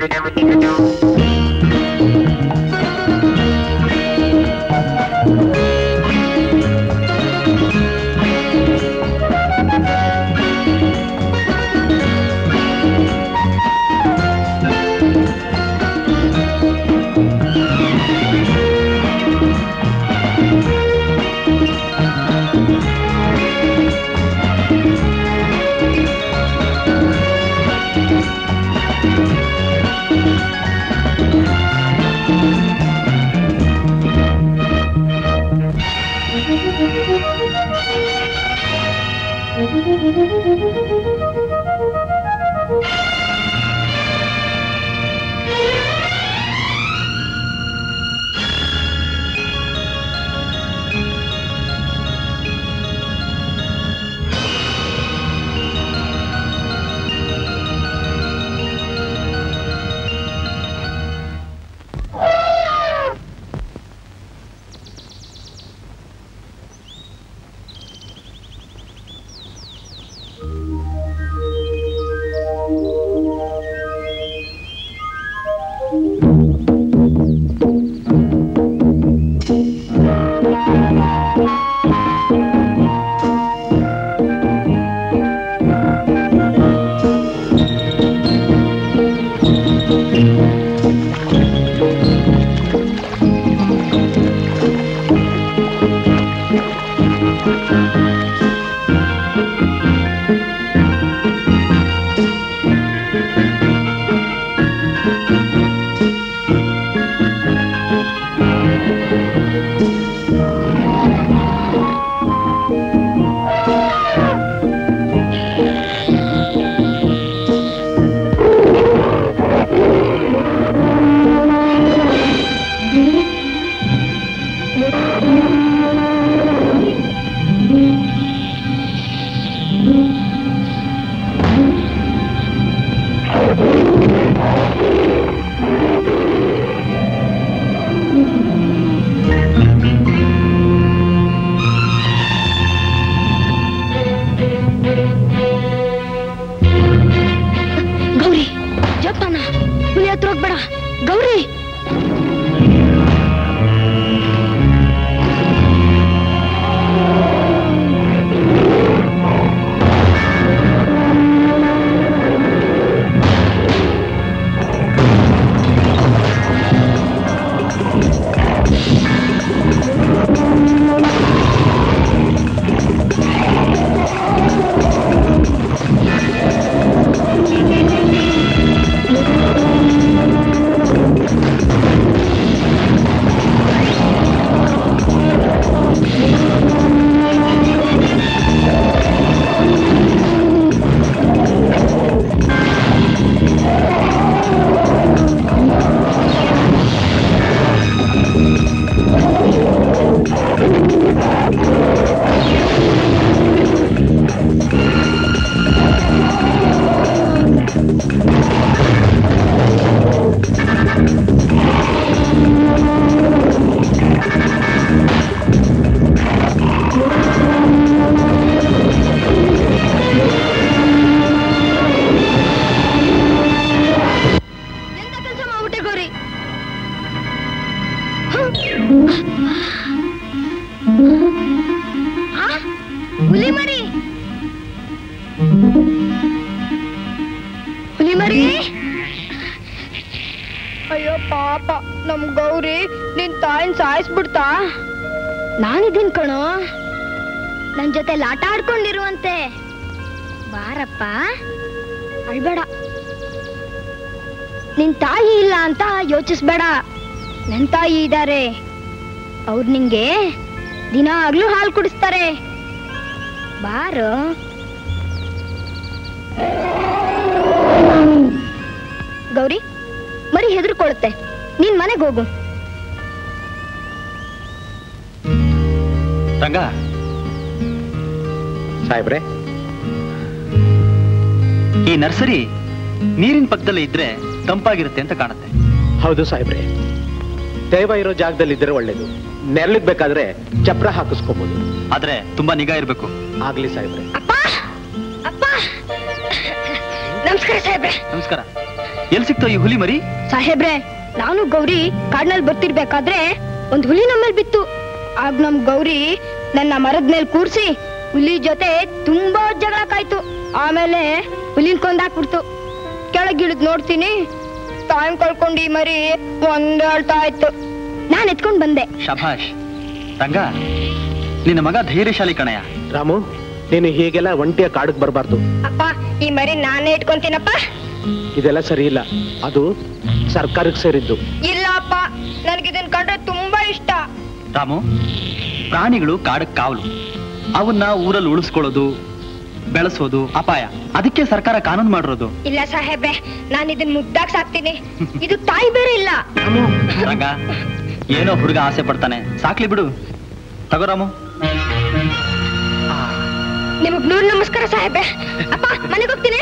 ಗೌರಿ ಜಪಾನ ಹುಲಿ ಹತ್ರ ಹೋಗ್ಬೇಡ ಗೌರಿ ಎಂತ ಕೆಲಸ ಮಾಡ್ಬಿಟ್ಟೆ ಗೌರಿ ಆ? ಹುಲಿ ಮರಿ ಹುಲಿ ಮರಿ ಅಯ್ಯೋ ಪಾಪ ನಮ್ ಗೌರಿ ನಿನ್ ತಾಯಿನ ಸಾಯಿಸ್ಬಿಡ್ತಾ ನಾನಿದ್ದೀನ್ ಕಣೋ ನನ್ ಜೊತೆ ಆಟ ಆಡ್ಕೊಂಡಿರುವಂತೆ ಬಾರಪ್ಪ ಅಳ್ಬೇಡ ನಿನ್ ತಾಯಿ ಇಲ್ಲ ಅಂತ ಯೋಚಿಸ್ಬೇಡ ನನ್ ತಾಯಿ ಇದ್ದಾರೆ ಅವ್ರು ನಿಂಗೆ ದಿನಾಗ್ಲೂ ಹಾಲು ಕುಡಿಸ್ತಾರೆ ಬಾರು ಗೌರಿ ಮರಿ ಹೆದರ್ಕೊಳುತ್ತೆ ನೀನ್ ಮನೆಗೆ ಹೋಗು ರಂಗ ಸಾಹೇಬ್ರೆ ಈ ನರ್ಸರಿ ನೀರಿನ ಪಕ್ಕದಲ್ಲೇ ಇದ್ರೆ ತಂಪಾಗಿರುತ್ತೆ ಅಂತ ಕಾಣುತ್ತೆ ಹೌದು ಸಾಹೇಬ್ರೆ ದೈವ ಇರೋ ಜಾಗದಲ್ಲಿ ಇದ್ರೆ ಒಳ್ಳೇದು ನೆರಳಿಗ್ ಬೇಕಾದ್ರೆ ಚಪ್ರ ಹಾಕಿಸ್ಕೋಬಹುದು ಆದ್ರೆ ತುಂಬಾ ನಿಗಾ ಇರ್ಬೇಕು ಆಗ್ಲಿ ಸಾಹೇಬ್ರೆ ಅಪ್ಪ ಅಪ್ಪ ನಮಸ್ಕಾರ ಸಾಹೇಬ್ರೆ ನಮಸ್ಕಾರ ಎಲ್ ಸಿಕ್ತೋ ಈ ಹುಲಿ ಮರಿ ಸಾಹೇಬ್ರೆ ನಾನು ಗೌರಿ ಕಾಡ್ನಲ್ಲಿ ಬರ್ತಿರ್ಬೇಕಾದ್ರೆ ಒಂದ್ ಹುಲಿ ನಮ್ಮಲ್ಲಿ ಬಿತ್ತು ಆಗ ನಮ್ ಗೌರಿ ನನ್ನ ಮರದ ಮೇಲೆ ಕೂರ್ಸಿ ಹುಲಿ ಜೊತೆ ತುಂಬಾ ಜಗಳ ಕಾಯ್ತು ಆಮೇಲೆ ಹುಲಿನ್ ಕೊಂದಾಕ್ಬಿಡ್ತು ಕೆಳಗಿಳಿದ್ ನೋಡ್ತೀನಿ ಟೈಮ್ ಕಳ್ಕೊಂಡು ಈ ಮರಿ ಒಂದ್ ಹೇಳ್ತಾ ಇತ್ತು ನಾನ್ ಎತ್ಕೊಂಡ್ ಬಂದೆ ಶಭಾಷ್ ರಂಗ ನಿನ್ನ ಮಗ ಧೈರ್ಯಶಾಲಿ ಕಣಯ್ಯ ರಾಮು ನೀನು ಹೀಗೆಲ್ಲ ಒಂಟಿಯ ಕಾಡಕ್ ಬರಬಾರ್ದು ಅಪ್ಪ ಈ ಮರಿ ನಾನೇ ಇಟ್ಕೊಂತೀನಪ್ಪ ಇದೆಲ್ಲ ಸರಿ ಇಲ್ಲ ಅದು ಸರ್ಕಾರಕ್ಕೆ ಸೇರಿದ್ದು ಇಲ್ಲ ಅಪ್ಪ ನನ್ಗಿದನ್ ಕಂಡ್ರೆ ತುಂಬಾ ಇಷ್ಟ ರಾಮು ಪ್ರಾಣಿಗಳು ಕಾಡಕ್ ಕಾವಲು ಅವನ್ನ ಊರಲ್ಲಿ ಉಳಿಸ್ಕೊಳ್ಳೋದು ಬೆಳೆಸೋದು ಅಪಾಯ ಅದಕ್ಕೆ ಸರ್ಕಾರ ಕಾನೂನು ಮಾಡಿರೋದು ಇಲ್ಲ ಸಾಹೇಬ್ರೆ ನಾನು ಇದನ್ ಮುದ್ದಾಗ್ ಸಾಕ್ತೀನಿ ಇದು ತಾಯಿ ಬೇರೆ ಇಲ್ಲ ರಂಗ ಏನೋ ಹುಡುಗ ಆಸೆ ಪಡ್ತಾನೆ ಸಾಕ್ಲಿ ಬಿಡು ತಗೋ ರಾಮು ನಿಮಗ್ ನೂರು ನಮಸ್ಕಾರ ಸಾಹೇಬ್ರೆ ಅಪ್ಪ ಮನೆಗೆ ಹೋಗ್ತೀನಿ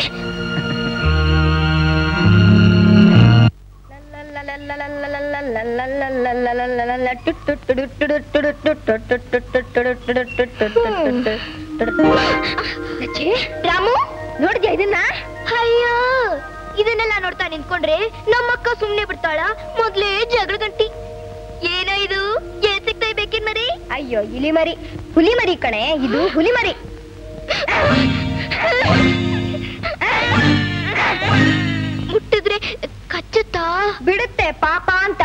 ಲಚ್ಚಿ, ರಾಮು ನೋಡಿದ್ಯಾ ಇದನ್ನ ಅಯ್ಯೋ ಇದನ್ನೆಲ್ಲ ನೋಡ್ತಾ ನಿಂತ್ಕೊಂಡ್ರೆ ನಮ್ಮಕ್ಕ ಸುಮ್ನೆ ಬಿಡ್ತಾಳ ಮೊದ್ಲೇ ಜಗಳ ಗಂಟಿ ಏನೋ ಇದು ಏನ್ ಸಿಗ್ತಾ ಬೇಕಿನ್ ಮರಿ ಅಯ್ಯೋ ಇಲಿ ಮರಿ ಹುಲಿ ಮರಿ ಕಣೆ ಇದು ಹುಲಿ ಮರಿ ಮುಟ್ಟಿದ್ರೆ ಕಚ್ಚುತ್ತಾ ಬಿಡುತ್ತೆ ಪಾಪ ಅಂತ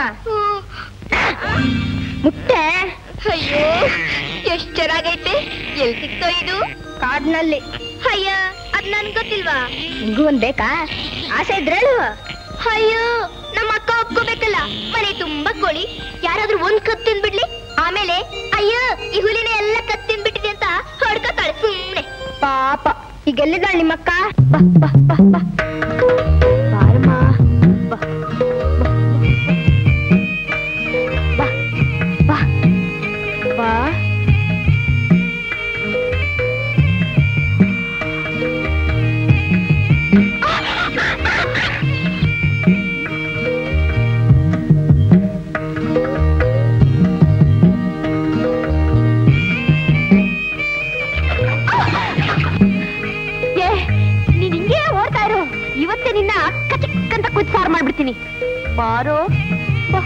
ಮುಟ್ಟೆ ಅಯ್ಯೋ ಎಷ್ಟ್ ಚೆನ್ನಾಗೈತೆ ಎಲ್ ಸಿಕ್ತೋ ಇದು ಕಾಡ್ನಲ್ಲಿ ಅಯ್ಯ ಅದ್ ನನ್ ಗೊತ್ತಿಲ್ವಾ ನಿಂಗೂ ಒಂದ್ ಬೇಕಾ ಆಸೆ ಇದ್ರೆ ಹೇಳು ಅಯ್ಯೋ ನಮ್ಮ ಅಕ್ಕ ಒಪ್ಕೋಬೇಕಲ್ಲ ಮನೆ ತುಂಬಾ ಕೋಳಿ ಯಾರಾದ್ರೂ ಒಂದ್ ಕತ್ ತಿಂದ್ಬಿಡ್ಲಿ ಆಮೇಲೆ ಅಯ್ಯೋ ಈ ಹುಲಿನ ಎಲ್ಲ ಕತ್ ತಿಂದ್ಬಿಟ್ಟಿದೆ ಅಂತ ಹೊಡ್ಕೊತಾಳೆ ಸುಮ್ನೆ ಪಾಪ ಈಗ ಎಲ್ಲಿದ್ದಾಳೆ ನಿಮ್ಮಕ್ಕ ಬಾ ಬಾ ಬಾ ಬಾ ಬಾರಮ್ಮ ಬಾ ಬಾ ಬಾ ಬಾ ಏ ನೀನ್ ಹಿಂಗೆ ಓಡ್ತಾ ಇರು ಇವತ್ತೇ ನಿನ್ನ ಅಕ್ಕ ಚಿಕ್ಕಂತ ಕುಚ್ ಸಾರು ಮಾಡ್ಬಿಡ್ತೀನಿ ಬಾರೋ ಬಾ.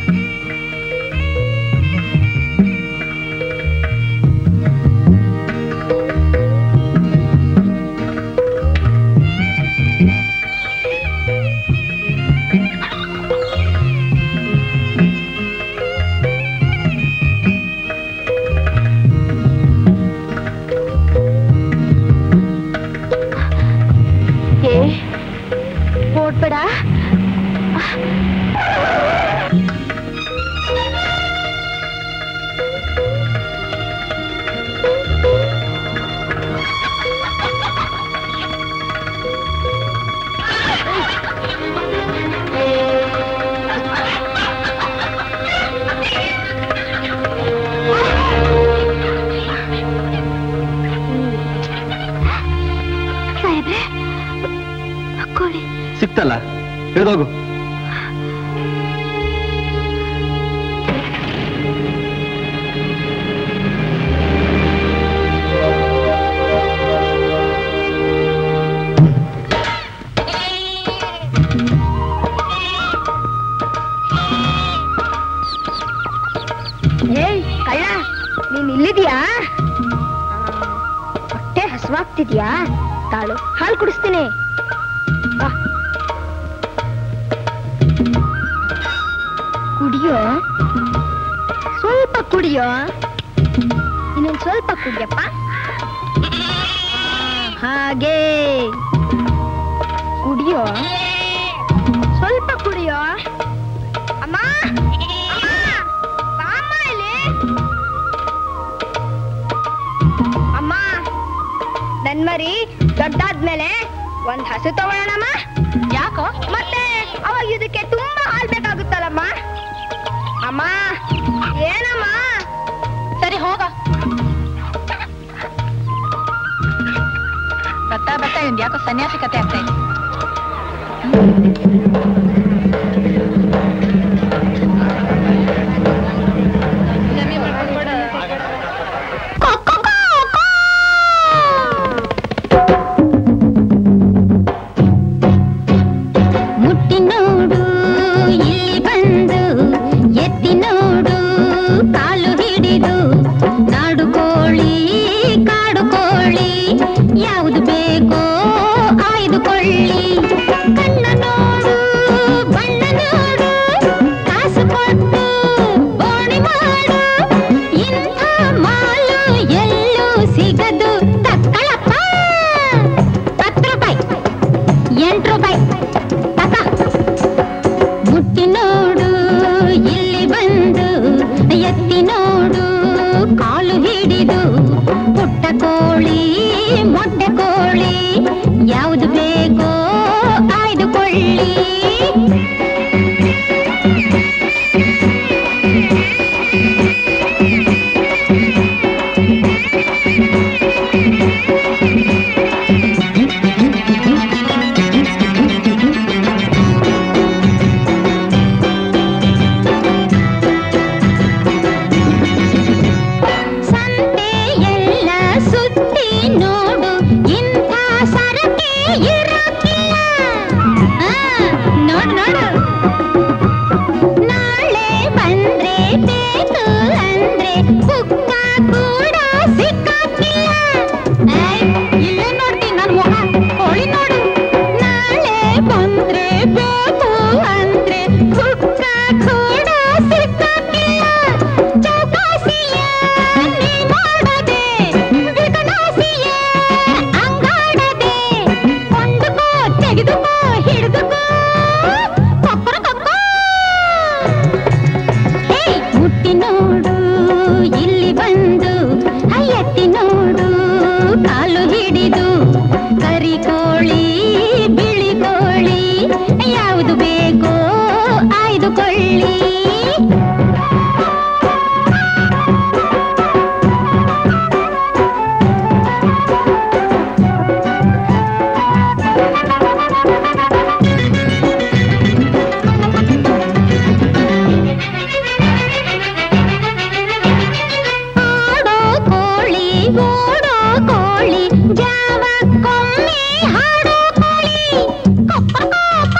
ಏ ಓಡ್ಬೇಡ ಸಾಹೇಬ್ರೆ ಕೋಳಿ ಸಿಕ್ತಲ್ಲ ಹಿಡ್ದೋಗು ಏಯ್ ಕಳ್ಳ ನೀನ್ ಇಲ್ಲಿದ್ಯಾ ಹೊಟ್ಟೆ ಹಸುವಾಗ್ತಿದ್ಯಾ ತಾಳು ಹಾಲು ಕುಡಿಸ್ತೀನಿ ಬಾ. ಕುಡಿಯೋ ಸ್ವಲ್ಪ ಕುಡಿಯೋ ಇನ್ನೊಂದ್ ಸ್ವಲ್ಪ ಕುಡಿಯಪ್ಪ ಹಾಗೆ ಕುಡಿಯೋ ಸ್ವಲ್ಪ ಕುಡಿಯೋ ಅಮ್ಮ ಅಮ್ಮ ಬಾಮ್ಮ ಇಲ್ಲಿ ಅಮ್ಮ ನನ್ ಮರಿ ದೊಡ್ಡಾದ್ಮೇಲೆ ಒಂದ್ ಹಸು ತಗೊಳ್ಳೋಣಮ್ಮ ಯಾಕೋ ಮತ್ತೆ ಅವಾಗ ಇದಕ್ಕೆ ತುಂಬಾ ಹಾಲ್ ಬೇಕಾಗುತ್ತಲ್ಲಮ್ಮ ಅಮ್ಮ ಏನಮ್ಮ ಸರಿ ಹೋಗ ಬರ್ತಾ ಬರ್ತಾ ಇವ್ನ್ ಯಾಕೋ ಸನ್ಯಾಸಿ ಕತೆ ಆಗ್ತಾ ಇದೆ ಮುಟ್ಟಿನ ಎತ್ತಿ ನೋಡು ಕಾಲು ಹಿಡಿದು ಪುಟ್ಟ ಕೋಳಿ ಮೊಟ್ಟೆ ಕೋಳಿ ಯಾವುದು ಬೇಕೋ ಆಯ್ದುಕೊಳ್ಳಿ ಸಂತೆ ಎಲ್ಲ ಸುತ್ತಿ ನೋಡು ಇಂಥ ಸರಕೆ ಇರಕ್ಕಿಲ್ಲ ಆ, ನೋಡು ನೋಡು ನಾಳೆ ಬಂದ್ರೆ ಬೇಕು ಅಂದ್ರೆ ಕುಕ್ಕ ಕೂಡ ಸಿಕ್ಕಾಕಿಲ್ಲ ಏಯ್, ಇಲ್ಲೇ ನೋಡ್ತೀನಿ ನನ್ ಮುಖ ಕೋಳಿ ನೋಡು ನಾಳೆ ಬಂದ್ರೆ ಬೇಕು ಅಂದ್ರೆ ಕುಕ್ಕ ಕೂಡ ಸಿಕ್ಕಾಕಿಲ್ಲ ಚೌಕಾಸಿಯ ನೀ ಮಾಡದೆ ವಿಕಲಾಸಿಯ ಅಂಗಾಡದೆ ಕೊಂಡುಕೋ ತೆಗೆದುಕೋ ಹಿಡಿದುಕೋ ಕೊಕ್ಕರ ಕೊಕ್ಕೋ ಏಯ್ ಮುಟ್ಟಿ ನೋಡು ಇಲ್ಲಿ ಬಂದು ಎತ್ತಿ ನೋಡು ಕಾಲು ಹಿಡಿದು ಕರಿ ಕೋಳಿ ಬಿಳಿ ಕೋಳಿ ಯಾವುದು ಬೇಕೋ ಆಯ್ದುಕೊಳ್ಳಿ ಆಡೋ ಕೋಳಿ ಓಡೋ ಕೋಳಿ ಜಾವಕ್ಕೊಮ್ಮೆ ಹಾಡೋ ಕೋಳಿ ಕೊಕ್ಕೊ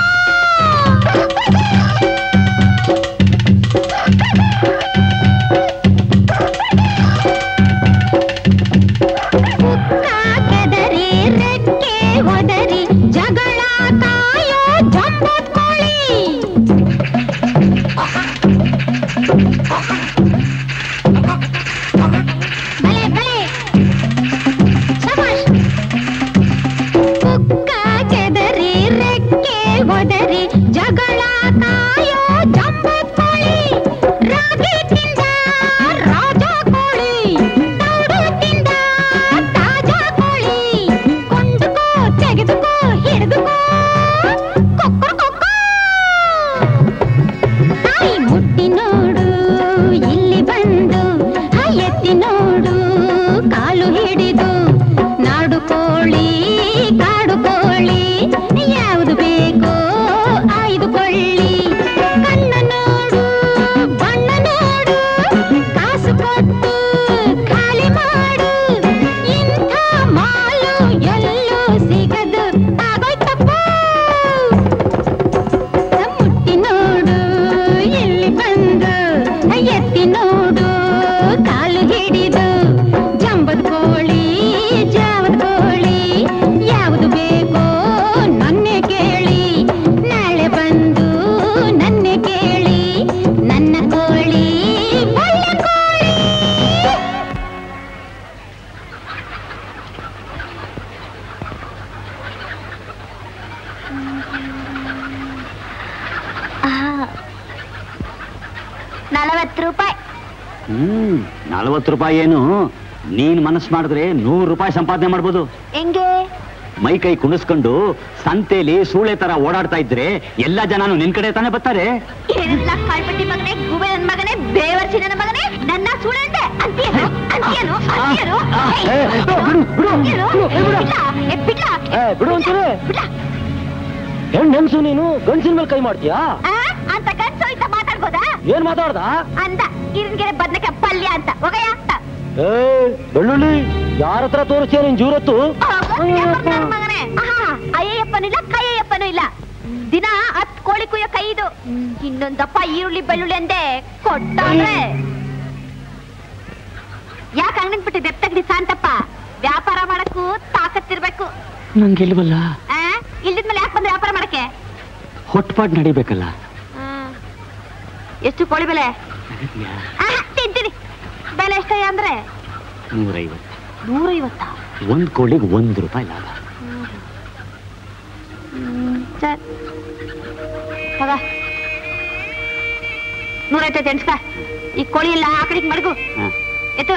ಕುಕ್ಕ ಕೆದರಿ ರೆಕ್ಕೆ ಒದರಿ ಜಗಳ ಕಾಯೋ ಜಂಬತ್ ಕೋಳಿ ಭಲೆ ಭಲೆ ಶಬಾಷ್ ಕುಕ್ಕ ಕೆದರಿ ರೆಕ್ಕೆ ಒದರಿ ಜಗಳ ಕಾಯೋ ಜಂಬತ್ ಕೋಳಿ ರಾಗಿ ತಿಂದ ರಾಜ ಕೋಳಿ ತೌಡು ತಿಂದ ತಾಜಾ ಕೋಳಿ ಕೊಂಡುಕೋ ತೆಗೆದುಕೋ ಹಿಡಿದುಕೋ ಕೊಕ್ಕೊ ಕೊಕ್ಕೋ ತಾಯಿ ಮುಟ್ಟಿ ನೋಡು ಇಲ್ಲಿ ಬಂದು ಆ ಎತ್ತಿ ನೋಡು ಕಾಲು ಹಿಡಿದು ನಾಡು ಕೋಳಿ ಕಾಡು ಕೋಳಿ ಯಾವುದು ಬೇಕೋ ಆಯ್ದುಕೊಳ್ಳಿ ಕಣ್ಣು ನೋಡು ಬಣ್ಣ ನೋಡು ಕಾಸು ಕೊಟ್ಟು ಖಾಲಿ ಮಾಡು ಇಂಥ ಮಾಲು ಎಲ್ಲೂ ಸಿಗದು ಆಗೋಯ್ತಪ್ಪ ಮುಟ್ಟಿ ನೋಡು ಎಲ್ಲಿ ಬಂದು ಎತ್ತಿ ನೋಡು ಕಾಲು ಹಿಡಿದು ಜಂಬದ ಕೋಳಿ ಜಾವದ ಕೋಳಿ ಯಾವುದು ಬೇಕೋ ನನ್ನೆ ಕೇಳಿ ನಾಳೆ ಬಂದು ನನ್ನೆ ಕೇಳಿ ನನ್ನ ಕೋಳಿ ಒಳ್ಳೆ ಕೋಳಿ ನಲವತ್ತು ರೂಪಾಯಿ ಹ್ಮ್ ನಲವತ್ತು ರೂಪಾಯಿ ಏನು ನೀನ್ ಮನಸ್ಸು ಮಾಡಿದ್ರೆ ನೂರು ರೂಪಾಯಿ ಸಂಪಾದನೆ ಮಾಡ್ಬೋದು ಹೆಂಗೆ ಮೈ ಕೈ ಕುಣಿಸ್ಕೊಂಡು ಸಂತೆಲಿ ಸೂಳೆ ತರ ಓಡಾಡ್ತಾ ಇದ್ರೆ ಎಲ್ಲಾ ಜನನು ನಿನ್ ಕಡೆ ತಾನೇ ಬರ್ತಾರೆ ಏನೆಲ್ಲ ಕಾಳ್ಪಟ್ಟಿ ಮಗನೇ ಗೂಬೆ ನನ್ ಮಗನೇ ಬೇವರ್ಸಿ ನನ್ನ ಮಗನೇ ನನ್ನ ಸುಳ್ಳು ಅಂತೆ ಅಂತೀಯನು ಅಂತೀಯನು ಅಂತೀಯನು ಏ, ಬಿಡು, ಬಿಡು, ಬಿಡು, ಅಂತೀಯನು? ಬಿಡು, ಏ, ಬಿಡು. ಬಿಡ್ಲಾ? ಏ, ಬಿಡ್ಲಾ? ಏ, ಬಿಡು ಅಂತೀನಿ. ಬಿಡ್ಲಾ? ಹೆಣ್ ಹೆಂಗ್ಸು ನೀನು ಗಂಡಸಿನ ಮೇಲೆ ಕೈ ಮಾಡ್ತೀಯಾ ಆ? ಅಂತ ಕನ್ಸು ಇಂತ ಮಾತಾಡ್ಬೋದಾ ಏನ್ ಮಾತಾಡ್ದ ಅಂದ ಇರಿನ್ಗೆರೆ ಬದ್ನಕ್ಕೆ ಪಲ್ಯ ಅಂತ ಹೋಗಯ್ಯ ಅಂತ ಏ ಬೆಳ್ಳುಳ್ಳಿ ಯಾರ ಹತ್ರ ತೋರಿಸ್ತೀಯ ನಿನ್ ಜೂರತ್ತು ಮಗನೇ ಅಯ್ಯಪ್ಪನೂ ಇಲ್ಲ ಕೈಯಪ್ಪನೂ ಇಲ್ಲ ದಿನ ಹತ್ ಕೋಳಿ ಕುಯ್ಯೋ ಕೈ ಇದು ಇನ್ನೊಂದಪ್ಪ ಈರುಳ್ಳಿ ಬೆಳ್ಳುಳ್ಳಿ ಅಂದೆ ಕೊಟ್ಟಾದ್ರೆ ಯಾಕೆ ಅಂಗಡಿ ಬಿಟ್ಟು ಬೆತ್ತಗಡಿ ಸಾಂತಪ್ಪ ವ್ಯಾಪಾರ ಮಾಡಕ್ಕೂ ತಾಕತ್ತಿರ್ಬೇಕು ನಂಗೆಲ್ವಲ್ಲ ಆ? ಇಲ್ದಿದ್ಮೇಲೆ ಯಾಕೆ ಬಂದ್ರೆ ವ್ಯಾಪಾರ ಮಾಡಕ್ಕೆ ಹೊಟ್ಪಾಟ್ ನಡಿಬೇಕಲ್ಲ ಹ್ಮ್. ಎಷ್ಟು ಕೋಳಿ ಬೆಲೆ ಆಹಾ, ತಿಂತೀನಿ ಬೆಲೆ ಎಷ್ಟಯ್ಯ ಅಂದ್ರೆ ನೂರೈವತ್ತು ನೂರೈವತ್ತ ಒಂದ್ ಕೋಳಿಗೆ ಒಂದ್ ರೂಪಾಯಿ ಲಾಭ ಸರ್ ತಗ ನೂರೈತೆ ಎಣ್ಸ್ಕ ಈ ಕೋಳಿ ಎಲ್ಲ ಆ ಕಡೆಗೆ ಮಡಗು ಹ. ಎತ್ತು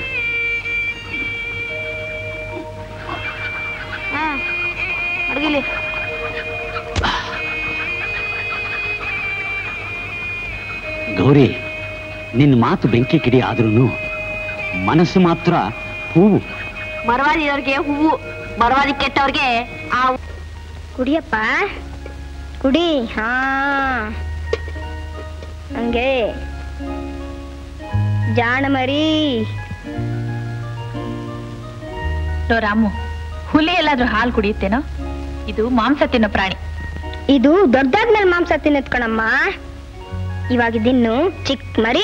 ಹಾ ಮಡಗಿಲಿ ಗೌರಿ ನಿನ್ನ ಮಾತು ಬೆಂಕಿ ಕಿಡಿ ಆದ್ರೂ ಮನಸ್ಸು ಮಾತ್ರ ಹೂವು ಮರವಾದಿಯವ್ರಿಗೆ ಹೂವು ಮರವಾದಿ ಕೆಟ್ಟವ್ರಿಗೆ ಆ ಕುಡಿಯಪ್ಪ ಕುಡಿ ಹಾ ಹಂಗೆ ಜಾಣ ಮರಿ ಲೋ ರಾಮು ಹುಲಿ ಎಲ್ಲಾದ್ರೂ ಹಾಲು ಕುಡಿಯುತ್ತೇನೋ ಇದು ಮಾಂಸ ತಿನ್ನೋ ಪ್ರಾಣಿ ಇದು ದೊಡ್ಡದಾದ್ಮೇಲೆ ಮಾಂಸ ತಿನ್ನತ್ ಕಣಮ್ಮ ಇವಾಗ ಇದಿನ್ನು ಚಿಕ್ಕ ಮರಿ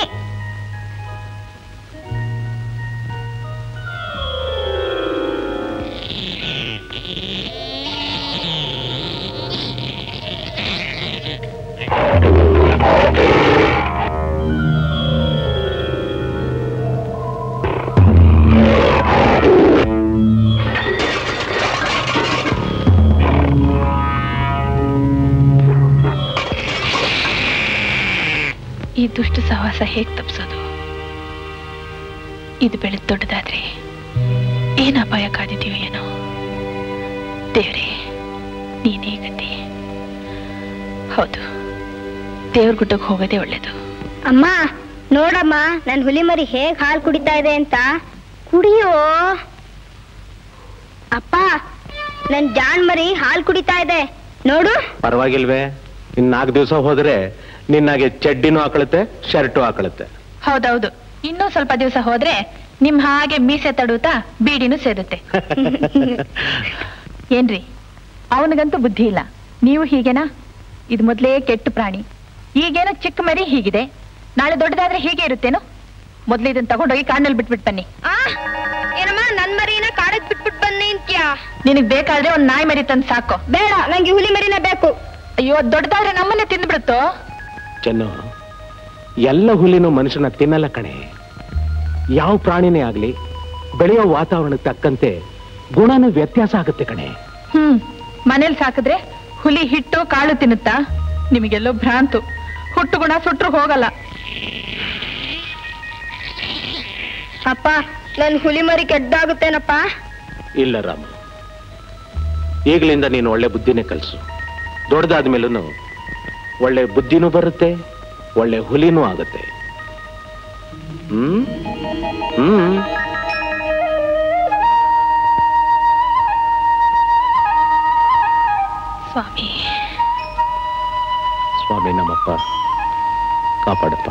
ಈ ದುಷ್ಟ ಸಹವಾಸ ಹೇಗ್ ತಪ್ಸೋದು ಇದು ಬೆಳೆದ್ ದೊಡ್ಡದಾದ್ರೆ ಏನ್ ಅಪಾಯ ಕಾದಿದೀವಿ ಏನೋ ದೇವ್ರೇ ನೀನೇ ಗತಿ ಹೌದು ದೇವ್ರ ಗುಡ್ಡಕ್ಕೆ ಹೋಗೋದೇ ಒಳ್ಳೇದು ಅಮ್ಮ ನೋಡಮ್ಮ ನನ್ ಹುಲಿ ಮರಿ ಹೇಗ್ ಹಾಲು ಕುಡಿತಾ ಇದೆ ಅಂತ ಕುಡಿಯೋ ಅಪ್ಪ ನನ್ ಜಾಣ್ ಮರಿ ಹಾಲು ಕುಡಿತಾ ಇದೆ ನೋಡು ಪರವಾಗಿಲ್ವೇ ಇನ್ ನಾಲ್ಕು ದಿವಸ ಹೋದ್ರೆ ನಿನ್ನಾಗೆ ಚಡ್ಡಿನೂ ಹಾಕಳುತ್ತೆ ಶರ್ಟು ಹಾಕಳುತ್ತೆ ಹೌದೌದು ಇನ್ನೂ ಸ್ವಲ್ಪ ದಿವಸ ಹೋದ್ರೆ ನಿಮ್ ಹಾಗೆ ಮೀಸೆ ತಡುತ್ತಾ ಬೀಡಿನೂ ಸೇರುತ್ತೆ ಏನ್ರಿ ಅವನಿಗಂತೂ ಬುದ್ಧಿ ಇಲ್ಲ ನೀವು ಹೀಗೇನಾ ಇದು ಮೊದ್ಲೇ ಕೆಟ್ಟ ಪ್ರಾಣಿ ಈಗೇನೋ ಚಿಕ್ಕ ಮರಿ ಹೀಗಿದೆ ನಾಳೆ ದೊಡ್ಡದಾದ್ರೆ ಹೀಗೆ ಇರುತ್ತೇನೋ ಮೊದ್ಲು ಇದನ್ನ ತಗೊಂಡೋಗಿ ಕಾಡ್ನಲ್ಲಿ ಬಿಟ್ಬಿಟ್ ಬನ್ನಿ ಆ ಏನಮ್ಮ ನನ್ ಮರಿನ ಕಾಡಕ್ ಬಿಟ್ಬಿಟ್ ಬನ್ನಿ ಅಂತ್ಯಾ ನಿನಗ್ ಬೇಕಾದ್ರೆ ಒಂದ್ ನಾಯಿ ಮರಿ ತಂದು ಸಾಕು ಬೇಡ ನಂಗೆ ಹುಲಿ ಮರಿನೇ ಬೇಕು ಅಯ್ಯೋ ದೊಡ್ಡದಾದ್ರೆ ನಮ್ಮನ್ನೇ ತಿಂದ್ಬಿಡುತ್ತೋ ಚೆನ್ನು ಎಲ್ಲ ಹುಲಿನೂ ಮನುಷ್ಯನ ತಿನ್ನಲ್ಲ ಕಣೆ ಯಾವ ಪ್ರಾಣಿನೇ ಆಗ್ಲಿ ಬೆಳೆಯೋ ವಾತಾವರಣಕ್ಕೆ ತಕ್ಕಂತೆ ಗುಣನೂ ವ್ಯತ್ಯಾಸ ಆಗುತ್ತೆ ಕಣೆ ಹ್ಮ್ ಮನೇಲಿ ಸಾಕಿದ್ರೆ ಹುಲಿ ಹಿಟ್ಟು ಕಾಳು ತಿನ್ನುತ್ತಾ ನಿಮಗೆಲ್ಲೋ ಭ್ರಾಂತು ಹುಟ್ಟು ಗುಣ ಸುಟ್ರು ಹೋಗಲ್ಲ ಅಪ್ಪ ನನ್ ಹುಲಿ ಮರಿ ಕೆಡ್ಡಾಗುತ್ತೇನಪ್ಪ ಇಲ್ಲ ರಾಮ ಈಗಲಿಂದ ನೀನು ಒಳ್ಳೆ ಬುದ್ಧಿನೇ ಕಲಿಸು ದೊಡ್ಡದಾದ್ಮೇಲೂ ಒಳ್ಳೆ ಬುದ್ಧಿನೂ ಬರುತ್ತೆ ಒಳ್ಳೆ ಹುಲಿನೂ ಆಗುತ್ತೆ ಹ್ಮ್ ಹ್ಮ್ ಸ್ವಾಮಿ ಸ್ವಾಮಿ ನಮ್ಮಪ್ಪ ಕಾಪಾಡಪ್ಪ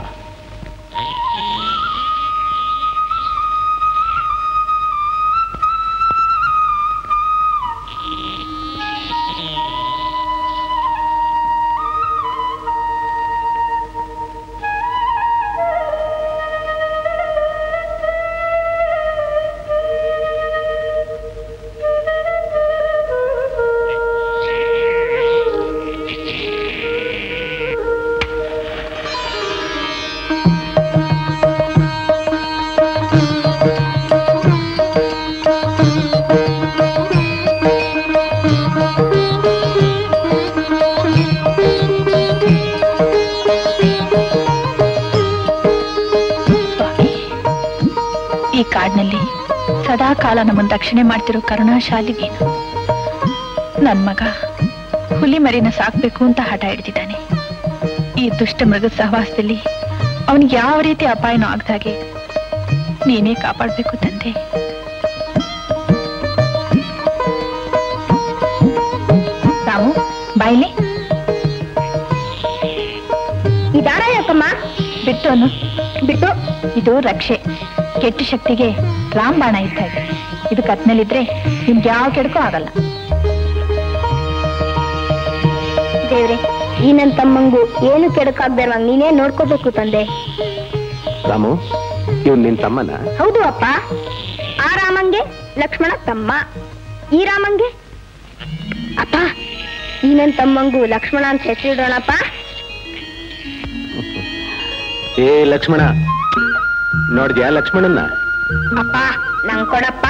ಸ್ವಾಮಿ ಈ ಕಾಡಿನಲ್ಲಿ ಸದಾ ಕಾಲ ನಮ್ಮನ್ನು ರಕ್ಷಣೆ ಮಾಡ್ತಿರೋ ಕರುಣಾಶಾಲಿ ನೀನು ನನ್ ಮಗ ಹುಲಿ ಮರಿನ ಸಾಕ್ಬೇಕು ಅಂತ ಹಠ ಹಿಡಿದಿದ್ದಾನೆ ಈ ದುಷ್ಟ ಮೃಗದ ಸಹವಾಸದಲ್ಲಿ ಅವನಿಗೆ ಯಾವ ರೀತಿ ಅಪಾಯನೂ ಆಗ್ದಾಗೆ ನೀನೇ ಕಾಪಾಡ್ಬೇಕು ತಂದೆ ರಾಮು ಬಾಯ್ಲಿ ಈ ದಾರ ಯಾಕಮ್ಮ ಬಿಟ್ಟು ಅನ್ನು ಬಿಟ್ಟು ಇದು ರಕ್ಷೆ ಕೆಟ್ಟ ಶಕ್ತಿಗೆ ರಾಮಬಾಣ ಇದ್ದ ಹಾಗೆ ಇದು ಕತ್ನಲ್ಲಿದ್ರೆ ನಿಮ್ಗೆ ಯಾವ ಕೆಡಕೂ ಆಗಲ್ಲ ದೇವ್ರೆ ಈ ನನ್ ತಮ್ಮಂಗು ಏನು ಕೆಡಕಾಗ್ದಿರುವಾಗ ನೀನೇ ನೋಡ್ಕೋಬೇಕು ತಂದೆ ರಾಮು ಇವ್ ನಿನ್ ತಮ್ಮನ ಹೌದು ಅಪ್ಪ ಆ ರಾಮಂಗೆ ಲಕ್ಷ್ಮಣ ತಮ್ಮ ಈ ರಾಮಂಗೆ ಅಪ್ಪ ಈ ನನ್ ತಮ್ಮಂಗು ಲಕ್ಷ್ಮಣ ಅಂತ ಹೆಸರಿಡೋಣಪ್ಪ ಏ ಲಕ್ಷ್ಮಣ ನೋಡ್ದ್ಯಾ ಲಕ್ಷ್ಮಣನ್ನ ಅಪ್ಪ ನಂಗ್ ಕೊಡಪ್ಪ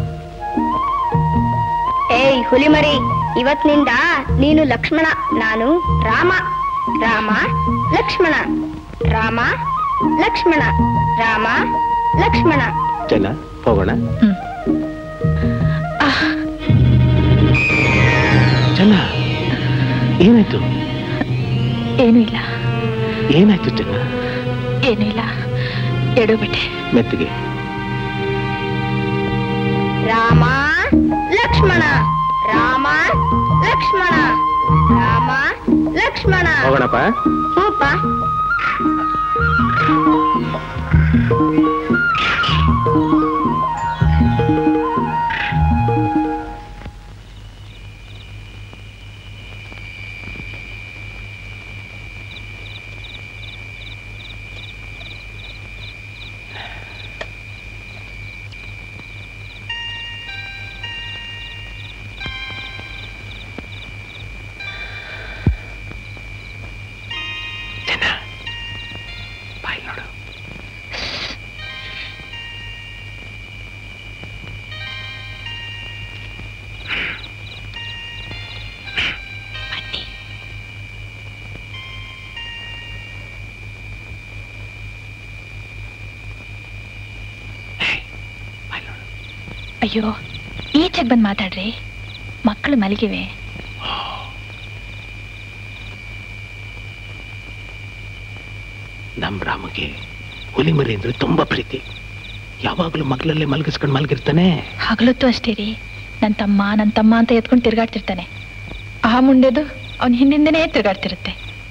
ಏಯ್ ಹುಲಿಮರಿ ಇವತ್ತಿನಿಂದ ನೀನು ಲಕ್ಷ್ಮಣ ನಾನು ರಾಮ ರಾಮ ಲಕ್ಷ್ಮಣ ರಾಮ ಲಕ್ಷ್ಮಣ ರಾಮ ಲಕ್ಷ್ಮಣ ಚೆನ್ನ ಹೋಗೋಣ ಹ್ಮ್ ಚೆನ್ನ ಏನಾಯ್ತು ಏನೂ ಇಲ್ಲ ಏನಾಯ್ತು ಚೆನ್ನ ಏನೂ ಇಲ್ಲ ಎಡು ಬಿಟ್ಟೆ ಮೆತ್ತಿಗೆ ರಾಮ ಲಕ್ಷ್ಮಣ ರಾಮ ಲಕ್ಷ್ಮಣ ರಾಮ ಲಕ್ಷ್ಮಣ ಹೋಗೋಣಪ್ಪ ಹೂಪ ಚೆನ್ನ ಬಾಯ್ ನೋಡು ಬಾಯ್ ನೋಡು ಅಯ್ಯೋ ಈಚೆಗೆ ಬಂದು ಮಾತಾಡ್ರಿ ಮಕ್ಕಳು ಮಲಗಿವೆ ನಮ್ ರಾಮಗೆ ಹುಲಿ ಮರಿ ಅಂದ್ರೆ ತುಂಬಾ ಪ್ರೀತಿ ಯಾವಾಗಲೂ ಮಗ್ಲಲ್ಲೇ ಮಲಗಿಸ್ಕೊಂಡು ಮಲಗಿರ್ತಾನೆ ಹಗಲೊತ್ತು ಅಷ್ಟೇ ರೀ ನನ್ನ ತಮ್ಮ ನನ್ನ ತಮ್ಮ ಅಂತ ಎತ್ಕೊಂಡು ತಿರ್ಗಾಡ್ತಿರ್ತಾನೆ ಆ ಮುಂಡೆದು ಅವನ ಹಿಂದಿಂದನೇ ತಿರ್ಗಾಡ್ತಿರುತ್ತೆ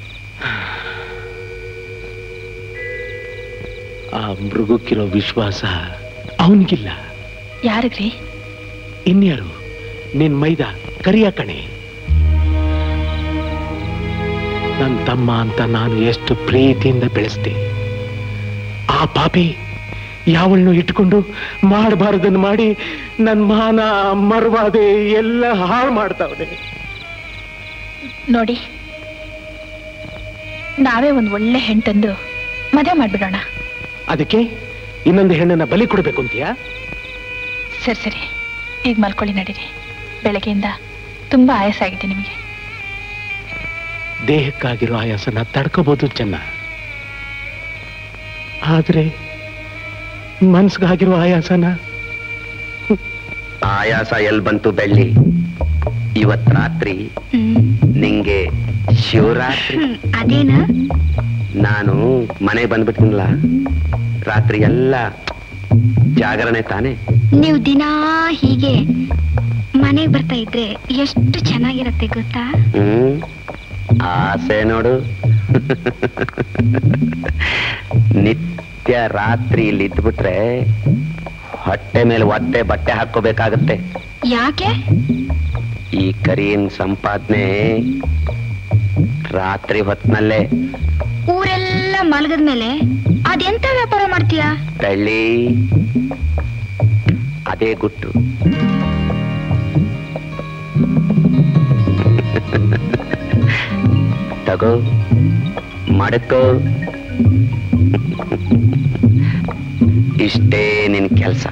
ಆ ಮೃಗಕ್ಕಿರೋ ವಿಶ್ವಾಸ ಅವನಿಗಿಲ್ಲ ಯಾರಿಗ್ರಿ ಇನ್ಯಾರು ನಿನ್ ಮೈದ ಕರಿಯ ಕಣೆ ನನ್ನ ತಮ್ಮ ಅಂತ ನಾನು ಎಷ್ಟು ಪ್ರೀತಿಯಿಂದ ಬೆಳೆಸ್ದೆ ಆ ಪಾಪಿ ಯಾವಳನ್ನು ಇಟ್ಕೊಂಡು ಮಾಡಬಾರದನ್ನು ಮಾಡಿ ನನ್ನ ಮಾನ ಮರ್ವಾದೆ ಎಲ್ಲ ಹಾಳು ಮಾಡ್ತಾವನೆ ನೋಡಿ ನಾವೇ ಒಂದು ಒಳ್ಳೆ ಹೆಣ್ಣು ತಂದು ಮದುವೆ ಮಾಡ್ಬಿಡೋಣ ಅದಕ್ಕೆ ಇನ್ನೊಂದು ಹೆಣ್ಣನ್ನ ಬಲಿ ಕೊಡ್ಬೇಕು ಅಂತೀಯಾ ಸರಿ ಸರಿ ಈಗ ಮಲ್ಕೊಳ್ಳಿ ನಡೀರಿ ಬೆಳಗ್ಗೆಯಿಂದ ತುಂಬಾ ಆಯಾಸ ಆಗಿದೆ ನಿಮಗೆ ದೇಹಕ್ಕಾಗಿರೋ ಆಯಾಸನ ತಡ್ಕೋಬಹುದು ಚೆನ್ನ ಆದ್ರೆ ಮನ್ಸ್ಗಾಗಿರೋ ಆಯಾಸನ ಆಯಾಸ ಎಲ್ ಬಂತು ಬೆಳ್ಳಿ ಇವತ್ ರಾತ್ರಿ ನಿಂಗೆ ಶಿವರಾತ್ರಿ ಅದೇನಾ ನಾನು ಮನೆಗೆ ಬಂದ್ಬಿಡ್ತೀನಲ್ಲ ರಾತ್ರಿ ಎಲ್ಲ ಜಾಗರಣೆ ತಾನೆ ನೀವು ದಿನಾ ಹೀಗೆ ಮನೆಗೆ ಬರ್ತಾ ಇದ್ರೆ ಎಷ್ಟು ಚೆನ್ನಾಗಿರತ್ತೆ ಗೊತ್ತಾ ಹ್ಮ್ ಆಸೆ ನೋಡು ನಿತ್ಯ ರಾತ್ರಿ ಇಲ್ಲಿ ಇದ್ಬಿಟ್ರೆ ಹೊಟ್ಟೆ ಮೇಲೆ ಒದ್ದೆ ಬಟ್ಟೆ ಹಾಕೋಬೇಕಾಗತ್ತೆ ಯಾಕೆ ಈ ಕರಿಯನ್ ಸಂಪಾದನೆ ರಾತ್ರಿ ಹೊತ್ನಲ್ಲೇ ಊರೆಲ್ಲ ಮಲಗದ್ಮೇಲೆ ಅದೆಂತ ವ್ಯಾಪಾರ ಮಾಡ್ತೀಯಾ ಬೆಳ್ಳಿ ಅದೇ ಗುಟ್ಟು ತಗೋ ಮಡಕೋ ಇಷ್ಟೇ ನಿನ್ ಕೆಲ್ಸ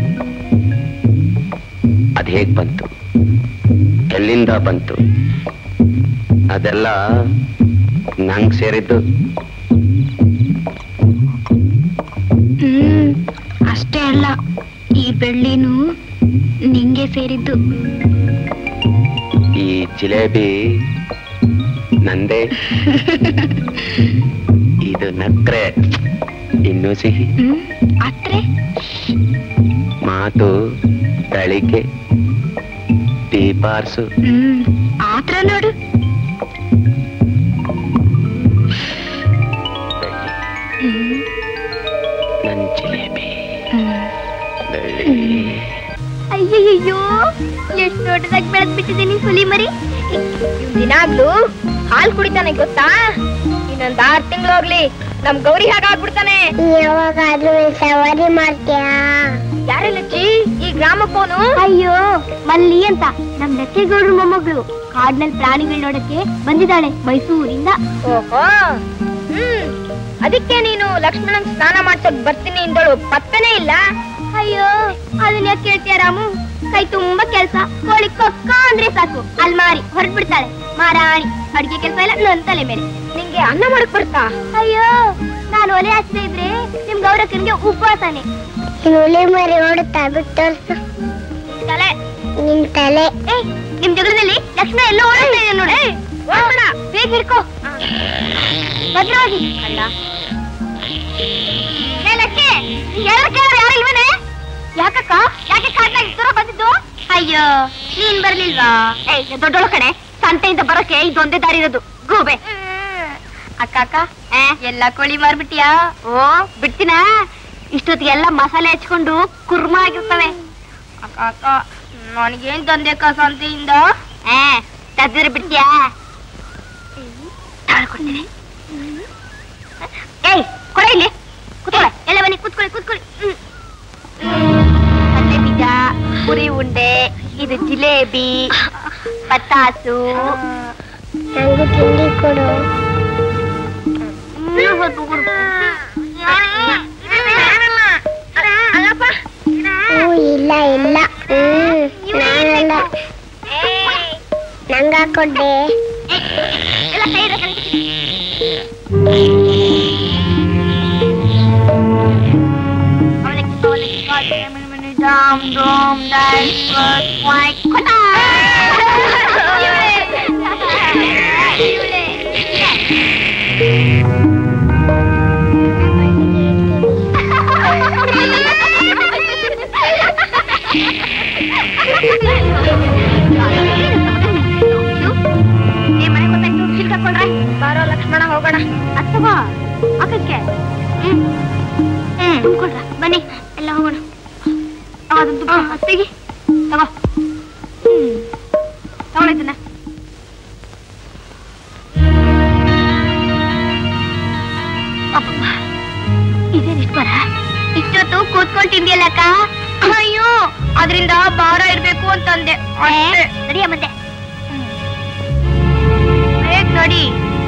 ಅದ್ ಹೇಗ್ ಬಂತು ಎಲ್ಲಿಂದ ಬಂತು ಅದೆಲ್ಲ ನಂಗ್ ಸೇರಿದ್ದು ಹ್ಮ್ ಅಷ್ಟೇ ಅಲ್ಲ ಈ ಬೆಳ್ಳಿನೂ ನಿಂಗೆ ಸೇರಿದ್ದು ಈ ಜಿಲೇಬಿ ನಂದೇ ಇದು ನಕ್ರೆ ಇನ್ನೂ ಸಿಹಿ ಹ್ಮ್ ಅತ್ರೆ ಮಾತು ಬೆಳಿಗ್ಗೆ ದೀಪಾರ್ಸು ಹ್ಮ್ ಆತ್ರ ನೋಡು ಬೆಳ್ಳಿ ಹ್ಮ್ ನನ್ ಜಿಲೇಬಿ ಹ್ಮ್ ಬೆಳ್ಳಿ ಅಯ್ಯಯ್ಯೋ ಎಷ್ಟು ದೊಡ್ಡದಾಗಿ ಬೆಳೆದ್ ಬಿಟ್ಟಿದ್ದೀನಿ ಹುಲಿ ಮರಿ ದಿನಾಗ್ಲೂ ಹಾಲ್ ಕುಡಿತಾನೆ ಗೊತ್ತಾ ಇನ್ನೊಂದ್ ಆರ್ ತಿಂಗಳೋಗ್ಲಿ ನಮ್ ಗೌರಿ ಹಾಗಾಗ್ಬಿಡ್ತಾನೆ ಯಾವಾಗಾದ್ರೂ ಸವಾರಿ ಮಾಡ್ತೀಯಾ ಯಾರೆಲ್ಲಚ್ಚಿ ಈ ಗ್ರಾಮಫೋನು ಅಯ್ಯೋ ಮಲ್ಲಿ ಅಂತ ನಮ್ ಲೆಕ್ಕೆಗೌಡ್ರ ಮೊಮ್ಮಗಳು ಕಾಡ್ನಲ್ಲಿ ಪ್ರಾಣಿಗಳು ನೋಡಕ್ಕೆ ಬಂದಿದ್ದಾಳೆ ಮೈಸೂರಿಂದ ಓಹೋ ಹ್ಮ್ ಅದಕ್ಕೆ ನೀನು ಲಕ್ಷ್ಮಣನ್ ಸ್ನಾನ ಮಾಡ್ಸಕ್ ಬರ್ತೀನಿ ಇಂದಳು ಪತ್ತನೇ ಇಲ್ಲ ಅಯ್ಯೋ ಅದನ್ನ ಯಾಕೆ ಕೇಳ್ತೀಯ ರಾಮು ಕೈ ತುಂಬಾ ಕೆಲ್ಸ ಕೋಳಿ ಕೊಕ್ಕ ಅಂದ್ರೆ ಸಾಕು ಅಲ್ಮಾರಿ ಹೊರಟ್ಬಿಡ್ತಾಳೆ ಮಾರಾಣಿ ಅಡ್ಗೆ ಕೆಲಸ ಎಲ್ಲ ನನ್ ತಲೆ ಮೇಲೆ ನಿಂಗೆ ಅನ್ನ ಮಾಡಕ್ ಬರ್ತಾ ಅಯ್ಯೋ ಒಲೆ ಹಚ್ಚದೇ ಇದ್ರೆ ನಿಮ್ ಗೌರಕ್ಕನ್ಗೆ ಉಪವಾಸನೆ ಒಲೆ ಮರಿ ಓಡುತ್ತಾ ಬಿಟ್ಟು ತಲೆ ನಿಮ್ ತಲೆ ಏ ನಿಮ್ ಜಗಳದಲ್ಲಿ ಲಕ್ಷ್ಮಣ ಎಲ್ಲ ಓಡುತ್ತಾ ಇದೆ ನೋಡಿ ಓಡೋಣ ಬೇಗ ಹಿಡ್ಕೋ ಭದ್ರವಾಗಿ ಅಲ್ಲ ಏ ಲಕ್ಷ್ಮಿ ಯಾರು ಕೇಳೋರು ಯಾರು ಇಲ್ವೇನೆ ಯಾಕಕ್ಕ ಯಾಕೆ ಕಾಡ್ನಾಗ ದೂರ ಬಂದಿದ್ದು ಅಯ್ಯೋ ನೀನ್ ಬರ್ಲಿಲ್ವಾ ಏ ದೊಡ್ಡೋಳ ಕಡೆ ಸಂತೆಯಿಂದ ಬರೋಕೆ ಇದೊಂದೇ ದಾರಿ ಇರೋದು ಗೂಬೆ ಅಕ್ಕ ಅಕ್ಕ ಎಲ್ಲ ಕೋಳಿ ಮಾರ್ಬಿಟ್ಟಿಯಾ ಓ ಬಿಡ್ತೀನ ಇಷ್ಟೊತ್ತಿಗೆ ಎಲ್ಲ ಮಸಾಲೆ ಹಚ್ಕೊಂಡು ಕುರ್ಮ ಆಗಿರ್ತವೆ ಅಕ್ಕ ಅಕ್ಕ ನನಗೇನ್ ತಂದೆ ಅಕ್ಕ ಸಂತೆಯಿಂದ ಏ ತದ್ದಿರ ಬಿಡ್ತೀಯಾ ತಾಳ್ಕೊಡ್ತೀನಿ ಏಯ್ ಕೊಡ ಇಲ್ಲಿ ಕೂತ್ಕೊಳ್ಳೆ ಎಲ್ಲ ಬನ್ನಿ ಕೂತ್ಕೊಳ್ಳಿ ಕೂತ್ಕೊಳ್ಳಿ ಹ್ಮ್. ಕಡಲೆ ಬೀಜ ಪುರಿ ಉಂಡೆ ಇದು ಜಿಲೇಬಿ ಪತ್ತಾಸು ನಂಗೂ ತಿಂಡಿ ಕೊಡು ಹ್ಞೂ ಇಲ್ಲ ಇಲ್ಲ ಹ್ಮ್ ನಾನಲ್ಲ ನಂಗ ಹಾಕೊಡ್ಡೆ ಬಾರೋ ಲಕ್ಷ್ಮಣ ಹೋಗೋಣ ಅಥವಾ ಅಕ್ಕಕ್ಕೆ ಹ್ಮ್ ಹ್ಮ್ ತುಂಬ್ಕೊಡ್ರ ಬನ್ನಿ ಎಲ್ಲ ಹೋಗೋಣ ಅದೊಂದು ತೆಗಿ ತಗೋ ಹ್ಮ್ ತಗೊಳಿದ್ದನ್ನ ಇದೇನಿಷ್ಟು ಬರ ಇಷ್ಟೊತ್ತು ಕೂತ್ಕೊಂಡು ತಿಂದಿಯಲ್ಲಕ್ಕ ಅಯ್ಯೋ ಅದರಿಂದ ಭಾರ ಇರ್ಬೇಕು ಅಂತಂದೆ ನಡಿಯ ಮತ್ತೆ ಬೇಗ ನೋಡಿ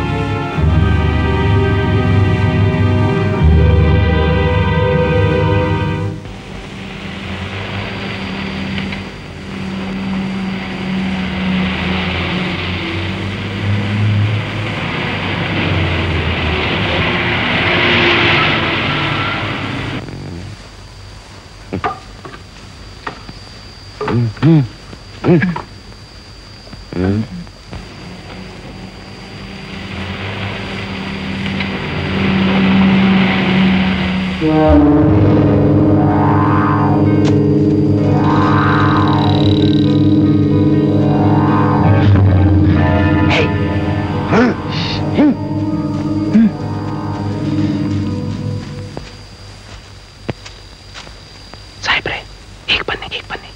ಸಾಹೇಬ್ರೆ ಹೀಗೆ ಬನ್ನಿ ಹೀಗೆ ಬನ್ನಿ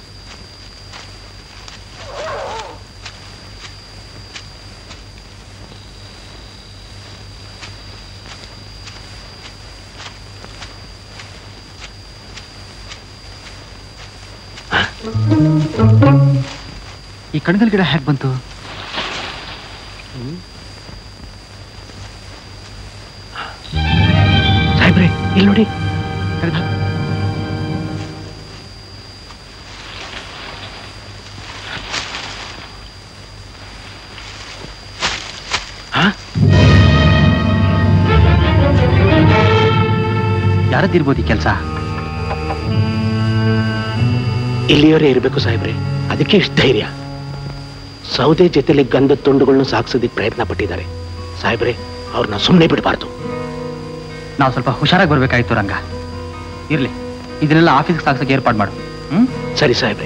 ಈ ಕಣಗಲ್ ಗಿಡ ಹೇಗೆ ಬಂತು ಸಾಹೇಬ್ರೆ ಇಲ್ಲಿ ನೋಡಿ ಹಾ ಯಾರದ್ದಿರ್ಬೋದು ಈ ಕೆಲಸ ಇಲ್ಲಿಯವರೇ ಇರಬೇಕು ಸಾಹೇಬ್ರೆ ಅದಕ್ಕೆ ಇಷ್ಟು ಧೈರ್ಯ ಸೌದೆ ಜೊತೆಲಿ ಗಂಧದ ತುಂಡುಗಳನ್ನ ಸಾಗಿಸೋದಕ್ಕೆ ಪ್ರಯತ್ನ ಪಟ್ಟಿದ್ದಾರೆ ಸಾಹೇಬ್ರೆ ಅವ್ರನ್ನ ಸುಮ್ಮನೆ ಬಿಡಬಾರ್ದು ನಾವು ಸ್ವಲ್ಪ ಹುಷಾರಾಗಿ ಬರ್ಬೇಕಾಯ್ತು ರಂಗ ಇರ್ಲಿ ಇದನ್ನೆಲ್ಲ ಆಫೀಸ್ಗೆ ಸಾಗ್ಸಕ್ಕೆ ಏರ್ಪಾಡು ಮಾಡು ಹ್ಮ್ ಸರಿ ಸಾಹೇಬ್ರೆ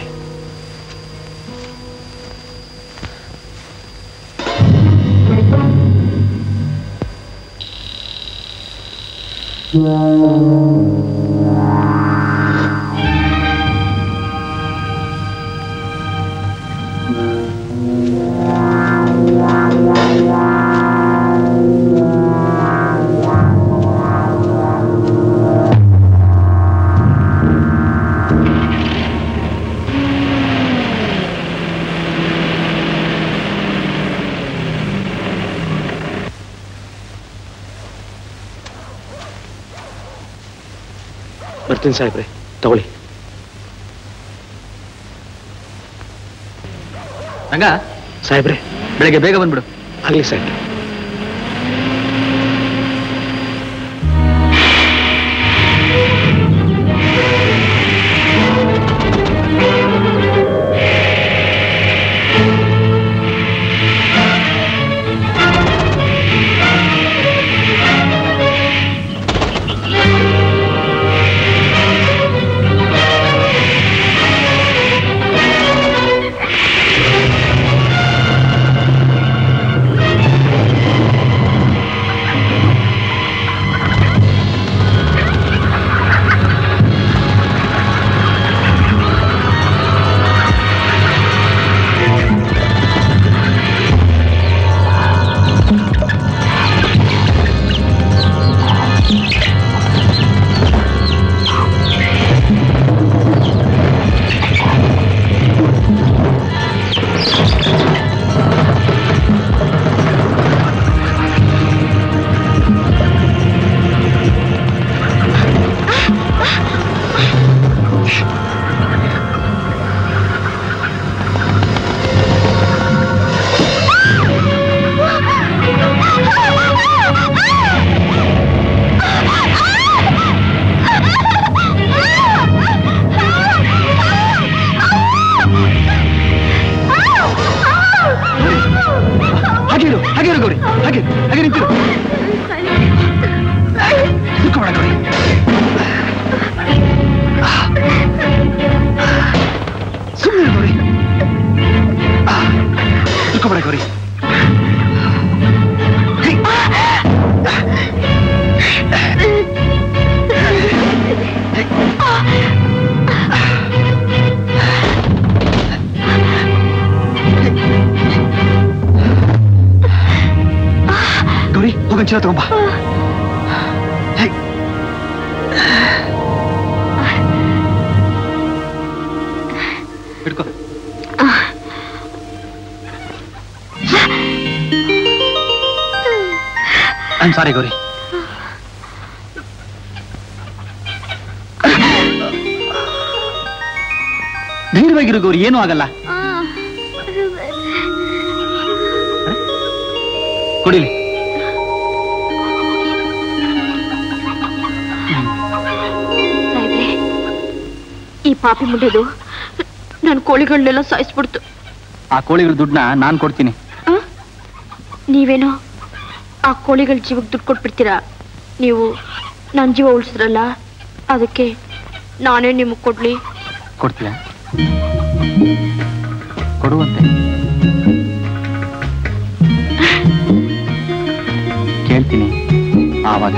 ಬರ್ತೀನಿ ಸಾಹೇಬ್ರೆ ತಗೊಳ್ಳಿ ರಂಗ ಸಾಹೇಬ್ರೆ ಬೆಳಗ್ಗೆ ಬೇಗ ಬಂದ್ಬಿಡು ಆಗ್ಲಿ ಸಾಹೇಬ್ರೆ ಒಂಚೂರು ತಗೊಂಬ ಹೇ. ಹಿಡ್ಕೋ ಐಮ್ ಸಾರಿ ಗೌರಿ ಧೈರ್ಯವಾಗಿರು ಗೌರಿ ಏನೂ ಆಗಲ್ಲ ಕುಡಿಲಿ ಸಾಯ್ಬ್ರೆ ಈ ಪಾಪಿ ಮುಂಡೆದು ನನ್ನ ಕೋಳಿಗಳನ್ನೆಲ್ಲ ಸಾಯಿಸ್ಬಿಡ್ತು ಆ ಕೋಳಿಗಳ ದುಡ್ಡನ್ನ ನಾನ್ ಕೊಡ್ತೀನಿ ಆ? ನೀವೇನೋ ಆ ಕೋಳಿಗಳ ಜೀವಕ್ಕೆ ದುಡ್ಡು ಕೊಟ್ಬಿಡ್ತೀರಾ ನೀವು ನನ್ನ ಜೀವ ಉಳಿಸಿದ್ರಲ್ಲ ಅದಕ್ಕೆ ನಾನೇ ನಿಮಗೆ ಕೊಡ್ಲಿ ಕೊಡ್ತೀಯ ಕೊಡುವಂತೆ ಕೇಳ್ತೀನಿ ಆವಾಗ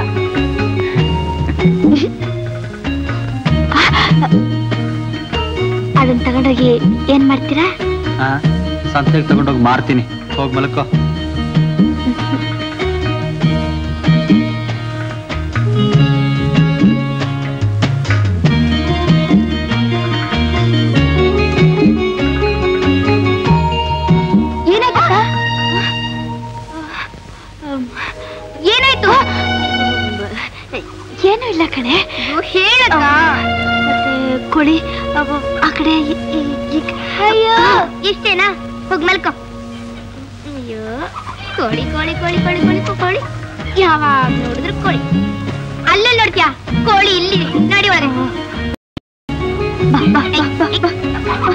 ಅದನ್ನ ತಗೊಂಡೋಗಿ ಏನ್ ಮಾಡ್ತೀರಾ ಹಾ ಸಂತೆಗೆ ತಗೊಂಡೋಗಿ ಮಾರ್ತೀನಿ ಹೋಗಿ ಮಲಕೋ ಏನಾಯ್ತಕ್ಕ ಏನಾಯ್ತು ಏನು ಇಲ್ಲ ಕಣೆ ಹೇಳಕ್ಕ ಮತ್ತೆ ಕೋಳಿ ಅವು ಆ ಕಡೆ ಈ- ಈ- ಈ ಕ- ಅಯ್ಯೋ ಇಷ್ಟೇನಾ ಹೋಗ್ ಮಲ್ಕೋ ಅಯ್ಯೋ ಕೋಳಿ ಕೋಳಿ ಕೋಳಿ ಕೋಳಿ ಕೋಳಿ ಕೋ- ಕೋಳಿ ಯಾವಾಗ ನೋಡಿದ್ರು ಕೋಳಿ ಅಲ್ಲೇ ನೋಡ್ತೀಯಾ ಕೋಳಿ ಇಲ್ಲಿ ನೋಡಿ ಒಳಗೆ ಬಾ, ಬಾ, ಬಾ, ಬಾ, ಬಾ.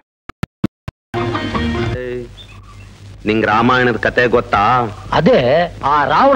ನಿಂಗ್ ರಾಮಾಯಣದ ಕತೆ ಗೊತ್ತಾ ಅದೇ ಆ ರಾವಣ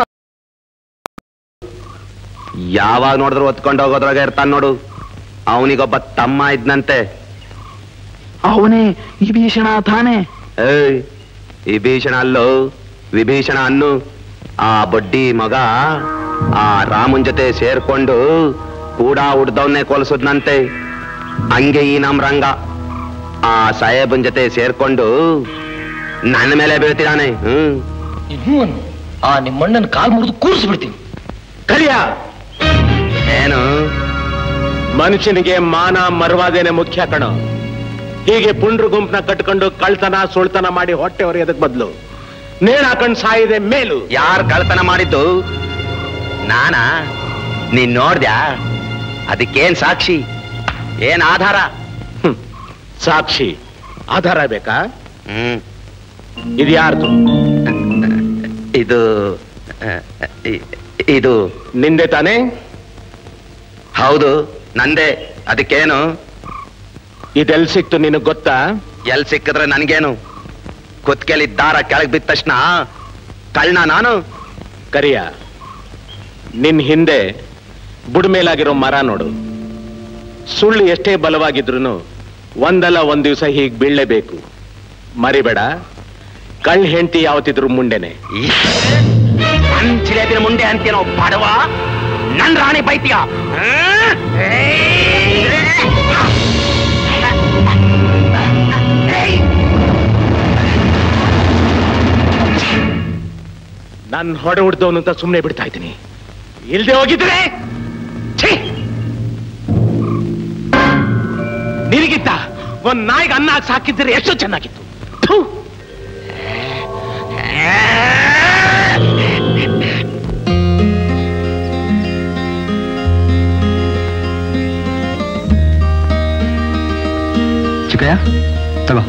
ಯಾವಾಗ ನೋಡಿದ್ರು ಒತ್ಕೊಂಡು ಹೋಗೋದ್ರಾಗ ಇರ್ತಾನ ನೋಡು ಅವನಿಗೊಬ್ಬ ತಮ್ಮ ಇದ್ನಂತೆ ಅವನೇ ಈ ಭೀಷಣ ತಾನೇ ಏಯ್ ವಿಭೀಷಣ ಅಲ್ಲೋ ವಿಭೀಷಣ ಅನ್ನು ಆ ಬಡ್ಡಿ ಮಗ ಆ ರಾಮನ್ ಜೊತೆ ಸೇರ್ಕೊಂಡು ಕೂಡ ಹುಡ್ದವನ್ನೇ ಕೊಲ್ಸದ್ನಂತೆ ಹಂಗೆ ಈ ನಮ್ ರಂಗ ಆ ಸಾಹೇಬನ್ ಜೊತೆ ಸೇರ್ಕೊಂಡು ನನ್ನ ಮೇಲೆ ಬೀಳ್ತಿದ್ದಾನೆ ಹ್ಮ್ ಆ ನಿಮ್ಮಣ್ಣನ ಕಾಲ್ ಮುರಿದು ಕೂರಿಸ್ಬಿಡ್ತೀನಿ ಕಲಿಯ ಏನು ಮನುಷ್ಯನಿಗೆ ಮಾನ ಮರ್ವಾದೇನೆ ಮುಖ್ಯ ಕಣ ಹೀಗೆ ಪುಂಡ್ರು ಗುಂಪನ್ನ ಕಟ್ಕೊಂಡು ಕಳ್ತನ ಸುಳ್ತನ ಮಾಡಿ ಹೊಟ್ಟೆ ಹೊರೆಯೋದಕ್ ಬದಲು ನೇಣ್ ಹಾಕೊಂಡ್ ಸಾಯಿದೆ ಮೇಲು ಯಾರ್ ಕಳ್ತನ ಮಾಡಿದ್ದು ನಾನಾ ನೀನ್ ನೋಡ್ದ್ಯಾ ಅದಕ್ಕೇನ್ ಸಾಕ್ಷಿ ಏನ್ ಆಧಾರ ಹ್ಮ್. ಸಾಕ್ಷಿ ಆಧಾರ ಬೇಕಾ ಹ್ಮ್ ಇದು ಯಾರ್ದು ಇದು ಅಹ್, ಇ- ಇದು ನಿಂದೆ ತಾನೇ ಹೌದು ನಂದೇ ಅದಕ್ಕೇನು ಇದೆಲ್ ಸಿಕ್ತು ನಿನಗ್ ಗೊತ್ತಾ ಎಲ್ ಸಿಕ್ಕಿದ್ರೆ ನನ್ಗೇನು ಕುತ್ಕೆಲಿ ದಾರ ಕೆಳಗ್ ಬಿದ್ದ ತಕ್ಷಣ ಕಳ್ಳ ನಾನು ಕರಿಯ ನಿನ್ ಹಿಂದೆ ಬುಡ್ಮೇಲಾಗಿರೋ ಮರ ನೋಡು ಸುಳ್ಳು ಎಷ್ಟೇ ಬಲವಾಗಿದ್ರು ಒಂದಲ್ಲ ಒಂದ್ ದಿವಸ ಹೀಗ್ ಬೀಳ್ಲೇಬೇಕು ಮರಿಬೇಡ ಕಳ್ ಹೆಂಡತಿ ಯಾವತ್ತಿದ್ರು ಮುಂಡೆನೆ ಈ ನನ್ ಜಿಲೇಬಿನ ಮುಂದೆ ಅಂತೇನೋ ಬಡವ ನನ್ ರಾಣಿ ಬೈತಿಯ ನನ್ ಹೊಡೆ ಹುಡ್ದವನು ಅಂತ ಸುಮ್ನೆ ಬಿಡ್ತಾ ಇದ್ದೀನಿ ಇಲ್ದೆ ಹೋಗಿದ್ರೆ ಛೀ! ನಿನಗಿಂತ ಒಂದ್ ನಾಯಿಗೆ ಅನ್ನ ಹಾಕಿ ಸಾಕಿದ್ರೆ ಎಷ್ಟೋ ಚೆನ್ನಾಗಿತ್ತು ಥು! ಚಿಕ್ಕಯ್ಯ ತಗೋ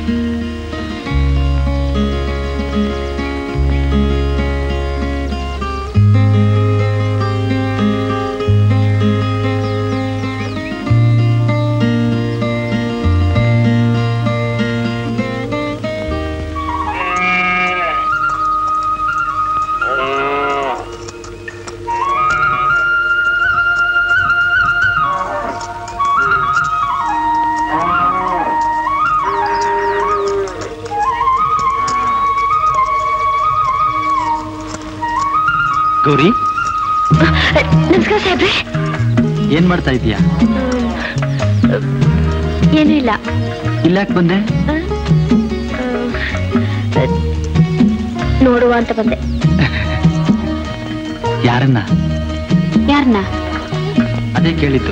ಗೌರಿ ನಮಸ್ಕಾರ ಸಾಹೇಬ್ರೆ ಏನ್ ಮಾಡ್ತಾ ಇದೀಯಾ ಏನೂ ಇಲ್ಲ ಇಲ್ಲಾಕ್ ಬಂದೆ ನೋಡುವ ಅಂತ ಬಂದೆ ಯಾರನ್ನ ಯಾರನ್ನ ಅದೇ ಕೇಳಿದ್ದು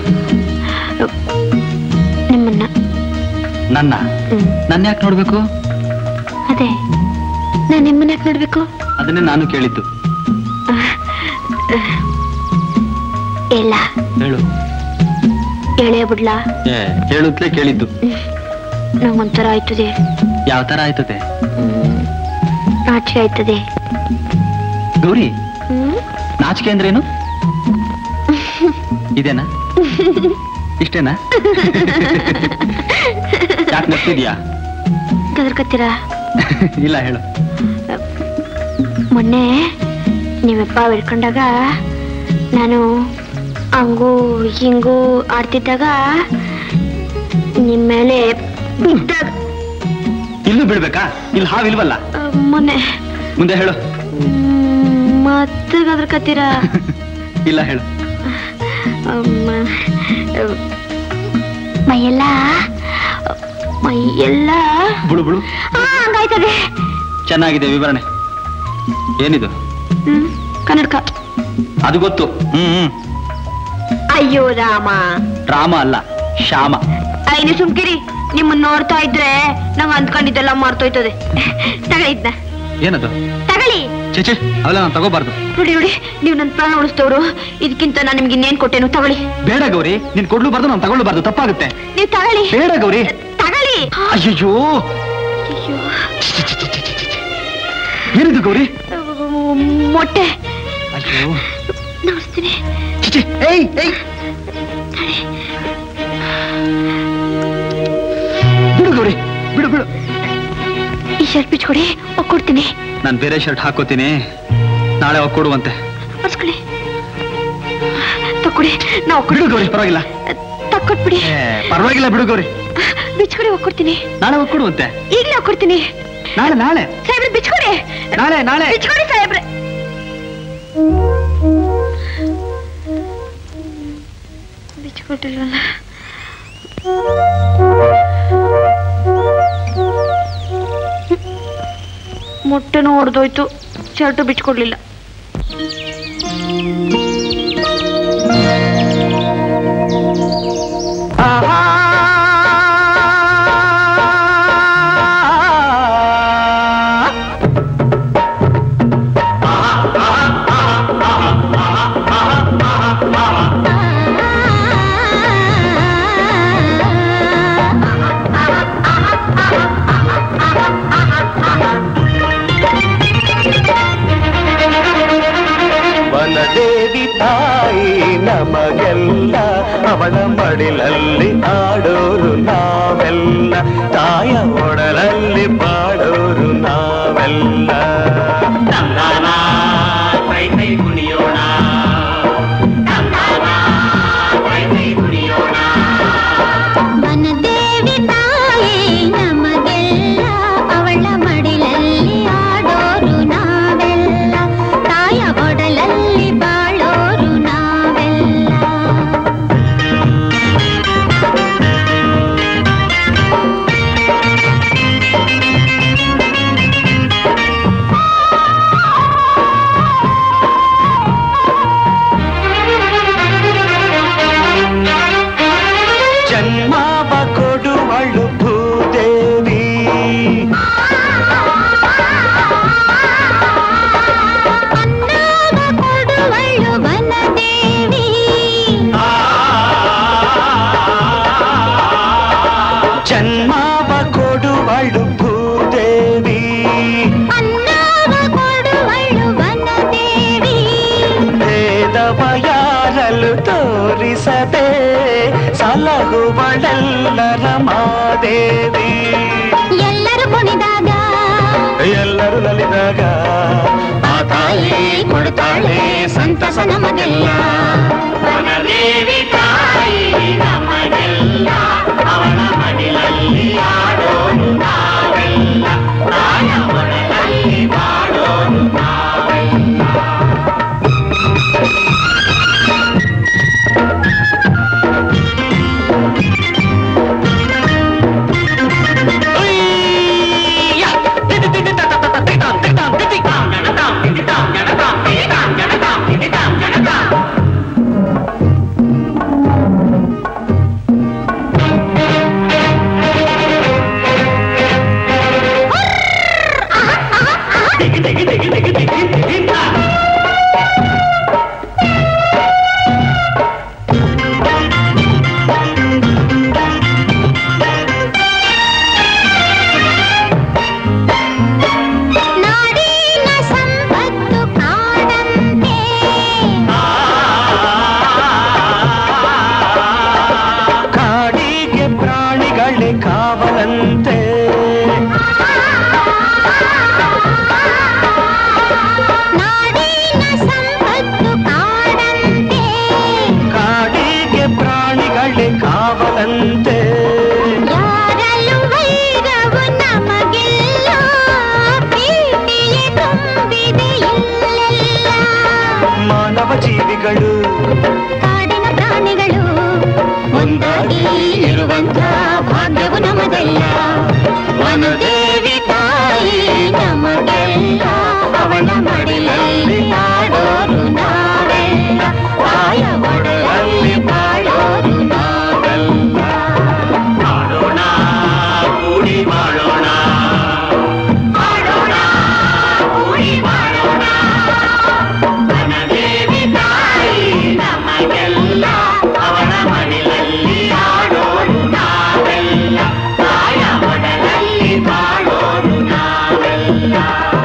ನಿಮ್ಮನ್ನ ನನ್ನ ಹ್ಮ್ ನನ್ನ ಯಾಕೆ ನೋಡ್ಬೇಕು ಅದೇ ನಾನು ನಿಮ್ಮನ್ನ ಯಾಕೆ ನೋಡ್ಬೇಕು ಅದನ್ನೇ ನಾನು ಕೇಳಿದ್ದು ಇಲ್ಲ ಹೇಳು ಎಳೆಯ ಬಿಡ್ಲಾ ಏ ಹೇಳುತ್ತಲೇ ಕೇಳಿದ್ದು ನಂಗೊಂಥರ ಆಯ್ತದೆ ಯಾವ ತರ ಆಯ್ತದೆ ಹ್ಮ್. ನಾಚಿಕೆ ಆಯ್ತದೆ ಗೌರಿ ಹ್ಮ್ ನಾಚಿಕೆ ಅಂದ್ರೇನು ಇದೇನಾ ಇಷ್ಟೇನಾ ಯಾಕೆ ನಗ್ತಿದ್ಯಾ ಗದರ್ಕತ್ತೀರಾ ಇಲ್ಲ ಹೇಳು ಮೊನ್ನೆ ನೀವಪ್ಪ ಬೆಳ್ಕೊಂಡಾಗ ನಾನು ಹಂಗೂ ಹಿಂಗೂ ಆಡ್ತಿದ್ದಾಗ ನಿಮ್ಮ ಮೇಲೆ ಬಿದ್ದಾಗ ಇಲ್ಲೂ ಬಿಡ್ಬೇಕಾ ಇಲ್ಲಿ ಹಾವಿಲ್ವಲ್ಲ ಆ, ಮೊನ್ನೆ ಮುಂದೆ ಹೇಳು ಮ್, ಮತ್ತೆ ಗದರ್ಕತ್ತೀರಾ ಇಲ್ಲ ಹೇಳು ಅಮ್ಮ, ಮೈಯೆಲ್ಲ ಮೈಯೆಲ್ಲ ಬುಳು ಬುಳು ಆ, ಹಂಗಾಯ್ತದೆ ಚೆನ್ನಾಗಿದೆ ವಿವರಣೆ ಏನಿದು ಹ್ಮ್ ಕನ್ನಡಕ ಅದು ಗೊತ್ತು ಹ್ಮ್ ಹ್ಮ್ ಅಯ್ಯೋ ರಾಮ ರಾಮ ಅಲ್ಲ ಶ್ಯಾಮ ಐನು ಸುಮ್ಕಿರಿ ನಿಮ್ಮನ್ನ ನೋಡ್ತಾ ಇದ್ರೆ ನಂಗೆ ಅಂದ್ಕೊಂಡಿದ್ದೆಲ್ಲ ಮಾರ್ತೋಯ್ತದೆ ತಗಳಿದ್ನ ಏನದು ತಗಳಿ ಚೇಚೆ ಅವೆಲ್ಲ ನಾನು ತಗೋಬಾರ್ದು ನೋಡಿ ನೋಡಿ ನೀವು ನನ್ನ ಪ್ರಾಣ ಉಳಿಸ್ತವ್ರು ಇದಕ್ಕಿಂತ ನಾನು ನಿಮ್ಗೆ ಇನ್ನೇನ್ ಕೊಟ್ಟೇನು ತಗೊಳ್ಳಿ ಬೇಡ ಗೌರಿ ನೀನ್ ಕೊಡ್ಲೂಬಾರ್ದು ನಾನು ತಗೊಳ್ಬಾರ್ದು ತಪ್ಪಾಗುತ್ತೆ ನೀವು ತಗೊಳ್ಳಿ ಬೇಡ ಗೌರಿ ತಗೊಳ್ಳಿ ಅಯ್ಯೋ ಅಯ್ಯೋ ಏನಿದು ಗೌರಿ ಮೊಟ್ಟೆ ಅಯ್ಯೋ ನೋಡ್ತೀನಿ ಚಿಚಿ ಏಯ್ ಏಯ್ ಬಿಡು ಗೌರಿ ಬಿಡು ಬಿಡು ಈ ಶರ್ಟ್ ಬಿಚ್ಕೊಡಿ ಒಕ್ಕೊಡ್ತೀನಿ ನಾನು ಬೇರೆ ಶರ್ಟ್ ಹಾಕೋತೀನಿ ನಾಳೆ ಕೊಡುವಂತೆ ಬರ್ಸ್ಕೊಳ್ಳಿ ತಕ್ಕೊಡಿ ನಾ ಬಿಡು ಗೌರಿ ಪರವಾಗಿಲ್ಲ ತಕ್ಕೊಟ್ಬಿಡಿ ಏ, ಪರವಾಗಿಲ್ಲ ಬಿಡು ಗೌರಿ ಬಿಚ್ಕೊಡಿ ಒಕ್ಕೊಡ್ತೀನಿ ನಾಳೆ ಕೊಡುವಂತೆ ಈಗಲೇ ಒಕ್ಕೊಡ್ತೀನಿ ನಾಳೆ ನಾಳೆ ಸಾಹೇಬ್ರೆ ಬಿಚ್ಕೊಡಿ ನಾಳೆ ನಾಳೆ ಬಿಚ್ಕೊಡಿ ಸಾಹೇಬ್ರೆ ಬಿಚ್ಕೊಟ್ಟಿಲ್ವಲ್ಲ ಮೊಟ್ಟೆನೂ ಹೊಡೆದೋಯ್ತು ಶರ್ಟು ಬಿಚ್ಕೊಡ್ಲಿಲ್ಲ ವನದೇವಿ ತಾಯಿ ನಮಗೆಲ್ಲ ಅವಳ ಮಡಿಲಲ್ಲಿ ಆಡೋರು ನಾವೆಲ್ಲ ತಾಯ ಒಡಲಲ್ಲಿ ಬಾಡೋರು ನಾವೆಲ್ಲ ವನದೇವಿ ತಾಯಿ ನಮಗೆಲ್ಲ ಅವಳ ಮಡಿಲಲ್ಲಿ ಆಡೋರು ನಾವೆಲ್ಲ ತಾಯ ಒಡಲಲ್ಲಿ ಬಾಳೋರು ನಾವೆಲ್ಲ ಜನ್ಮಾವ ಕೊಡುವಳು ಭೂದೇವಿ ಅನ್ನವ ಕೊಡುವಳು ವನದೇವಿ ಜನ್ಮಾವ ಕೊಡುವಳು ಭೂದೇವಿ ಅನ್ನವ ಕೊಡುವಳು ವನದೇವಿ ಭೇದವ ಯಾರಲು ತೋರಿಸದೆ ಸಲಹುವಳೆಲ್ಲರ ಮಾದೇವಿ ಎಲ್ಲರೂ ಕುಣಿದಾಗ ಎಲ್ಲರೂ ನಲಿದಾಗ ಆ ತಾಯಿ ಕೊಡ್ತಾಳೆ ಸಂತಸ ನಮಗೆಲ್ಲ ವನದೇವಿ ತಾಯಿ ನಮಗೆಲ್ಲ ಅವಳ ಮಡಿಲಲ್ಲಿ ಆಡೋನು ನಾವೆಲ್ಲ ತಾಯ ಒಡಲಲ್ಲಿ ಬಾಡೋನು ನಾವೆಲ್ಲ ಕಾವಲಂತೆ ನಾಡಿನ ಸಂಪತ್ತು ಕಾಡಂತೆ ಕಾಡಿಗೆ ಪ್ರಾಣಿಗಳೇ ಕಾವಲಂತೆ ಯಾರಲ್ಲೂ ವೈರವು ನಮಗಿಲ್ಲ ಪ್ರೀತಿಯೇ ತುಂಬಿದೆ ಇಲ್ಲೆಲ್ಲ ಮಾನವ ಜೀವಿಗಳು ಕಾಡಿನ ಪ್ರಾಣಿಗಳು ಒಂದಾಗಿ ಇರುವಂತ ಭಾಗ್ಯವು ನಮದೆಲ್ಲ ವನದೇವಿ ತಾಯಿ ನಮಗೆಲ್ಲ ಅವಳ ಮಡಿಲಲ್ಲಿ ಆಡೋರು ನಾವೆಲ್ಲ ತಾಯ ಒಡಲಲ್ಲಿ ಬಾಳೋರು ನಾವೆಲ್ಲ ಮಾಡೋಣ ಕೂಡಿ ಮಾಡೋಣ ಮಾಡೋಣ ಕೂಡಿ ಮಾಡೋಣ ವನದೇವಿ ತಾಯಿ ನಮಗೆಲ್ಲ ಅವಳ ಮಡಿಲಲ್ಲಿ ಆಡೋರು ನಾವೆಲ್ಲ ತಾಯ ಒಡಲಲ್ಲಿ ಬಾಳೋರು ನಾವೆಲ್ಲ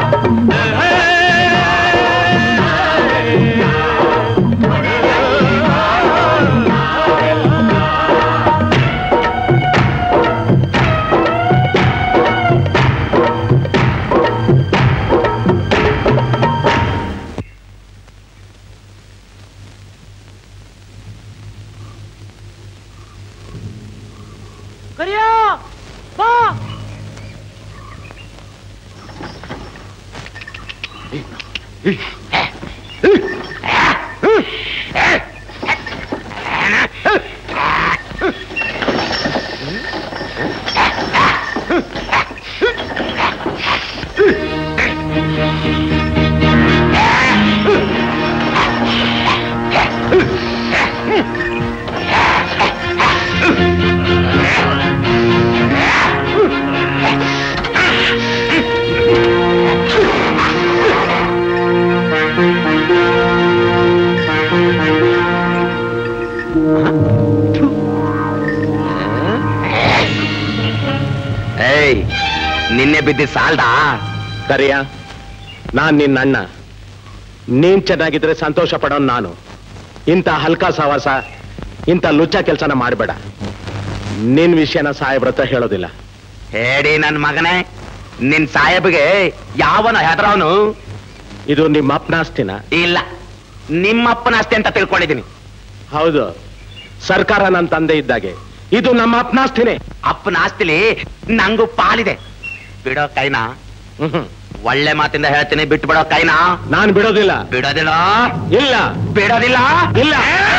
ಏಯ್ ನಿನ್ನೆ ಬಿದ್ದಿ ಸಾಲ್ದಾ ಕರಿಯ ನಾನ್ ನಿನ್ನ ಅಣ್ಣ ನೀನ್ ಚೆನ್ನಾಗಿದ್ರೆ ಸಂತೋಷ ಪಡೋನ್ ನಾನು ಇಂಥ ಹಲ್ಕಾ ಸವಾಸ ಇಂಥ ಲುಚ್ಚ ಕೆಲಸನ ಮಾಡಬೇಡ ನಿನ್ ವಿಷಯನ ಸಾಹೇಬ್ರ ಹತ್ರ ಹೇಳೋದಿಲ್ಲ ಹೇಳಿ ನನ್ ಮಗನೇ ನಿನ್ ಸಾಹೇಬ್ಗೆ ಯಾವನ ಹೆದರವನು ಇದು ನಿಮ್ಮ ಅಪ್ಪನಾಸ್ತಿನ ಇಲ್ಲ ನಿಮ್ಮಪ್ಪನ ಆಸ್ತಿ ಅಂತ ತಿಳ್ಕೊಂಡಿದ್ದೀನಿ ಹೌದು ಸರ್ಕಾರ ನನ್ನ ತಂದೆ ಇದ್ದಾಗೆ ಇದು ನಮ್ಮ ಅಪ್ಪನಾಸ್ತಿನೇ ಅಪ್ಪನ ಆಸ್ತಿಲಿ ನಂಗೂ ಪಾಲಿದೆ ಬಿಡೋ ಕೈನಾ ಹ್ಮ್ ಒಳ್ಳೆ ಮಾತಿಂದ ಹೇಳ್ತೀನಿ ಬಿಟ್ಟು ಬಿಡೋ ಕೈನಾ ನಾನ್ ಬಿಡೋದಿಲ್ಲ ಬಿಡೋದಿಲ್ಲ ಇಲ್ಲ ಬಿಡೋದಿಲ್ಲ ಇಲ್ಲ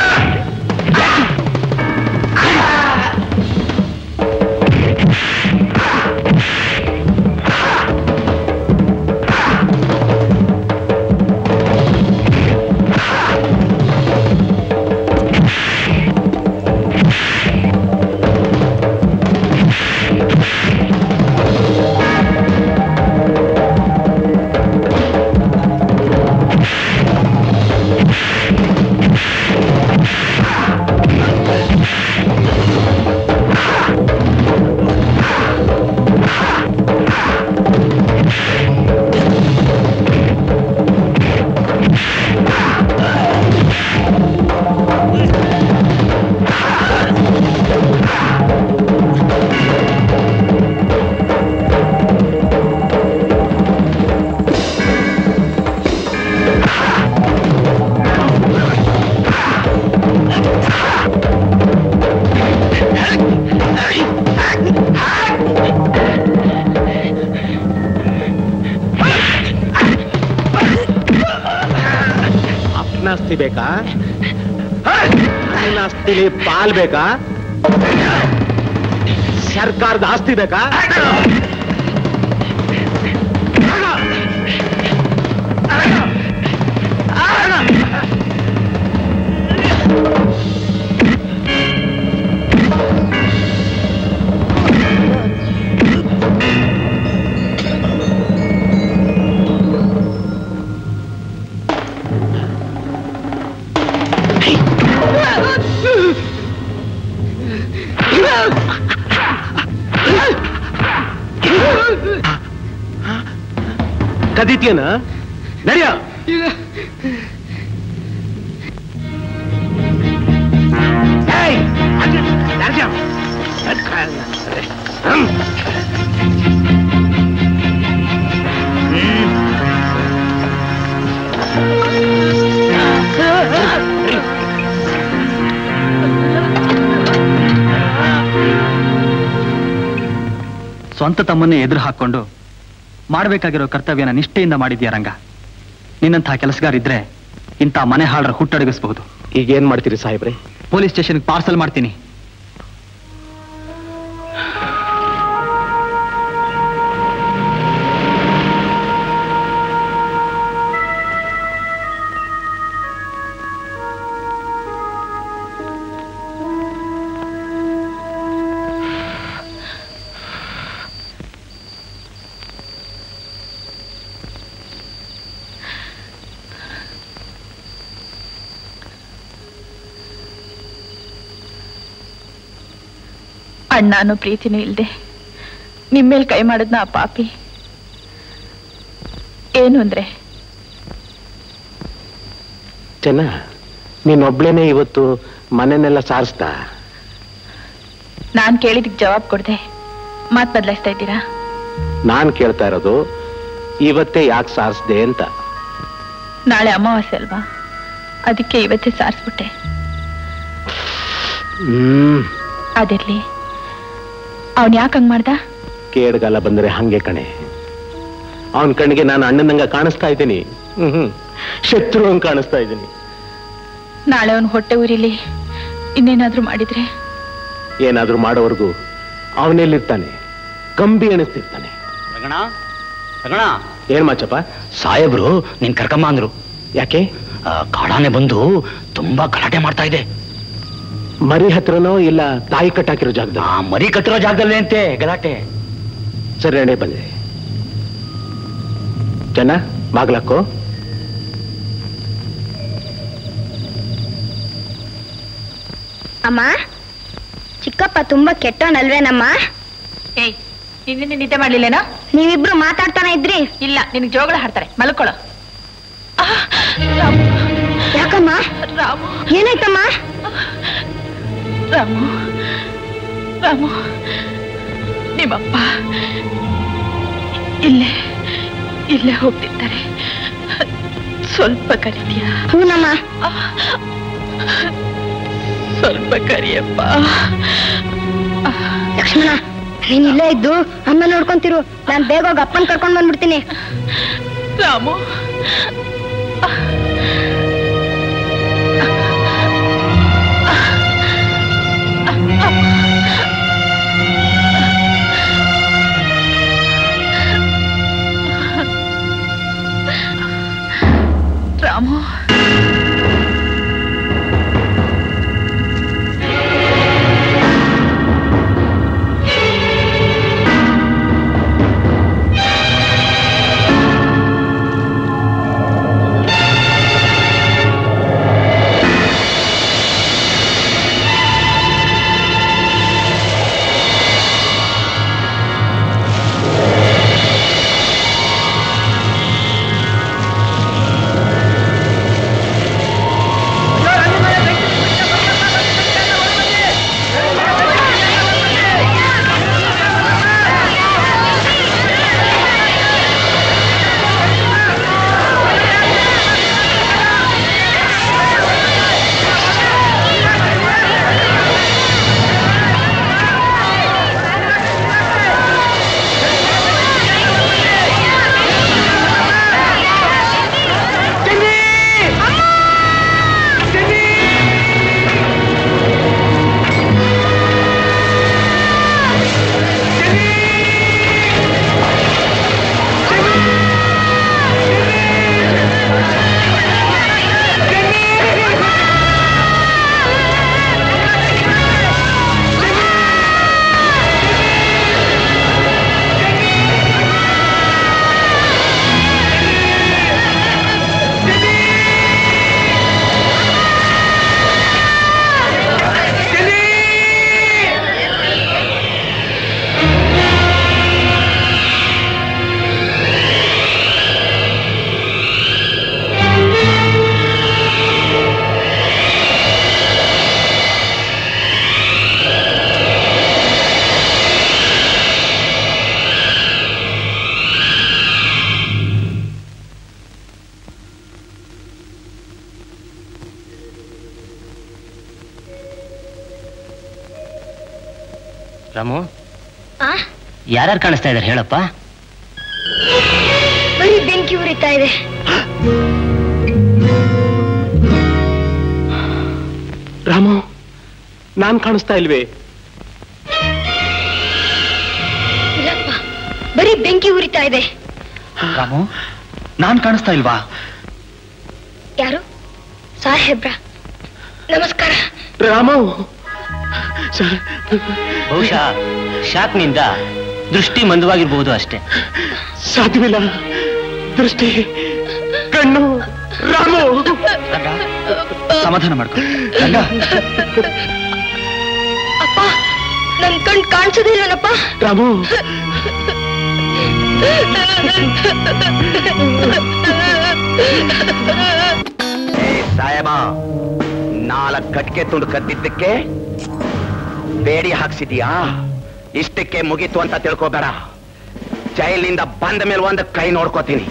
ಅಪ್ಪನಾಸ್ತಿ ಬೇಕಾ ನಿನ್ನ ಆಸ್ತಿಲಿ ಪಾಲ್ ಬೇಕಾ ಸರ್ಕಾರದ ಆಸ್ತಿ ಬೇಕಾ ಕದೀತ್ಯನ ನಡೆಯ ಸ್ವಂತ ತಮ್ಮನ್ನೇ ಎದುರು ಹಾಕೊಂಡು ಮಾಡಬೇಕಾಗಿರೋ ಕರ್ತವ್ಯನ ನಿಷ್ಠೆಯಿಂದ ಮಾಡಿದ್ಯಾ ರಂಗ ನಿನ್ನಂತಹ ಕೆಲಸಗಾರ ಇದ್ರೆ ಇಂಥ ಮನೆ ಹಾಳರ ಹುಟ್ಟಡಗಿಸಬಹುದು ಈಗ ಏನ್ ಮಾಡ್ತೀರಿ ಸಾಹೇಬ್ರೆ ಪೊಲೀಸ್ ಸ್ಟೇಷನ್ಗೆ ಪಾರ್ಸಲ್ ಮಾಡ್ತೀನಿ ಅಣ್ಣ ಅನ್ನೋ ಪ್ರೀತಿನೂ ಇಲ್ದೆ ನಿಮ್ಮೇಲ್ ಕೈ ಮಾಡಿದ್ನ ಆ ಪಾಪಿ ಏನು ಅಂದ್ರೆ ಚೆನ್ನ ನೀನೊಬ್ಳೇನೆ ಇವತ್ತು ಮನೆನೆಲ್ಲ ಸಾರಿಸ್ತಾ ನಾನ್ ಕೇಳಿದಕ್ ಜವಾಬ್ ಕೊಡ್ದೆ ಮಾತ್ ಬದಲಾಯಿಸ್ತಾ ಇದ್ದೀರಾ ನಾನ್ ಕೇಳ್ತಾ ಇರೋದು ಇವತ್ತೇ ಯಾಕೆ ಸಾರಿಸ್ದೆ ಅಂತ ನಾಳೆ ಅಮಾವಾಸ್ಯೆ ಅಲ್ವಾ ಅದಕ್ಕೆ ಇವತ್ತೇ ಸಾರಿಸ್ಬಿಟ್ಟೆ ಹ್ಮ್ ಅದಿರ್ಲಿ ಅವನ್ ಯಾಕೆ ಹಂಗ್ ಮಾಡ್ದ ಕೇಡ್ಗಾಲ ಬಂದ್ರೆ ಹಂಗೆ ಕಣೆ ಅವನ್ ಕಣ್ಣಿಗೆ ನಾನು ಅಣ್ಣನಂಗ ಕಾಣಿಸ್ತಾ ಇದ್ದೀನಿ ಹ್ಮ್ ಹ್ಮ್. ಶತ್ರು ಹಂಗ್ ಕಾಣಿಸ್ತಾ ಇದ್ದೀನಿ ನಾಳೆ ಅವನ್ ಹೊಟ್ಟೆ ಊರಿಲಿ ಇನ್ನೇನಾದ್ರೂ ಮಾಡಿದ್ರೆ ಏನಾದ್ರೂ ಮಾಡೋವರೆಗೂ ಅವನೆಲ್ಲಿರ್ತಾನೆ ಕಂಬಿ ಎಣಿಸ್ತಿರ್ತಾನೆ ರಗಣ ರಗಣ ಏನ್ ಮಾಚಪ್ಪ ಸಾಹೇಬ್ರು ನಿನ್ ಕರ್ಕಮ್ಮ ಅಂದ್ರು ಯಾಕೆ ಆ, ಕಾಡಾನೆ ಬಂದು ತುಂಬಾ ಗಲಾಟೆ ಮಾಡ್ತಾ ಇದೆ ಮರಿ ಹತ್ರನೋ ಇಲ್ಲ ತಾಯಿ ಕಟ್ಟಾಕಿರೋ ಜಾಗದ ಆ ಮರಿ ಕಟ್ಟಿರೋ ಜಾಗದಲ್ಲಿ ಅಂತೆ ಗಲಾಟೆ ಸರಿ ಅಣ್ಣೆ ಬಂದೆ ಚೆನ್ನ ಬಾಗ್ಲಕ್ಕೋ ಅಮ್ಮ ಚಿಕ್ಕಪ್ಪ ತುಂಬಾ ಕೆಟ್ಟವನಲ್ವೇನಮ್ಮ ಏಯ್ ನಿನ್ನೆ ನಿದ್ದೆ ಮಾಡ್ಲಿಲ್ಲೇನೋ ನೀವಿಬ್ರು ಮಾತಾಡ್ತಾನೆ ಇದ್ರಿ ಇಲ್ಲ ನಿನಗೆ ಜೋಗಳ ಹಾಡ್ತಾರೆ ಮಲ್ಕೊಳ್ಳೋ ಯಾಕಮ್ಮ ರಾಮು ಏನಾಯ್ತಮ್ಮ ರಾಮು ರಾಮು ನಿಮ್ಮಪ್ಪ ಇಲ್ಲೇ ಇಲ್ಲೇ ಹೋಗ್ತಿದ್ದಾರೆ ಸ್ವಲ್ಪ ಕರಿತೀಯ ಹೂನಮ್ಮ ಸ್ವಲ್ಪ ಕರಿಯಪ್ಪ ಲಕ್ಷ್ಮಣ ನೀನ್ ಇಲ್ಲೇ ಇದ್ದು ಅಮ್ಮ ನೋಡ್ಕೊಂತಿರು ನಾನ್ ಬೇಗ ಹೋಗಿ ಅಪ್ಪನ್ ಕರ್ಕೊಂಡ್ ಬಂದ್ಬಿಡ್ತೀನಿ ರಾಮು ರಾಮು ರಾಮು ಆ ಯಾರ್ಯಾರು ಕಾಣಿಸ್ತಾ ಇದಾರೆ ಹೇಳಪ್ಪ ಬರೀ ಬೆಂಕಿ ಉರಿತಾ ಇದೆ ರಾಮು ನಾನ್ ಕಾಣಿಸ್ತಾ ಇಲ್ವೇ ಇಲ್ಲಪ್ಪ ಬರೀ ಬೆಂಕಿ ಉರಿತಾ ಇದೆ ರಾಮು ನಾನ್ ಕಾಣಿಸ್ತಾ ಇಲ್ವಾ ಯಾರು ಸಾಹೇಬ್ರ ನಮಸ್ಕಾರ ರಾಮು ಸರ್ ಬಹುಶಃ ಶಾಕ್ನಿಂದ ದೃಷ್ಟಿ ಮಂದವಾಗಿರ್ಬಹುದು ಅಷ್ಟೇ ಸಾಧ್ಯವಿಲ್ಲ ದೃಷ್ಟಿ ಕಣ್ಣು ರಾಮು ರಂಗ ಸಮಾಧಾನ ಮಾಡ್ಕೊ ರಂಗ ಅಪ್ಪ ನನ್ ಕಣ್ ಕಾಣಿಸೋದಿಲ್ಲನಪ್ಪ ರಾಮು ಏ ಸಾಹೇಬ ನಾಲ್ಕು ಕಟ್ಕೆ ತುಂಡು ಕದ್ದಿದ್ದಕ್ಕೆ ಬೇಡಿ ಹಾಕ್ಸಿದ್ಯಾ ಇಷ್ಟಕ್ಕೆ ಮುಗೀತು ಅಂತ ತಿಳ್ಕೊಬೇಡ ಜೈಲಿಂದ ಬಂದ ಮೇಲೆ ಒಂದು ಕೈ ನೋಡ್ಕೋತೀನಿ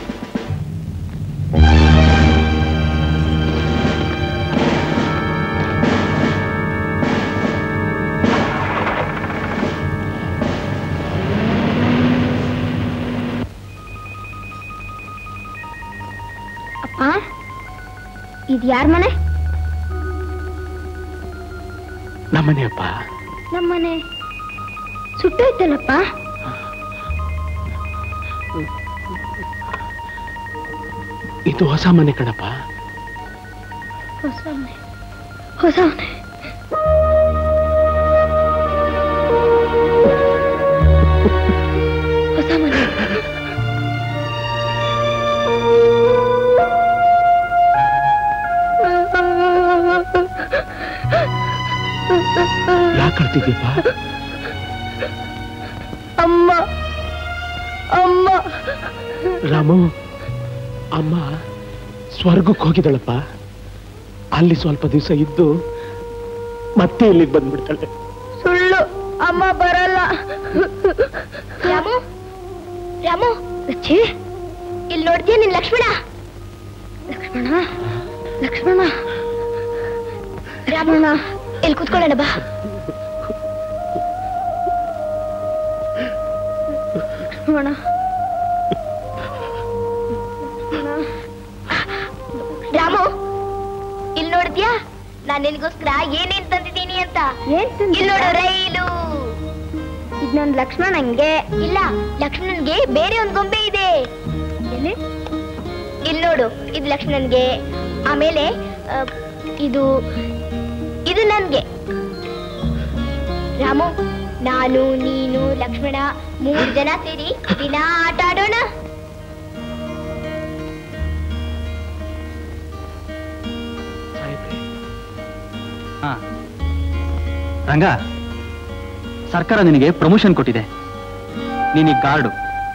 ಅಪ್ಪ ಇದು ಯಾರ ಮನೆ ನಮ್ಮನೆಯಪ್ಪ ನಮ್ಮನೆ ಸುಟ್ಟೋಯ್ತಲ್ಲಪ್ಪ ಇದು ಹೊಸ ಮನೆ ಕಣಪ್ಪ ಹೊಸ ಮನೆ ಹೊಸ ಮನೆ ಹೊಸ ಮನೆ ಯಾಕೆ ಕಳ್ತಿದ್ದೀಪ್ಪ ಅಮ್ಮ ಅಮ್ಮ ರಾಮು ಅಮ್ಮ ಸ್ವರ್ಗಕ್ಕೆ ಹೋಗಿದ್ದಾಳಪ್ಪ ಅಲ್ಲಿ ಸ್ವಲ್ಪ ದಿವಸ ಇದ್ದು ಮತ್ತೆ ಇಲ್ಲಿಗೆ ಬಂದ್ಬಿಡ್ತಾಳೆ ಸುಳ್ಳು ಅಮ್ಮ ಬರಲ್ಲ ರಾಮು ರಾಮು ಛೀ ಇಲ್ಲಿ ನೋಡ್ತೀಯ ನಿನ್ ಲಕ್ಷ್ಮಣ ಲಕ್ಷ್ಮಣ ಲಕ್ಷ್ಮಣ ರಾಮಣ್ಣ ಇಲ್ಲಿ ಕೂತ್ಕೊಳ್ಳೋಣ ಬಾ ಲಕ್ಷ್ಮಣ ರಾಮು ಇಲ್ಲಿ ನೋಡ್ತೀಯಾ ನಾನ್ ನಿನ್ಗೋಸ್ಕರ ಏನೇನ್ ತಂದಿದ್ದೀನಿ ಅಂತ ಏನ್ ಇಲ್ಲಿ ನೋಡು ರೈಲು ಇದು ನನ್ ಲಕ್ಷ್ಮಣನ್ಗೆ ಇಲ್ಲ ಲಕ್ಷ್ಮಣನ್ಗೆ ಬೇರೆ ಒಂದ್ ಗೊಂಬೆ ಇದೆ ಎಲ್ಲಿ ಇಲ್ಲಿ ನೋಡು ಇದು ಲಕ್ಷ್ಮಣನ್ಗೆ ಆಮೇಲೆ ಆ, ಇದು ಇದು ನನ್ಗೆ ರಾಮು ನಾನು ನೀನು ಲಕ್ಷ್ಮಣ ಮೂರು ಜನ ಸೇರಿ ದಿನ ಆಟ ಆಡೋಣ ಹಾ ರಂಗ ಸರ್ಕಾರ ನಿನಗೆ ಪ್ರಮೋಷನ್ ಕೊಟ್ಟಿದೆ ನೀನೀಗ ಗಾರ್ಡು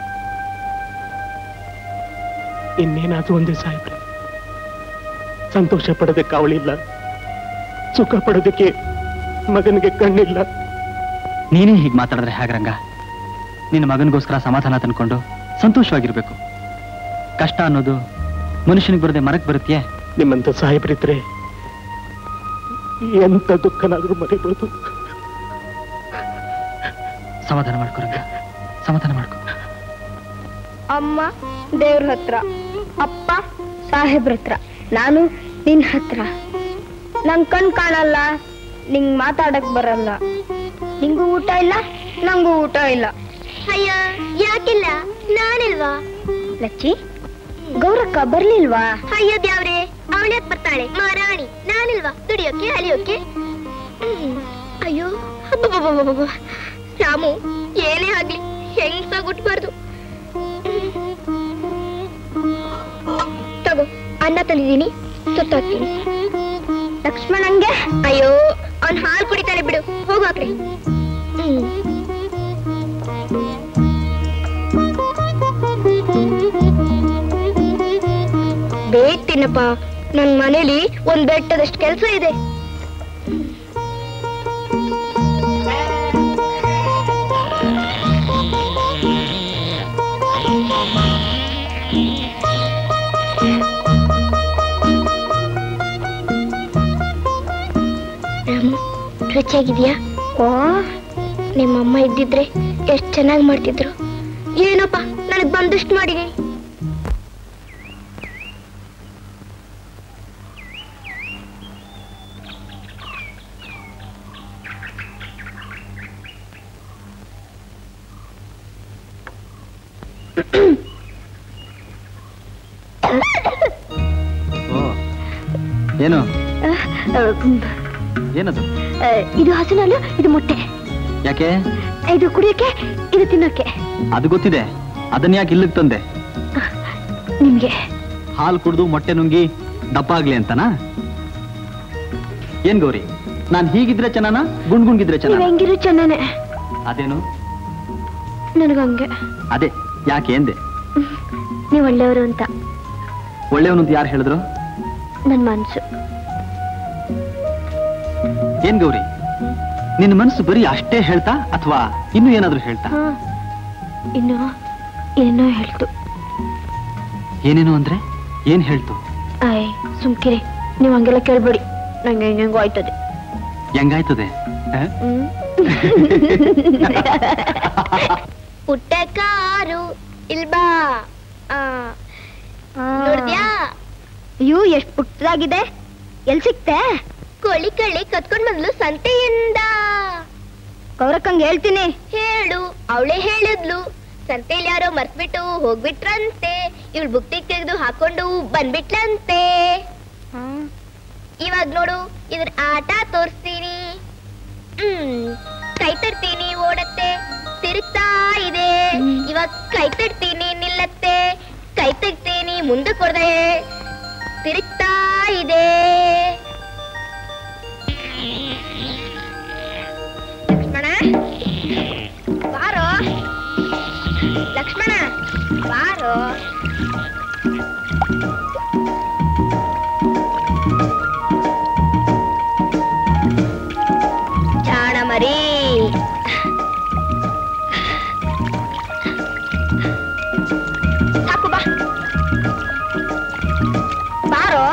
ಇನ್ನೇನಾದ್ರೂ ಒಂದೇ ಸಾಯಿಬ್ರೆ ಸಂತೋಷ ಪಡೋದಕ್ಕೆ ಅವಳಿಲ್ಲ ಸುಖ ಪಡೋದಕ್ಕೆ ಮಗನಿಗೆ ಕಣ್ಣಿಲ್ಲ ನೀನೇ ಹೀಗೆ ಮಾತಾಡಿದ್ರೆ ಹೇಗೆ ರಂಗ ನಿನ್ನ ಮಗನಿಗೋಸ್ಕರ ಸಮಾಧಾನ ತಂದ್ಕೊಂಡು ಸಂತೋಷವಾಗಿರ್ಬೇಕು ಕಷ್ಟ ಅನ್ನೋದು ಮನುಷ್ಯನಿಗೆ ಬರದೆ ಮರಕ್ಕೆ ಬರುತ್ತೆಯೇ ನಿಮ್ಮಂತ ಸಾಹೇಬ್ರಿದ್ರೆ ಎಂತ ದುಃಖನಾದ್ರೂ ಮರಿಬಹುದು ಸಮಾಧಾನ ಮಾಡ್ಕೊ ರಂಗ ಸಮಾಧಾನ ಮಾಡ್ಕೊ ಅಮ್ಮ ದೇವ್ರ ಹತ್ರ ಅಪ್ಪ ಸಾಹೇಬ್ರ ಹತ್ರ ನಾನು ನಿನ್ ಹತ್ರ ನಂಗ್ ಕಣ್ ಕಾಣಲ್ಲ ನಿಂಗ್ ಮಾತಾಡಕ್ ಬರಲ್ಲ ನಿಂಗೂ ಊಟ ಇಲ್ಲ ನಂಗೂ ಊಟ ಇಲ್ಲ ಅಯ್ಯ ಯಾಕಿಲ್ಲ ನಾನಿಲ್ವಾ ಲಚ್ಚಿ ಗೌರಕ್ಕ ಬರ್ಲಿಲ್ವಾ ಅಯ್ಯೋ ದ್ಯಾವ್ರೆ ಅವಳ್ಯಾಕ್ ಬರ್ತಾಳೆ ಮಹಾರಾಣಿ ನಾನಿಲ್ವಾ ದುಡಿಯೋಕೆ ಅಲಿಯೋಕೆ ಹ್ಮ್. ಅಯ್ಯೋ ಅಬ್ಬಬ್ಬಬ್ಬಬ್ಬಬ್ಬ. ರಾಮು ಏನೇ ಆಗ್ಲಿ ಹೆಂಗ್ಸಾಗ್ ಹುಟ್ಬಾರ್ದು ತಗೋ ಅನ್ನ ತಂದಿದ್ದೀನಿ ಸುತ್ತಾಕ್ತೀನಿ ಲಕ್ಷ್ಮಣಂಗೆ ಅಯ್ಯೋ ಅವ್ನ್ ಹಾಲು ಕುಡಿತಾನೆ ಬಿಡು ಹೋಗು ಆ ಕಡೆ ಹ್ಮ್ ಬೇಗ ತಿನ್ನಪ್ಪ ನನ್ ಮನೇಲಿ ಒಂದ್ ಬೆಟ್ಟದಷ್ಟು ಕೆಲಸ ಇದೆ ರಾಮು ರುಚಿಯಾಗಿದ್ಯಾ ಓ ನಿಮ್ಮಮ್ಮ ಇದ್ದಿದ್ರೆ ಎಷ್ಟು ಚೆನ್ನಾಗಿ ಮಾಡ್ತಿದ್ರು ಏನಪ್ಪ ನನಗೆ ಬಂದಷ್ಟು ಮಾಡಿದೀನಿ ಓ ಏನು ಏನದು ಇದು ಹಸುನಲ್ಲು ಇದು ಮೊಟ್ಟೆ ಯಾಕೆ ಇದು ಕುಡಿಯೋಕೆ ಇದು ತಿನ್ನೋಕೆ ಅದು ಗೊತ್ತಿದೆ ಅದನ್ನ ಯಾಕೆ ಇಲ್ಲಿಗೆ ತಂದೆ ನಿಮ್ಗೆ ಹಾಲು ಕುಡಿದು ಮೊಟ್ಟೆ ನುಂಗಿ ದಪ್ಪ ಆಗ್ಲಿ ಅಂತನಾ ಏನ್ ಗೌರಿ ನಾನ್ ಹೀಗಿದ್ರೆ ಚೆನ್ನಾನ ಗುಂಡ್ ಗುಂಗಿದ್ರೆ ನೀವ್ ಚೆನ್ನಾನ ಹೆಂಗಿರು ಚೆನ್ನಾನೆ ಅದೇನು ನನಗಂಗೆ ಅದೇ ಯಾಕೆ ಎಂದೆ ನೀವು ಒಳ್ಳೆಯವರು ಅಂತ ಒಳ್ಳೆಯವನು ಅಂತ ಯಾರು ಹೇಳಿದ್ರು ನನ್ನ ಮನ್ಸು ಏನ್ ಗೌರಿ ನಿನ್ನ ಮನಸ್ಸು ಬರೀ ಅಷ್ಟೇ ಹೇಳ್ತಾ ಅಥವಾ ಇನ್ನೂ ಏನಾದ್ರೂ ಹೇಳ್ತಾ ಹಾ ಇನ್ನು ಏನೋ ಹೇಳ್ತು ಏನೇನು ಅಂದ್ರೆ ಏನ್ ಹೇಳ್ತು ಆಯ್ ಸುಮ್ಕಿರಿ ನೀವು ಹಂಗೆಲ್ಲ ಕೇಳ್ಬೇಡಿ ನಂಗೆ ಹೆಂಗೆಂಗೋ ಆಯ್ತದೆ ಹೆಂಗಾಯ್ತದೆ ಆ? ಪುಟ್ಟ ಕಾರು ಇಲ್ಬಾ ನೋಡ್ದ್ಯಾ ಅಯ್ಯೋ ಎಷ್ಟ್ ಪುಟ್ಟದಾಗಿದೆ ಎಲ್ ಸಿಕ್ತೆ ಕೋಳಿ ಕಳ್ಳಿ ಕತ್ಕೊಂಡ್ ಬಂದ್ಲು ಸಂತೆಯಿಂದ ಗೌರಕ್ಕಂಗ್ ಹೇಳ್ತೀನಿ ಹೇಳು ಅವಳೇ ಹೇಳಿದ್ಲು ಸಂತೆಯಲ್ಲಿ ಯಾರೋ ಮರ್ತ್ಬಿಟ್ಟು ಹೋಗ್ಬಿಟ್ರಂತೆ ಇವಳು ಬುಕ್ತಿ ತೆಗೆದು ಹಾಕೊಂಡು ಬಂದ್ಬಿಟ್ಲಂತೆ ಇವಾಗ ನೋಡು ಇದ್ರ ಆಟ ತೋರಿಸ್ತೀನಿ ಹ್ಮ್ ಕೈ ತಡ್ತೀನಿ ಓಡತ್ತೆ ತಿರುಗ್ತಾ ಇದೆ ಇವಾಗ ಕೈ ತಡ್ತೀನಿ ನಿಲ್ಲತ್ತೆ ಕೈ ತೆಗ್ತೀನಿ ಮುಂದೆ ಕೊಡದೆ ತಿರುಗ್ತಾ ಇದೆ ಲಕ್ಷ್ಮಣ ಬಾರೋ ಲಕ್ಷ್ಮಣ ಬಾರೋ ಜಾಣ ಮರಿ ಸಾಕು ಬಾ ಬಾರೋ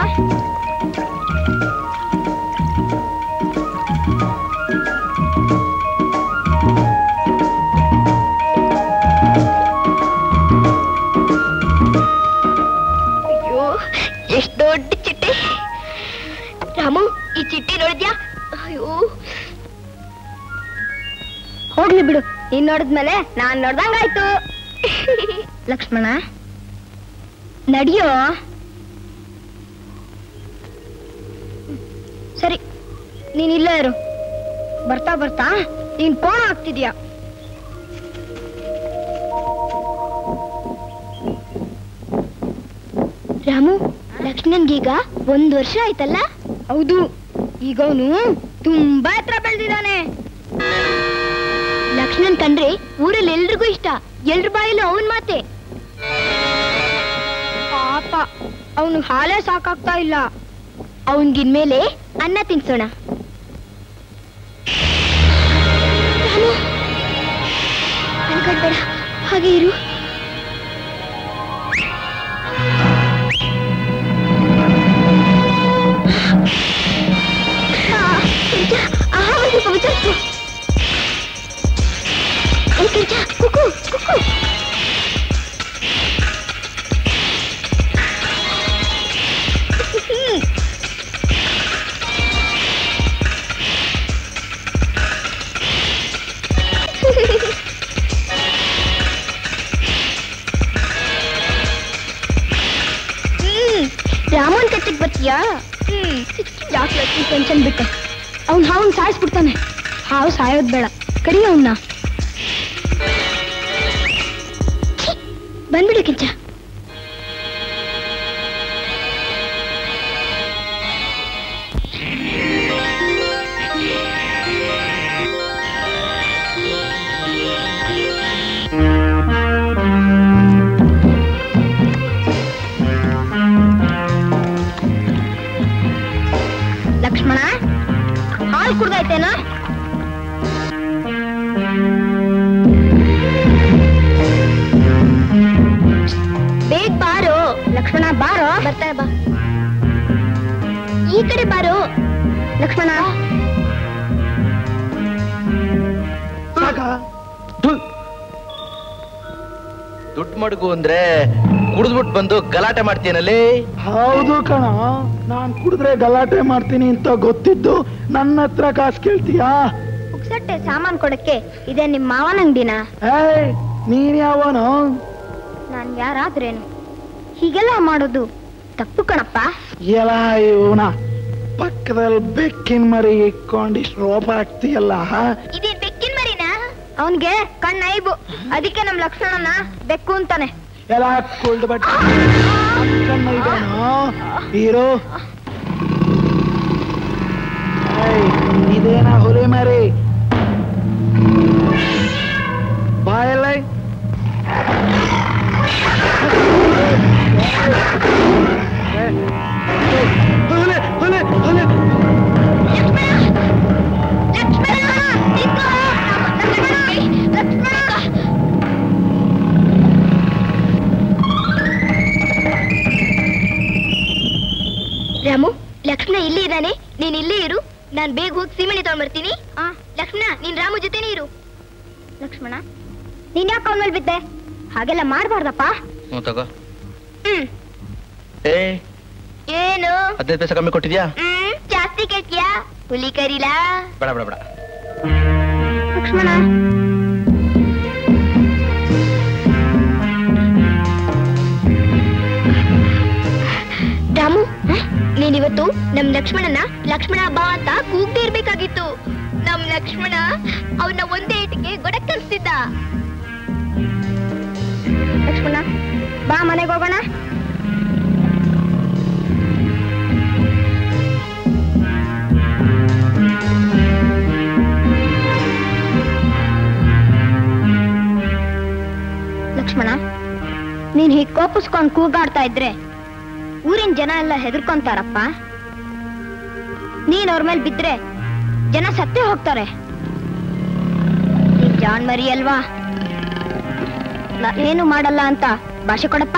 ಅಯ್ಯೋ ಎಷ್ಟು ದೊಡ್ಡ ಚಿಟ್ಟೆ ರಾಮು ಈ ಚಿಟ್ಟೆ ನೋಡಿದ್ಯಾ ಅಯ್ಯೋ ಹೋಗ್ಲಿ ಬಿಡು ನೀನ್ ನೋಡಿದ್ಮೇಲೆ ನಾನ್ ನೋಡ್ದಂಗಾಯ್ತು ಲಕ್ಷ್ಮಣ ನಡಿಯೋ ಸರಿ ನೀನ್ ಇಲ್ಲೇ ಇರು ಬರ್ತಾ ಬರ್ತಾ ನೀನ್ ಕೋಣ ಆಗ್ತಿದ್ಯಾ ರಾಮು ಲಕ್ಷ್ಮಣನ್ಗೀಗ ಒಂದ್ ವರ್ಷ ಆಯ್ತಲ್ಲ ಹೌದು ಈಗ ಅವನು ತುಂಬಾ ಹತ್ರ ಬೆಳೆದಿದ್ದಾನೆ ಲಕ್ಷ್ಮಣನ್ ಕಂಡ್ರೆ ಊರಲ್ಲಿ ಎಲ್ರಿಗೂ ಇಷ್ಟ ಎಲ್ರ ಬಾಯಲ್ಲೂ ಅವನ್ ಮಾತೆ ಪಾಪ ಅವನು ಹಾಲೇ ಸಾಕಾಗ್ತಾ ಇಲ್ಲ ಅವನ್ಗಿನ್ಮೇಲೆ ಅನ್ನ ತಿನ್ಸೋಣ ರಾಮು, ಅನ್ಕೊಂಡ್ಬೇಡ ಹಾಗೆ ಇರು ಆ, ಕೆಂಚ, ಆಹಾ, ಒಂದು ಸ್ವಲ್ಪ ವಿಚಾರಿಸು. ಏ, ಕೆಂಚ, ಕುಕ್ಕು, ಕುಕ್ಕು. ಹ್ಮ್. ಹ್ಮ್ ರಾಮನ್ ಕಚ್ಚಕ್ ಬರ್ತೀಯಾ ಹ್ಮ್ ಯಾಕೆ ಲಕ್ಷ್ಮಿ ಟೆನ್ಷನ್ ಬಿಟ್ಟೆ ಅವ್ನ್ ಹಾವನ್ ಸಾಯಿಸ್ಬಿಡ್ತಾನೆ ಹಾವು ಸಾಯೋದ್ ಬೇಡ ಕಡಿ ಅವನ್ನ ಬಂದ್ಬಿಡು ಕಿಂಚ ಲಕ್ಷ್ಮಣ ಹಾಲು ಕುಡ್ದಾಯ್ತೇನೋ ಬೇಗ ಬಾರೋ ಲಕ್ಷ್ಮಣ ಬಾರೋ ಬರ್ತಾರೆ ಬಾ ಈ ಕಡೆ ಬಾರೋ ಲಕ್ಷ್ಮಣ ಸಾಕ ದುಡ್ಡು ಮಡಗು ಅಂದ್ರೆ ಕುಡಿದ್ಬಿಟ್ಟು ಬಂದು ಗಲಾಟೆ ಮಾಡ್ತೀನಲ್ಲಿ ಹೌದು ಕಣ ನಾನ್ ಕುಡಿದ್ರೆ ಗಲಾಟೆ ಮಾಡ್ತೀನಿ ಅಂತ ಗೊತ್ತಿದ್ದು ನನ್ನ ಹತ್ರ ಕಾಸು ಕೇಳ್ತೀಯಾ ಪುಕ್ಸಟ್ಟೆ ಸಾಮಾನ್ ಕೊಡಕ್ಕೆ ಇದೇ ನಿಮ್ ಮಾವನ ಅಂಗಡಿನ ಏಯ್ ನೀನ್ ಯಾವನು ನಾನ್ ಯಾರಾದ್ರೇನು ಹೀಗೆಲ್ಲ ಮಾಡೋದು ತಪ್ಪು ಕಣಪ್ಪ ಎಲ್ಲ ಇವನ ಪಕ್ಕದಲ್ಲಿ ಬೆಕ್ಕಿನ ಮರಿ ಇಕ್ಕೊಂಡಿಷ್ಟು ರೋಪ ಹಾಕ್ತೀಯಲ್ಲ ಇದೇ ಬೆಕ್ಕಿನ ಮರಿನಾ ಅವನ್ಗೆ ಕಣ್ಣ ಐಬು ಅದಕ್ಕೆ ನಮ್ ಲಕ್ಷ್ಮಣನ ಬೆಕ್ಕು ಅಂತಾನೆ ಎಲ್ಲ ಕುಳ್ದು ಬಟ್ ಕಣ್ಣ ಇದೇನು ಹೀರೋ ಏಯ್, ಇದೇನ ಹುಲಿ ಮರಿ ಬಾಯಲ್ಲ ಹುಲಿ ಹುಲಿ ಹುಲಿ ರಾಮು ಲಕ್ಷ್ಮಣ ಇಲ್ಲಿ ಇದ್ದಾನೆ ನೀನ್ ಇಲ್ಲೇ ಇರು ನಾನ್ ಬೇಗ ಹೋಗಿ ಸೀಮೆಣ್ಣೆ ತಗೊಂಡ್ಬರ್ತೀನಿ ಆ ಲಕ್ಷ್ಮಣ ನೀನ್ ರಾಮು ಜೊತೆನೇ ಇರು ಲಕ್ಷ್ಮಣ ನೀನ್ ಯಾಕೆ ಅವನ ಮೇಲೆ ಬಿದ್ದೆ ಹಾಗೆಲ್ಲ ಮಾಡ್ಬಾರ್ದಪ್ಪ ಹ್ಞೂ ತಗೋ ಹ್ಮ್ ಏ ಏನು ಹದಿನೈದು ಪೈಸೆ ಕಮ್ಮಿ ಕೊಟ್ಟಿದ್ಯಾ ಹ್ಮ್ ಜಾಸ್ತಿ ಕೇಳ್ತೀಯಾ ಹುಲಿ ಕರೀಲಾ ಬೇಡ ಬೇಡ ಬೇಡ ಲಕ್ಷ್ಮಣ ರಾಮು ನೀನಿವತ್ತು ನಮ್ ಲಕ್ಷ್ಮಣನ ಲಕ್ಷ್ಮಣ ಬಾ ಅಂತ ಕೂಗ್ದೇ ಇರ್ಬೇಕಾಗಿತ್ತು ನಮ್ ಲಕ್ಷ್ಮಣ ಅವನ್ನ ಒಂದೇ ಇಟ್ಟಿಗೆ ಗೊಡಕ್ ಕಲ್ಸ್ತಿದ್ದ ಲಕ್ಷ್ಮಣ ಬಾ ಮನೆಗೆ ಹೋಗೋಣ ಲಕ್ಷ್ಮಣ ನೀನ್ ಹೀಗ್ ಕೋಪಿಸ್ಕೊಂಡ್ ಕೂಗಾಡ್ತಾ ಇದ್ರೆ ಊರಿನ ಜನ ಎಲ್ಲ ಹೆದರ್ಕೊಂತಾರಪ್ಪ ನೀನ್ ಅವ್ರ ಮೇಲೆ ಬಿದ್ರೆ ಜನ ಸತ್ತೇ ಹೋಗ್ತಾರೆ ನೀನ್ ಜಾಣ್ ಮರಿ ಅಲ್ವಾ ಏನು ಮಾಡಲ್ಲ ಅಂತ ಭಾಷೆ ಕೊಡಪ್ಪ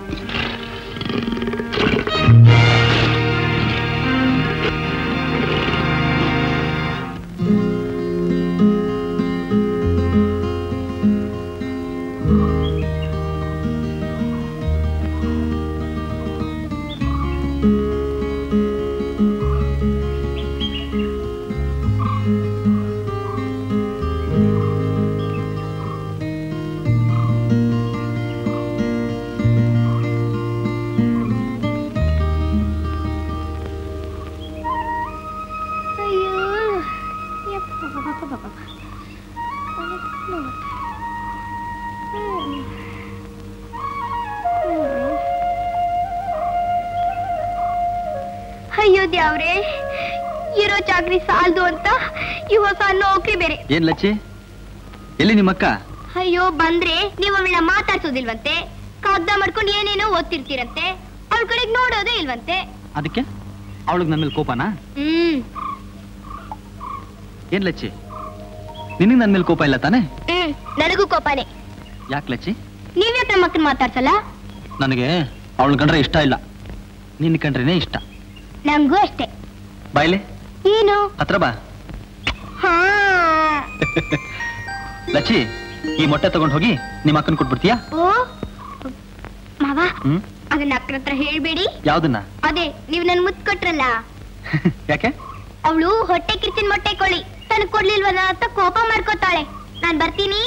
ಅಯ್ಯೋ ಯಪ್ಪ ಬಾಬಾ ಬಾಬಾ ಅಯ್ಯೋ ದ್ಯಾವ್ರೆ ಇರೋ ಚಾಕ್ರಿ ಸಾಲ್ದು ಅಂತ ಈ ಹೊಸ ನೌಕರಿ ಬೇರೆ ಏನ್ ಲಚ್ಚಿ ಎಲ್ಲಿ ನಿಮ್ಮಕ್ಕ ಅಯ್ಯೋ ಬಂದ್ರೆ ನೀವು ಅವಳನ್ನ ಮಾತಾಡ್ಸೋದಿಲ್ವಂತೆ ಕಾಗ್ದ ಮಾಡ್ಕೊಂಡು ಏನೇನೋ ಓದ್ತಿರ್ತೀರಂತೆ ಅವಳ ಕಡೆಗೆ ನೋಡೋದೇ ಇಲ್ವಂತೆ ಅದಕ್ಕೆ ಅವಳಿಗೆ ನನ್ನ ಮೇಲೆ ಕೋಪನಾ ಹ್ಮ್ ಏನ್ ಲಚ್ಚಿ ನಿನಗೆ ನನ್ನ ಮೇಲೆ ಕೋಪ ಇಲ್ಲ ತಾನೆ ಹ್ಮ್ ನನಗೂ ಕೋಪನೆ ಯಾಕೆ ಲಚ್ಚಿ ನೀವ್ಯಾಕೆ ನಮ್ಮ ಅಕ್ಕನ ಮಾತಾಡ್ಸಲ್ಲ ನನಗೆ ಅವಳು ಕಂಡ್ರೆ ಇಷ್ಟ ಇಲ್ಲ ನಿನ್ನ ಕಂಡ್ರೇನೆ ಇಷ್ಟ ನಂಗೂ ಅಷ್ಟೇ ಬಾಯ್ಲೆ ಏನು ಹತ್ರ ಬಾ ಹಾ ಲಚ್ಚಿ ಈ ಮೊಟ್ಟೆ ತಗೊಂಡ್ ಹೋಗಿ ನಿಮ್ಮ ಅಕ್ಕನ ಕೊಟ್ಬಿಡ್ತೀಯಾ ಓ ಮಾವ ಹ್ಮ್ ಅದನ್ನ ಅಕ್ಕನ ಹತ್ರ ಹೇಳ್ಬೇಡಿ ಯಾವ್ದನ್ನ ಅದೇ ನೀವ್ ನನ್ ಮುತ್ ಕೊಟ್ರಲ್ಲ ಯಾಕೆ ಅವಳು ಹೊಟ್ಟೆ ಕಿರ್ಚಿನ ಮೊಟ್ಟೆ ಕೊಳ್ಳಿ ತನಗ್ ಕೊಡ್ಲಿಲ್ವಲ್ಲ ಅಂತ ಕೋಪ ಮಾಡ್ಕೋತಾಳೆ ನಾನ್ ಬರ್ತೀನಿ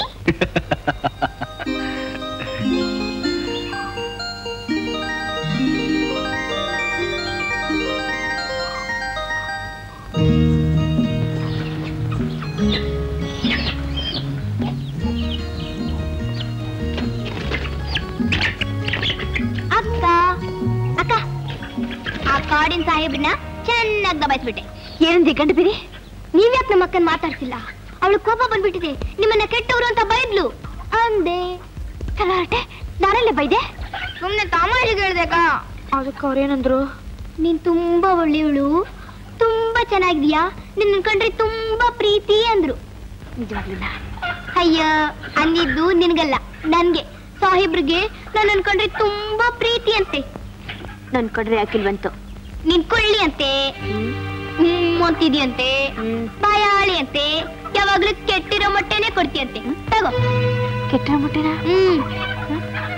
ಅಕ್ಕ ಅಕ್ಕ ಆ ಕಾಡಿನ ಸಾಹೇಬ್ರನ್ನ ಚೆನ್ನಾಗಿ ದಬಾಯಿಸ್ಬಿಟ್ಟೆ ಏನಂದಿ ಗಂಡು ಬಿರಿ ನೀವ್ಯಾಕೆ ನಮ್ಮ ಅಕ್ಕನ್ ಮಾತಾಡ್ಸಿಲ್ಲ ಅವಳು ಕೋಪ ಬಂದ್ಬಿಟ್ಟಿದೆ ನಿಮ್ಮನ್ನ ಕೆಟ್ಟವರು ಅಂತ ಬೈದ್ಲು ಅಂದೆ ಕಲಾಟೆ ನಾನಲ್ಲೇ ಬೈದೆ ಸುಮ್ನೆ ತಮಾಷೆಗೆ ಹೇಳ್ದಕ್ಕ ಅದಕ್ಕೆ ಅವ್ರೇನಂದ್ರು ನೀನ್ ತುಂಬಾ ಒಳ್ಳೆಯವಳು ತುಂಬಾ ಚೆನ್ನಾಗಿದ್ಯಾ ನಿನ್ನ ಕಂಡ್ರೆ ತುಂಬಾ ಪ್ರೀತಿ ಅಂದ್ರು ನಿಜವಾಗ್ಲಿಲ್ಲ ಅಯ್ಯ ಅಂದಿದ್ದು ನಿನ್ಗಲ್ಲ ನನ್ಗೆ ಸಾಹೇಬ್ರಿಗೆ ನಾನು ಅನ್ಕೊಂಡ್ರೆ ತುಂಬಾ ಪ್ರೀತಿ ಅಂತೆ ನನ್ ಕಡ್ರೆ ಹಾಕಿಲ್ವಂತು ನಿನ್ ಕೊಳ್ಳಿ ಅಂತೆ ಹ್ಮ್ ಅಂತಿದ್ಯಂತೆ ಬಾಯಾಳಿ ಅಂತೆ ಯಾವಾಗ್ಲೂ ಕೆಟ್ಟಿರೋ ಮೊಟ್ಟೆನೆ ಕೊಡ್ತೀಯಂತೆ ತಗೋ ಕೆಟ್ಟಿರೋ ಮೊಟ್ಟೆನ ಹ್ಮ್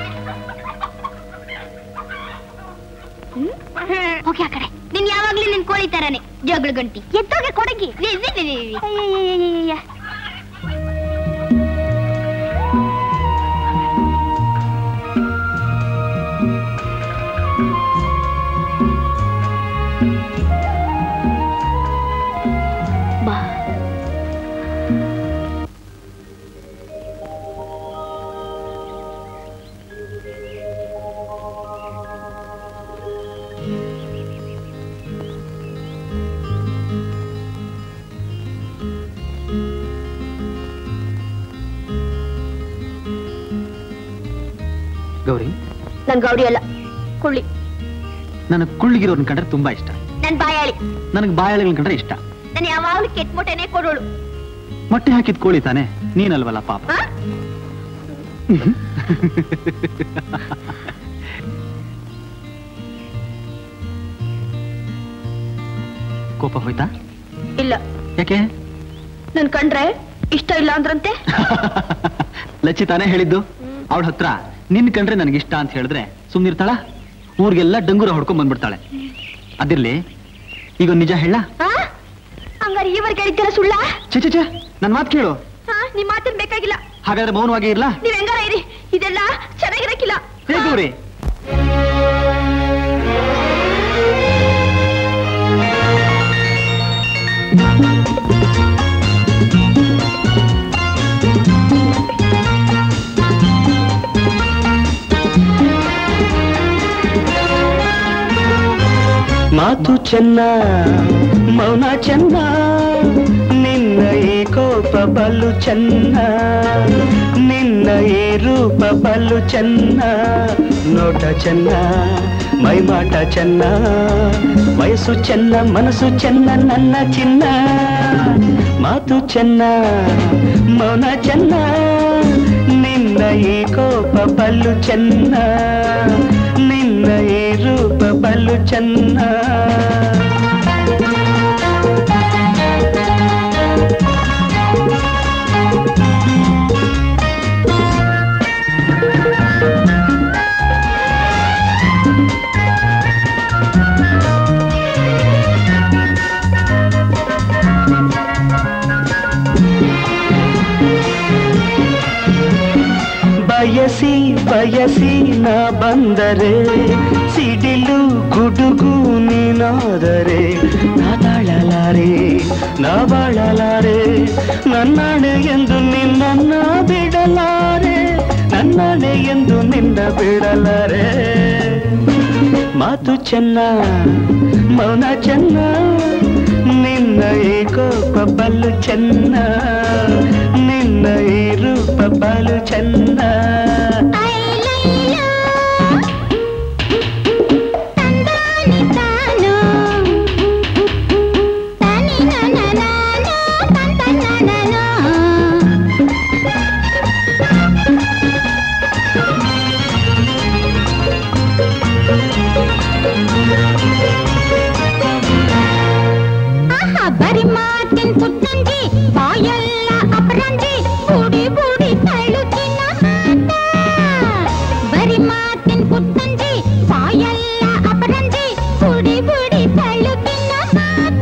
ಹೋಗಿ ಆ ಕಡೆ ನೀನ್ ಯಾವಾಗ್ಲೂ ನಿನ್ ಕೋಳಿ ತರಾನೆ ಜಗಳ ಗಂಟಿ ಎತ್ತೋಗೆ ಕೊಡಗಿ ಬಾ ಗೌರಿ ನನ್ ಗೌಡಿ ಅಲ್ಲ ಕುಳ್ಳಿ ನನಗೆ ಕುಳ್ಳಿಗಿರೋನ್ ಕಂಡ್ರೆ ತುಂಬಾ ಇಷ್ಟ ನನ್ ಬಾಯಾಳಿ ನನಗೆ ಬಾಯಾಳಿಗಳನ್ನ ಕಂಡ್ರೆ ಇಷ್ಟ ನಾನು ಯಾವಾಗ್ಲೂ ಕೆಟ್ಟ ಮೊಟ್ಟೆನೆ ಕೊಡೋಳು ಮೊಟ್ಟೆ ಹಾಕಿದ್ ಕೋಳಿ ತಾನೆ ನೀನಲ್ವಲ್ಲ ಪಾಪ ಆ? ಕೋಪ ಹೋಯ್ತಾ ಇಲ್ಲ ಯಾಕೆ ನನ್ ಕಂಡ್ರೆ ಇಷ್ಟ ಇಲ್ಲ ಅಂದ್ರಂತೆ ಲಚ್ಚಿ ತಾನೇ ಹೇಳಿದ್ದು ಅವಳ ಹತ್ರ ನಿನ್ ಕಂಡ್ರೆ ನನಗಿಷ್ಟ ಅಂತ ಹೇಳಿದ್ರೆ ಸುಮ್ನಿರ್ತಾಳ ಊರಿಗೆಲ್ಲ ಡಂಗುರ ಹೊಡ್ಕೊಂಡ್ ಬಂದ್ಬಿಡ್ತಾಳೆ ಅದಿರ್ಲಿ ಈಗ ಒಂದ್ ನಿಜ ಹೇಳ ಆ? ಹಂಗಾರೆ ಈವರೆಗೆ ಹೇಳಿದ್ದೀರ ಸುಳ್ಳ ಚೆ ಚೆ, ಚೆ ನನ್ ಮಾತು ಕೇಳು ಹಾ ನಿಮ್ ಮಾತೇನ್ ಬೇಕಾಗಿಲ್ಲ ಹಾಗಾದ್ರೆ ಮೌನವಾಗಿ ಇರ್ಲಾ ನೀವ್ ಹೆಂಗಾರ ಇರಿ ಇದೆಲ್ಲ ಚೆನ್ನಾಗಿರಕ್ಕಿಲ್ಲ ಹೇ ಗೌರಿ ಮಾತು ಚೆನ್ನ ಮೌನ ಚೆನ್ನ ನಿನ್ನ ಈ ಕೋಪ ಬಲು ಚೆನ್ನ ನಿನ್ನ ಈ ರೂಪ ಬಲು ಚೆನ್ನ ನೋಟ ಚೆನ್ನ ಮೈಮಾಟ ಚೆನ್ನ ವಯಸ್ಸು ಚೆನ್ನ ಮನಸ್ಸು ಚೆನ್ನ ನನ್ನ ಚಿನ್ನ ಮಾತು ಚೆನ್ನ ಮೌನ ಚೆನ್ನ ನಿನ್ನ ಈ ಕೋಪ ಬಲು ಚೆನ್ನ ನಿನ್ನ ಈ ರೂಪ ಬಲು ಚೆನ್ನ ಬಯಸಿ ಬಯಸಿ ನಾ ಬಂದರೆ ಸಿಡಿಲು ಗುಡುಗು ನೀನಾದರೆ ನಾ ತಾಳಲಾರೆ ನಾ ಬಾಳಲಾರೆ ನನ್ನಾಣೆ ಎಂದು ನಿನ್ನ ಬಿಡಲಾರೆ ನನ್ನಾಣೆ ಎಂದು ನಿನ್ನ ಬಿಡಲಾರೆ ಮಾತು ಚೆನ್ನ ಮೌನ ಚೆನ್ನ ನಿನ್ನ ಈ ಕೋಪ ಬಲು ಚೆನ್ನ ನಿನ್ನ ಈ ರೂಪ ಬಲು ಚೆನ್ನ ಬರಿ ಮಾತಿನ ಪುಟ್ಟಂಜಿ ಬಾಯೆಲ್ಲ ಅಪರಂಜಿ ಬುಡಿ ಬುಡಿ ತಳುಕಿನ ಮಾತ ಬರಿ ಮಾತಿನ ಪುಟ್ಟಂಜಿ ಬಾಯೆಲ್ಲ ಅಪರಂಜಿ ಬುಡಿ ಬುಡಿ ತಳುಕಿನ ಮಾತ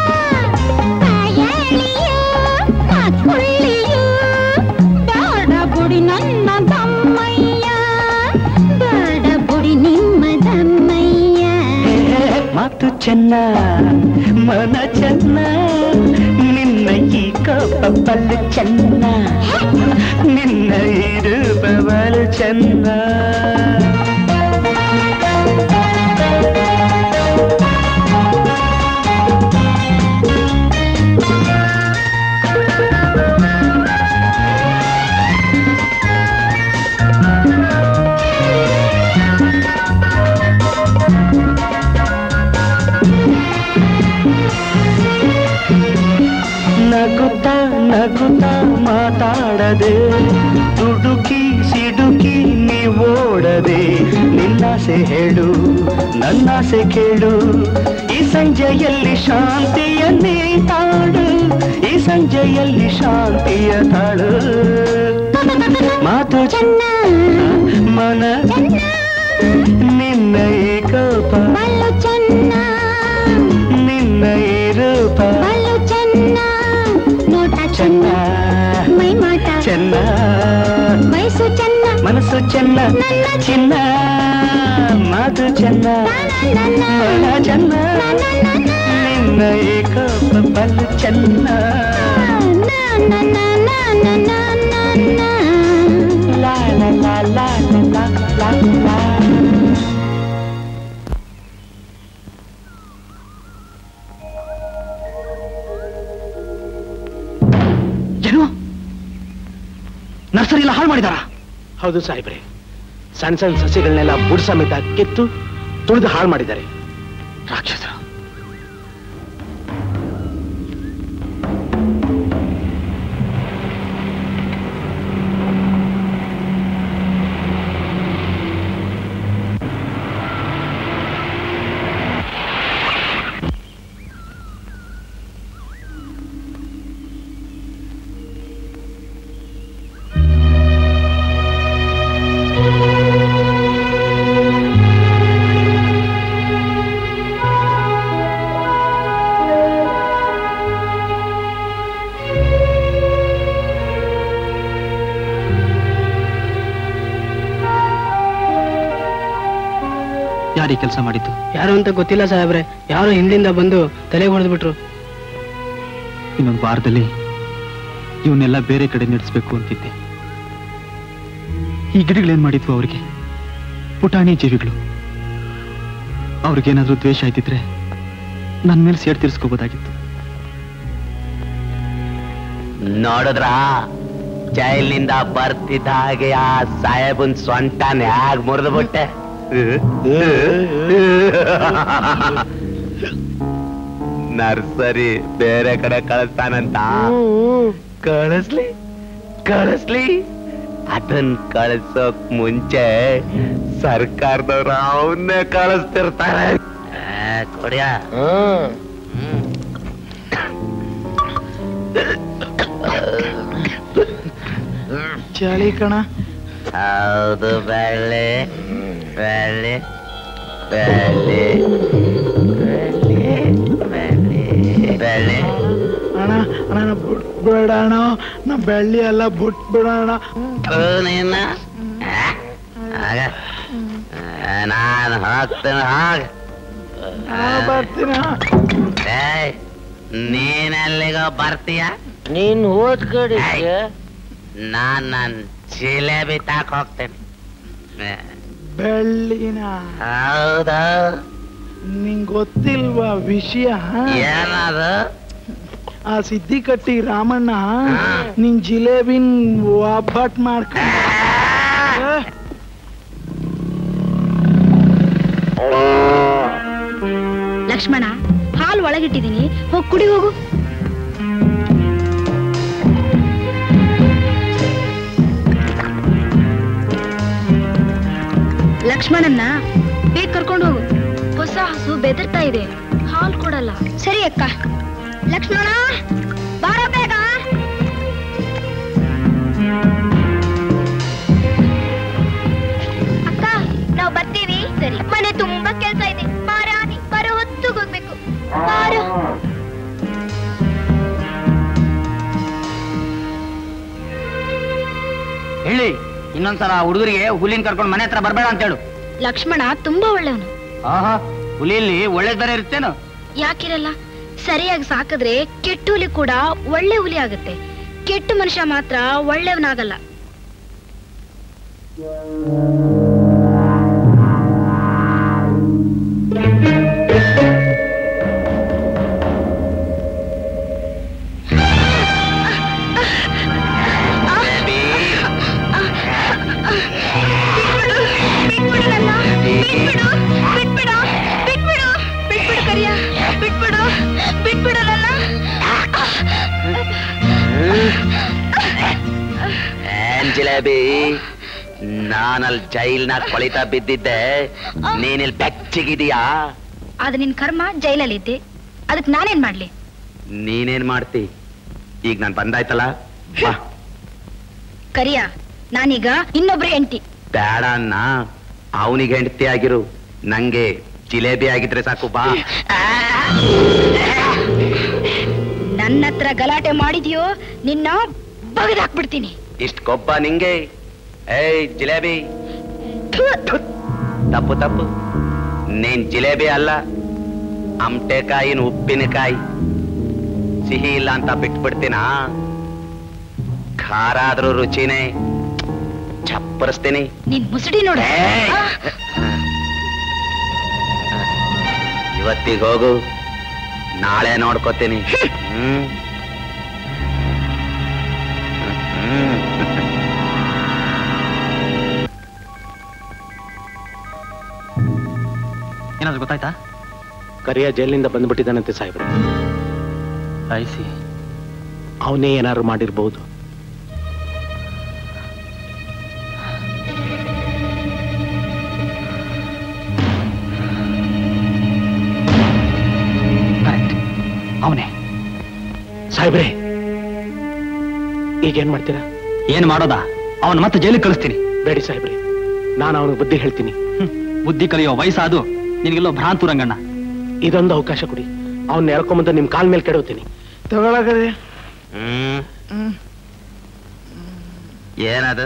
ಬಾಯಳಿಯೋ ಮಾತ್ಕೊಳ್ಳಿಯೋ ಬೇಡ ಬುಡಿ ನನ್ನ ದಮ್ಮಯ್ಯ ಬೇಡ ಬುಡಿ ನಿಮ್ಮ ದಮ್ಮಯ್ಯ ಮಾತು ಚೆನ್ನ ಮನ ಚೆನ್ನ ನಿನ್ನ ಈ ಕೋಪ ಬಲು ಚೆನ್ನ ನಿನ್ನ ಈ ರೂಪ ಬಲು ಚೆನ್ನ ನಗುತ್ತ ನಗುತ್ತ ಮಾತಾಡದೆ ದುಡುಕಿ ಸಿಡುಕಿ ನೀವೋಡದೆ ನಿನ್ನಾಸೆ ಹೇಳು ನನ್ನಾಸೆ ಕೇಳು ಈ ಸಂಜೆಯಲ್ಲಿ ಶಾಂತಿಯ ನೀ ತಾಡು ಈ ಸಂಜೆಯಲ್ಲಿ ಶಾಂತಿಯ ತಾಳು ಮಾತು ಚೆನ್ನ ಮನ ನಿನ್ನ ಈ ಕೋಪ ಚೆನ್ನ ಚಿನ್ನ ಮಾತು ಚೆನ್ನ ಬಹಳ ಚೆನ್ನ ನಿನ್ನ ಏಕ ಬಲು ಚೆನ್ನ ಲಾ ಲಾ ಲಾ ಲಾ ಲಾ ಲಾ ಲಾ ಏನು ನರ್ಸರಿ ಎಲ್ಲ ಹಾಳು ಮಾಡಿದಾರ ಹೌದು ಸಾಹೇಬ್ರೆ ಸಣ್ಣ ಸಣ್ಣ ಸಸಿಗಳನ್ನೆಲ್ಲ ಬುಡ್ ಸಮೇತ ಕಿತ್ತು ತುಳಿದು ಹಾಳು ಮಾಡಿದ್ದಾರೆ ರಾಕ್ಷಸರು ಯಾರೀ ಕೆಲಸ ಮಾಡಿದ್ದು ಯಾರು ಅಂತ ಗೊತ್ತಿಲ್ಲ ಸಾಹೇಬ್ರೆ ಯಾರು ಹಿಂದಿಂದ ಬಂದು ತಲೆಗೆ ಹೊಡೆದ್ಬಿಟ್ರು ಇನ್ನೊಂದು ವಾರದಲ್ಲಿ ಇವನ್ನೆಲ್ಲ ಬೇರೆ ಕಡೆ ನಡೆಸ್ಬೇಕು ಅಂತಿದ್ದೆ ಈ ಗಿಡಗಳೇನ್ ಮಾಡಿದ್ವು ಅವ್ರಿಗೆ ಪುಟಾಣಿ ಜೀವಿಗಳು ಅವ್ರಿಗೇನಾದ್ರೂ ದ್ವೇಷ ಆಯ್ತಿದ್ರೆ ನನ್ನ ಮೇಲೆ ಸೇಡ್ ತೀರ್ಸ್ಕೋಬೋದಾಗಿತ್ತು ನೋಡಿದ್ರ ಜೈಲಿನಿಂದ ಬರ್ತಿದ್ದ ಹಾಗೆ ಆ ಸಾಹೇಬನ್ ಸೊಂಟನ ಹ್ಯಾಗ್ ಮುರಿದು ಬಿಟ್ಟೆ ನರ್ಸರಿ ಬೇರೆ ಕಡೆ ಕಳಿಸ್ತಾನಂತ ಕಳಿಸ್ಲಿ ಕಳಿಸ್ಲಿ ಅದನ್ ಕಳಿಸೋಕ್ ಮುಂಚೆ ಸರ್ಕಾರದವ್ರು ಅವನ್ನೇ ಕಳಿಸ್ತಿರ್ತಾರೆ ಕೊಡಿಯ ಚಳಿ ಕಣ ಹೌದು ಬೆಳ್ಳಿ ಬೆಳ್ಳಿ ಬೆಳ್ಳಿ ಬೆಳ್ಳಿ ಬೆಳ್ಳಿ ಬೆಳ್ಳಿ ಅಣ್ಣ ಅಣ್ಣ ನಾ ಬಿಟ್ಬಿಡ ಅಣ್ಣ ನಾ ಬೆಳ್ಳಿ ಎಲ್ಲ ಬಿಟ್ಬಿಡೋಣ ನೀನ ಆಗ ನಾನು ಹೋಗ್ತೇನೆ ಹಾಗ ಬರ್ತೀನಿ ಏಯ್, ನೀನೆಲ್ಲಿಗೋ ಬರ್ತೀಯ ನೀನ್ ಹೋದ್ ಕಡೆ ನಾನ್ ನನ್ ಜಿಲೇಬಿ ತಾಕ್ ಹೋಗ್ತೇನೆ ಬೆಳ್ಳಿನ ಹೌದಾ ನಿಂಗ್ ಗೊತ್ತಿಲ್ವಾ ವಿಷಯ ಏನದು ಆ ಸಿದ್ದಿ ಕಟ್ಟಿ ರಾಮಣ್ಣ ನಿನ್ ಜಿಲೇಬಿನ್ ಒಬ್ಬಟ್ ಮಾಡ್ಕೊಂಡ ಲಕ್ಷ್ಮಣ ಹಾಲು ಒಳಗಿಟ್ಟಿದೀನಿ ಹೋಗ್ ಕುಡಿ ಹೋಗು ಲಕ್ಷ್ಮಣನ್ನ ಬೇಗ ಕರ್ಕೊಂಡು ಹೋಗು ಹೊಸ ಹಸು ಬೆದರ್ತಾ ಇದೆ ಹಾಲು ಕೊಡಲ್ಲ ಸರಿ ಅಕ್ಕ ಲಕ್ಷ್ಮಣ ಬಾರೋ ಬೇಗ ಅಕ್ಕ ನಾವು ಬರ್ತೀವಿ ಸರಿ ಮನೆ ತುಂಬಾ ಕೆಲ್ಸ ಇದೆ ಬಾರಾನಿ ಬರೋ ಹೊತ್ತಿಗೆ ಹೋಗ್ಬೇಕು ಬಾರೋ ಹೇಳಿ ಇನ್ನೊಂದ್ಸಲ ಹುಡುಗರಿಗೆ ಹುಲಿನ ಕರ್ಕೊಂಡು ಮನೆ ಹತ್ರ ಬರ್ಬೇಡ ಅಂತ ಹೇಳು ಲಕ್ಷ್ಮಣ ತುಂಬಾ ಒಳ್ಳೆಯವನು ಆಹಾ ಹುಲಿಯಲ್ಲಿ ಒಳ್ಳೇದ್ ಬೇರೆ ಇರ್ತೇನು ಯಾಕಿರಲ್ಲ ಸರಿಯಾಗಿ ಸಾಕಿದ್ರೆ ಕೆಟ್ಟ ಹುಲಿ ಕೂಡ ಒಳ್ಳೆ ಹುಲಿ ಆಗುತ್ತೆ ಕೆಟ್ಟ ಮನುಷ್ಯ ಮಾತ್ರ ಒಳ್ಳೆಯವನಾಗಲ್ಲ ಏನ್ ಜಿಲೇಬಿ ನಾನಲ್ಲಿ ಜೈಲ್ನಾಗ ಕೊಳಿತಾ ಬಿದ್ದಿದ್ದೆ ನೀನಿಲ್ ಬೆಚ್ಚಗಿದೀಯಾ ಅದು ನಿನ್ ಕರ್ಮ ಜೈಲಲ್ಲಿ ಇದ್ದೆ ಅದಕ್ಕೆ ನಾನೇನ್ ಮಾಡ್ಲಿ ನೀನೇನ್ ಮಾಡ್ತಿ ಈಗ ನಾನ್ ಬಂದಾಯ್ತಲ್ಲ ಬಾ ಕರಿಯ ನಾನೀಗ ಇನ್ನೊಬ್ರು ಹೆಂಡತಿ ಬೇಡ ಅನ್ನ ಅವನಿಗೆ ಹೆಂಡತಿ ಆಗಿರು ನಂಗೆ ಜಿಲೇಬಿ ಆಗಿದ್ರೆ ಸಾಕು ಬಾ ನನ್ನ ಹತ್ರ ಗಲಾಟೆ ಮಾಡಿದ್ಯೋ ನಿನ್ನ ಬಗದಾಕ್ಬಿಡ್ತೀನಿ ಇಷ್ಟ ಕೊಬ್ಬ ನಿಂಗೆ ಏಯ್ ಜಿಲೇಬಿ ತಪ್ಪು ತಪ್ಪು ನೀನ್ ಜಿಲೇಬಿ ಅಲ್ಲ ಅಮಟೆಕಾಯಿನ ಉಪ್ಪಿನಕಾಯಿ ಸಿಹಿ ಇಲ್ಲ ಅಂತ ಬಿಟ್ಬಿಡ್ತೀನ ಖಾರ ಆದ್ರೂ ರುಚಿನೇ ಚಪ್ಪರಿಸ್ತೀನಿ ನೀನ್ ಮುಸುಡಿ ನೋಡ ಏಯ್! ಇವತ್ತಿಗೆ ಹೋಗು ನಾಳೆ ನೋಡ್ಕೋತೀನಿ ಹ್ಮ್ ಹ್ಮ್ ಏನಾದ್ರು ಗೊತ್ತಾಯ್ತಾ ಕರಿಯ ಜೈಲಿನಿಂದ ಬಂದ್ಬಿಟ್ಟಿದ್ದಾನಂತೆ ಸಾಹೇಬ್ರೆ ಐಸಿ ಅವನೇ ಏನಾದ್ರು ಮಾಡಿರ್ಬಹುದು ಕರೆಕ್ಟ್ ಅವನೇ ಸಾಹೇಬ್ರೆ ಈಗೇನ್ ಮಾಡ್ತೀರಾ ಏನ್ ಮಾಡೋದಾ ಅವನ್ ಮತ್ತೆ ಜೈಲಿಗೆ ಕಳಿಸ್ತೀನಿ ಬೇಡಿ ಸಾಹೇಬ್ರೆ ನಾನು ಅವನಿಗೆ ಬುದ್ಧಿ ಹೇಳ್ತೀನಿ ಬುದ್ಧಿ ಕಲಿಯೋ ವಯಸ್ಸಾದು ನಿನಗೆಲ್ಲೋ ಭ್ರಾಂತು ರಂಗಣ್ಣ ಇದೊಂದು ಅವಕಾಶ ಕೊಡಿ ಅವನ್ನ ಎಳ್ಕೊಂಬಂದು ನಿಮ್ ಕಾಲ್ ಮೇಲೆ ಕೆಡೋತೀನಿ ತಗೊಳಕರಿ ಹ್ಮ್ ಏನದು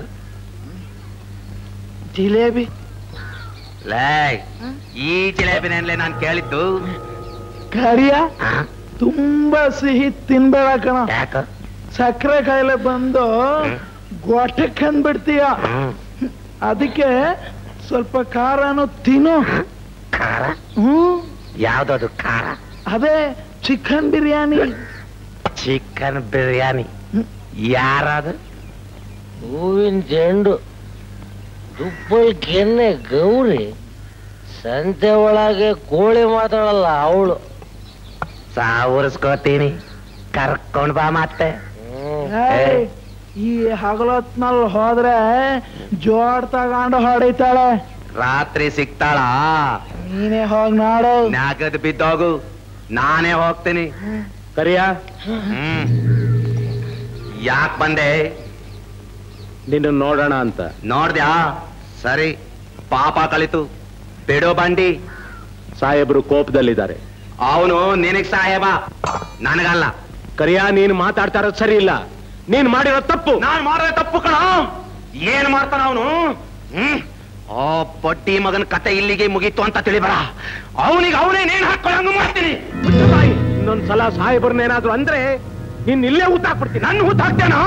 ಜಿಲೇಬಿ ಲೇ ಈ ಜಿಲೇಬಿನಲ್ಲೇ ನಾನು ಕೇಳಿದ್ದು ಕರಿಯ ತುಂಬಾ ಸಿಹಿ ತಿನ್ಬೇಡ ಕಣ ಯಾಕ ಸಕ್ಕರೆ ಕಾಯಿಲೆ ಬಂದು ಗೊಟ್ಟಕ್ಕೆ ಅಂದ್ಬಿಡ್ತೀಯ ಅದಕ್ಕೆ ಸ್ವಲ್ಪ ಖಾರನು ತಿನ್ನು ಖಾರ ಹ್ಮ್ ಯಾವ್ದದು ಖಾರ ಅದೇ ಚಿಕನ್ ಬಿರಿಯಾನಿ ಚಿಕನ್ ಬಿರಿಯಾನಿ ಯಾರದು ಹೂವಿನ ಚೆಂಡು ತುಪ್ಪಲ್ ಕೆನ್ನೆ ಗೌರಿ ಸಂತೆ ಒಳಗೆ ಕೋಳಿ ಮಾತಾಡಲ್ಲ ಅವಳು ಸಾವರ್ಸ್ಕೋತೀನಿ ಕರ್ಕೊಂಡ್ ಬಾ ಮತ್ತೆ ಏಯ್, ಈ ಹಗಲೊತ್ನಲ್ಲಿ ಹೋದ್ರೆ ಜೋಡ್ ತಗೊಂಡು ಹೊಡಿತಾಳೆ ರಾತ್ರಿ ಸಿಗ್ತಾಳ ನೀನೇ ಹೋಗ್ ನಾಡು ನಾಗದ್ ಬಿದ್ದೋಗು ನಾನೇ ಹೋಗ್ತೀನಿ ಕರಿಯ ಹ್ಮ್ ಯಾಕ್ ಬಂದೆ ನಿನ್ನ ನೋಡೋಣ ಅಂತ ನೋಡ್ದ್ಯಾ ಸರಿ ಪಾಪ ಕಳಿತು ಬಿಡೋ ಬಂಡಿ ಸಾಹೇಬ್ರು ಕೋಪದಲ್ಲಿದ್ದಾರೆ ಅವನು ನಿನಗ್ ಸಾಹೇಬ ನನಗಲ್ಲ ಕರಿಯ ನೀನು ಮಾತಾಡ್ತಾ ಇರೋದು ಸರಿ ಇಲ್ಲ ನೀನ್ ಮಾಡಿರೋ ತಪ್ಪು ನಾನ್ ಮಾಡೋ ತಪ್ಪು ಕಣ ಏನ್ ಮಾಡ್ತಾನ ಅವನು ಹ್ಮ್ ಆ ಬಡ್ಡಿ ಮಗನ ಕತೆ ಇಲ್ಲಿಗೆ ಮುಗೀತು ಅಂತ ತಿಳಿಬೇಡ ಅವನಿಗೆ ಅವನೇ ನೇಣು ಹಾಕೊಳ್ಳಂಗ ಮಾಡ್ತೀನಿ ಇನ್ನೊಂದ್ಸಲ ಸಾಹೇಬ್ರನ್ನೇನಾದ್ರು ಅಂದ್ರೆ ನೀನ್ ಇಲ್ಲೇ ಊತಾಕ್ಬಿಡ್ತೀನಿ ನನ್ನ ಹೂತಾಕ್ತೇನೋ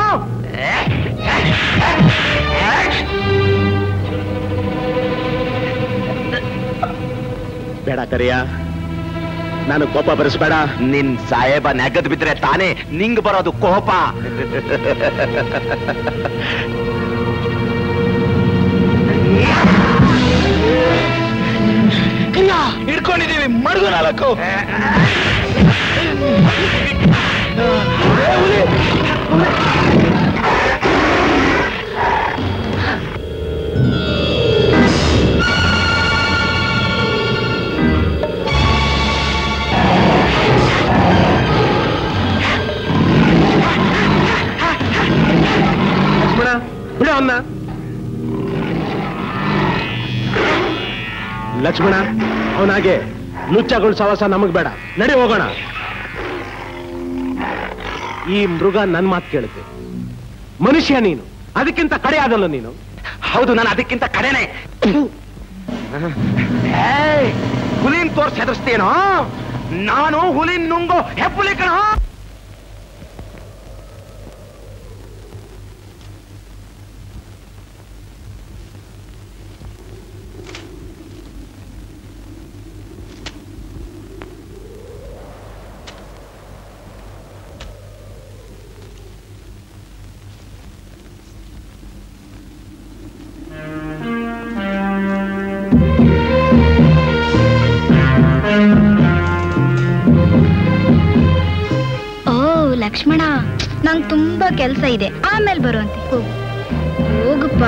ಬೇಡ ಕರಿಯ ನಾನು ಕೋಪ ಬರೆಸ್ಬೇಡ ನಿನ್ ಸಾಹೇಬ ನೆಗದ್ ಬಿದ್ರೆ ತಾನೇ ನಿಂಗ್ ಬರೋದು ಕೋಪ ಹಿಡ್ಕೊಂಡಿದೀವಿ ಮಡ್ಗು ನಾಲ್ಕು ಲಕ್ಷ್ಮಣ ಬಿಡ ಅವನ್ನ ಲಕ್ಷ್ಮಣ ಅವನಾಗೆ ಲುಚ್ಚಗಳು ಸವಾಸ ನಮಗ್ ಬೇಡ ನಡಿ ಹೋಗೋಣ ಈ ಮೃಗ ನನ್ ಮಾತು ಕೇಳುತ್ತೆ ಮನುಷ್ಯ ನೀನು ಅದಕ್ಕಿಂತ ಕಡೆ ಆದಲ್ಲ ನೀನು ಹೌದು ನಾನು ಅದಕ್ಕಿಂತ ಕಡೆನೆ ಏಯ್, ಹುಲಿನ್ ತೋರ್ಸ್ ಹೆದರ್ಸ್ತೇನೋ ನಾನು ಹುಲಿನ್ ನುಂಗೋ ಹೆಪ್ಪುಲಿ ಕಣ ಓ ಲಕ್ಷ್ಮಣ ನಂಗ್ ತುಂಬಾ ಕೆಲ್ಸ ಇದೆ ಆಮೇಲೆ ಬರುವಂತೆ ಹೋಗು ಹೋಗಪ್ಪ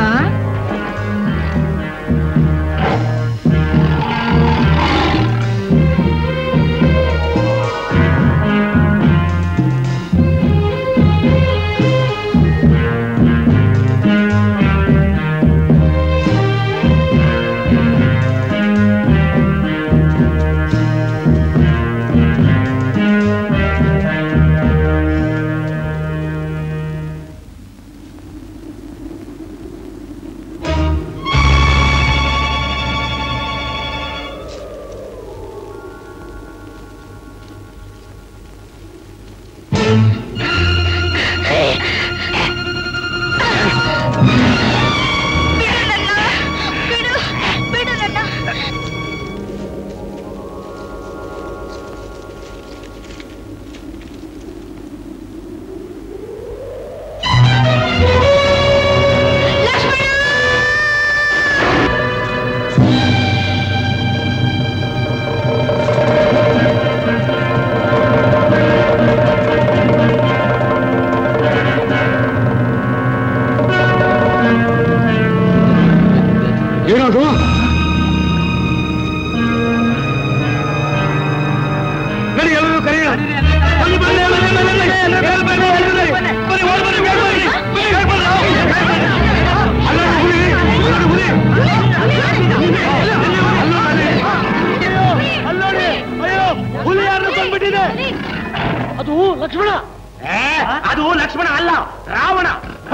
ಅದು ಲಕ್ಷ್ಮಣ ಅಲ್ಲ ರಾವಣ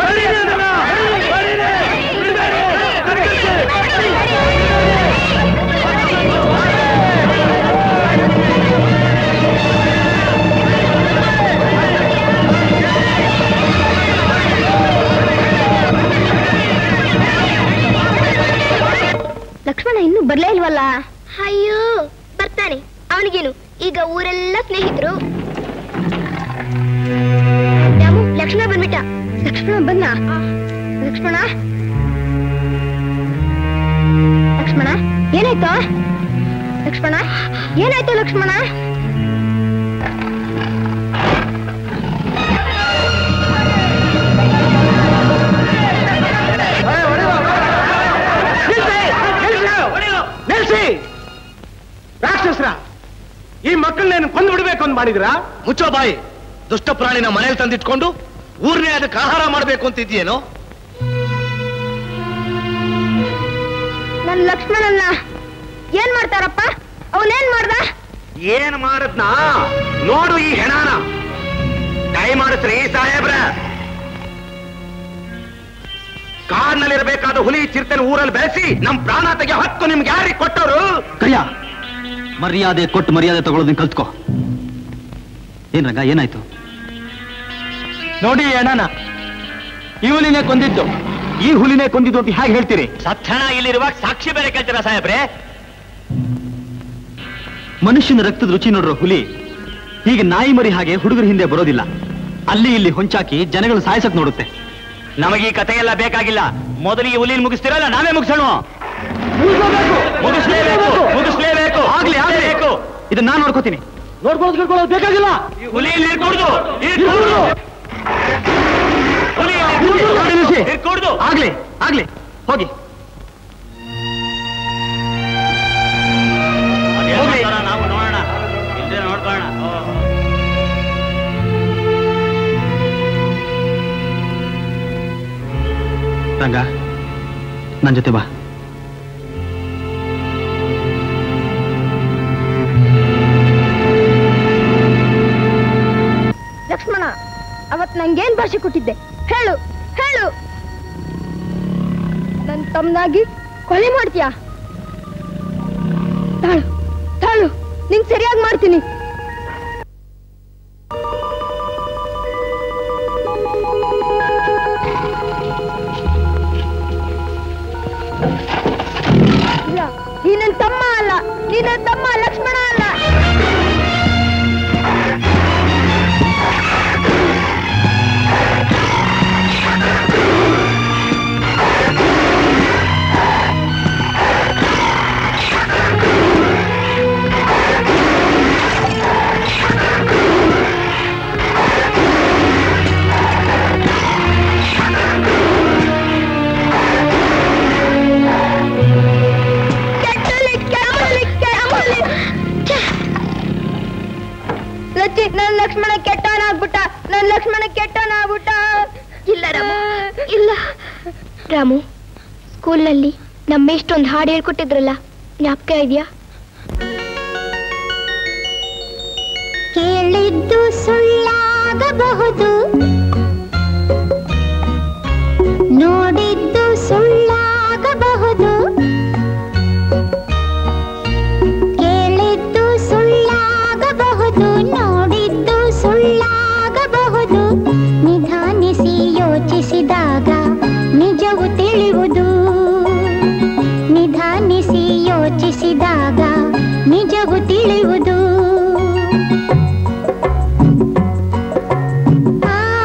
ಲಕ್ಷ್ಮಣ ಇನ್ನೂ ಬರ್ಲೇ ಇಲ್ವಲ್ಲ ಅಯ್ಯೋ ಬರ್ತಾನೆ ಅವನಿಗೇನು ಈಗ ಊರೆಲ್ಲ ಸ್ನೇಹಿತರು ರಾಮು ಲಕ್ಷ್ಮಣ ಬಂದ್ಬಿಟ್ಟ ಲಕ್ಷ್ಮಣ ಬಂದ ಲಕ್ಷ್ಮಣ ಲಕ್ಷ್ಮಣ ಏನಾಯ್ತು ಲಕ್ಷ್ಮಣ ಏನಾಯ್ತು ಲಕ್ಷ್ಮಣ ನಿಲ್ಸಿ ರಾಕ್ಷಸ್ರ ಈ ಮಕ್ಕಳನ್ನೇನು ಕೊಂದು ಬಿಡ್ಬೇಕು ಅಂತ ಮಾಡಿದ್ರಾ ಮುಚ್ಚೋ ಬಾಯಿ ದುಷ್ಟ ಪ್ರಾಣಿನ ಮನೇಲಿ ತಂದಿಟ್ಕೊಂಡು ಊರ್ನೇ ಅದಕ್ಕೆ ಆಹಾರ ಮಾಡ್ಬೇಕು ಅಂತಿದ್ಯೇನೋ ನನ್ ಲಕ್ಷ್ಮಣನ್ನ ಏನ್ ಮಾಡ್ತಾರಪ್ಪ ಅವನೇನ್ ಮಾಡ್ದ ಏನ್ ಮಾಡದ್ನ ನೋಡು ಈ ಹೆಣಾನ ದಯ ಮಾಡಿಸ್ರಿ ಸಾಹೇಬ್ರ ಕಾಡ್ನಲ್ಲಿರಬೇಕಾದ ಹುಲಿ ಚಿರತೆನ ಊರಲ್ಲಿ ಬೆಳೆಸಿ ನಮ್ ಪ್ರಾಣ ತೆಗೆ ಹಕ್ಕು ನಿಮ್ಗೆ ಯಾರಿಗೆ ಕೊಟ್ಟವರು ಕಯ್ಯ ಮರ್ಯಾದೆ ಕೊಟ್ಟು ಮರ್ಯಾದೆ ತಗೊಳ್ಳೋದನ್ನ ಕಲ್ತ್ಕೋ ಏನ್ ರಂಗ ಏನಾಯ್ತು ನೋಡಿ ಅಣ್ಣನ ಈ ಹುಲಿನೇ ಕೊಂದಿದ್ದು ಈ ಹುಲಿನೇ ಕೊಂದಿದ್ದು ಅಂತ ಹೇಗೆ ಹೇಳ್ತೀರಿ ಸತ್ತಣ ಇಲ್ಲಿರುವಾಗ ಸಾಕ್ಷಿ ಬೇರೆ ಕೇಳ್ತೀರಾ ಸಾಹೇಬ್ರೆ ಮನುಷ್ಯನ ರಕ್ತದ ರುಚಿ ನೋಡಿರೋ ಹುಲಿ ಹೀಗೆ ನಾಯಿ ಮರಿ ಹಾಗೆ ಹುಡುಗರ ಹಿಂದೆ ಬರೋದಿಲ್ಲ ಅಲ್ಲಿ ಇಲ್ಲಿ ಹೊಂಚಾಕಿ ಜನಗಳು ಸಾಯಿಸಕ್ ನೋಡುತ್ತೆ ನಮಗೆ ಈ ಕಥೆ ಎಲ್ಲ ಬೇಕಾಗಿಲ್ಲ ಮೊದಲು ಈ ಹುಲಿನ ಮುಗಿಸ್ತಿರಲ್ಲ ನಾವೇ ಮುಗಿಸೋಣ ಮುಗಿಸ್ಲೇಬೇಕು ಮುಗಿಸ್ಲೇಬೇಕು ಆಗ್ಲಿ ಆಗ್ಲಿ ಬೇಕು ಇದನ್ನ ನಾನು ನೋಡ್ಕೋತೀನಿ ನೋಡ್ಕೊಳ್ಳೋದು ಗಿಡ್ಕೊಳ್ಳೋದು ಬೇಕಾಗಿಲ್ಲ ಹುಲಿ ಇಲ್ಲಿ ಇರ್ಕೂಡ್ದು ಇರ್ಕೂಡ್ದು ಹುಲಿ ಇಲ್ಲಿ ಇರ್ಕೂಡ್ದು. ಇರ್ಕೂಡ್ದು ಆಗ್ಲಿ ಆಗ್ಲಿ ಹೋಗಿ ಅದೇನ್ ಮಾಡ್ತಾರ ನಾವು ನೋಡೋಣ ಇಲ್ಲದೆ ನೋಡ್ಕೊಳ್ಳೋಣ ರಂಗ ನನ್ ಜೊತೆ ಬಾ ಲಕ್ಷ್ಮಣ ಅವತ್ ನಂಗೇನ್ ಭಾಷೆ ಕೊಟ್ಟಿದ್ದೆ ಹೇಳು ಹೇಳು ನನ್ ತಮ್ಮನಾಗಿ ಕೊಲೆ ಮಾಡ್ತೀಯಾ ತಾಳು ತಾಳು ನಿಂಗ್ ಸರಿಯಾಗಿ ಮಾಡ್ತೀನಿ ಇಲ್ಲ ನೀ ನನ್ ತಮ್ಮ ಅಲ್ಲ ನೀ ನನ್ ತಮ್ಮ ಲಕ್ಷ್ಮಣ ಅಲ್ಲ ಲಚ್ಚಿ ನನ್ ಲಕ್ಷ್ಮಣ ಕೆಟ್ಟವನಾಗ್ಬಿಟ್ಟ ನನ್ ಲಕ್ಷ್ಮಣ ಕೆಟ್ಟವನಾಗ್ಬಿಟ್ಟ ಇಲ್ಲ ರಾಮು ಇಲ್ಲ ರಾಮು ಸ್ಕೂಲ್ನಲ್ಲಿ ನಮ್ಮ ಇಷ್ಟೊಂದು ಹಾಡು ಹೇಳ್ಕೊಟ್ಟಿದ್ರಲ್ಲ ಜ್ಞಾಪಕ ಇದೆಯಾ ಕೇಳಿದ್ದು ಸುಳ್ಳಾಗಬಹುದು ನೋಡಿದ್ದು ಸುಳ್ಳಾಗಬಹುದು ಕೇಳಿದ್ದು ಸುಳ್ಳಾಗಬಹುದು ನೋಡಿದ್ದು ಸುಳ್ಳಾಗಬಹುದು ನಿಧಾನಿಸಿ ಯೋಚಿಸಿದಾಗ ನಿಜವು ತಿಳಿಯುವುದು ನಿಧಾನಿಸಿ ಯೋಚಿಸಿದಾಗ ನಿಜವು ತಿಳಿಯುವುದು ಆ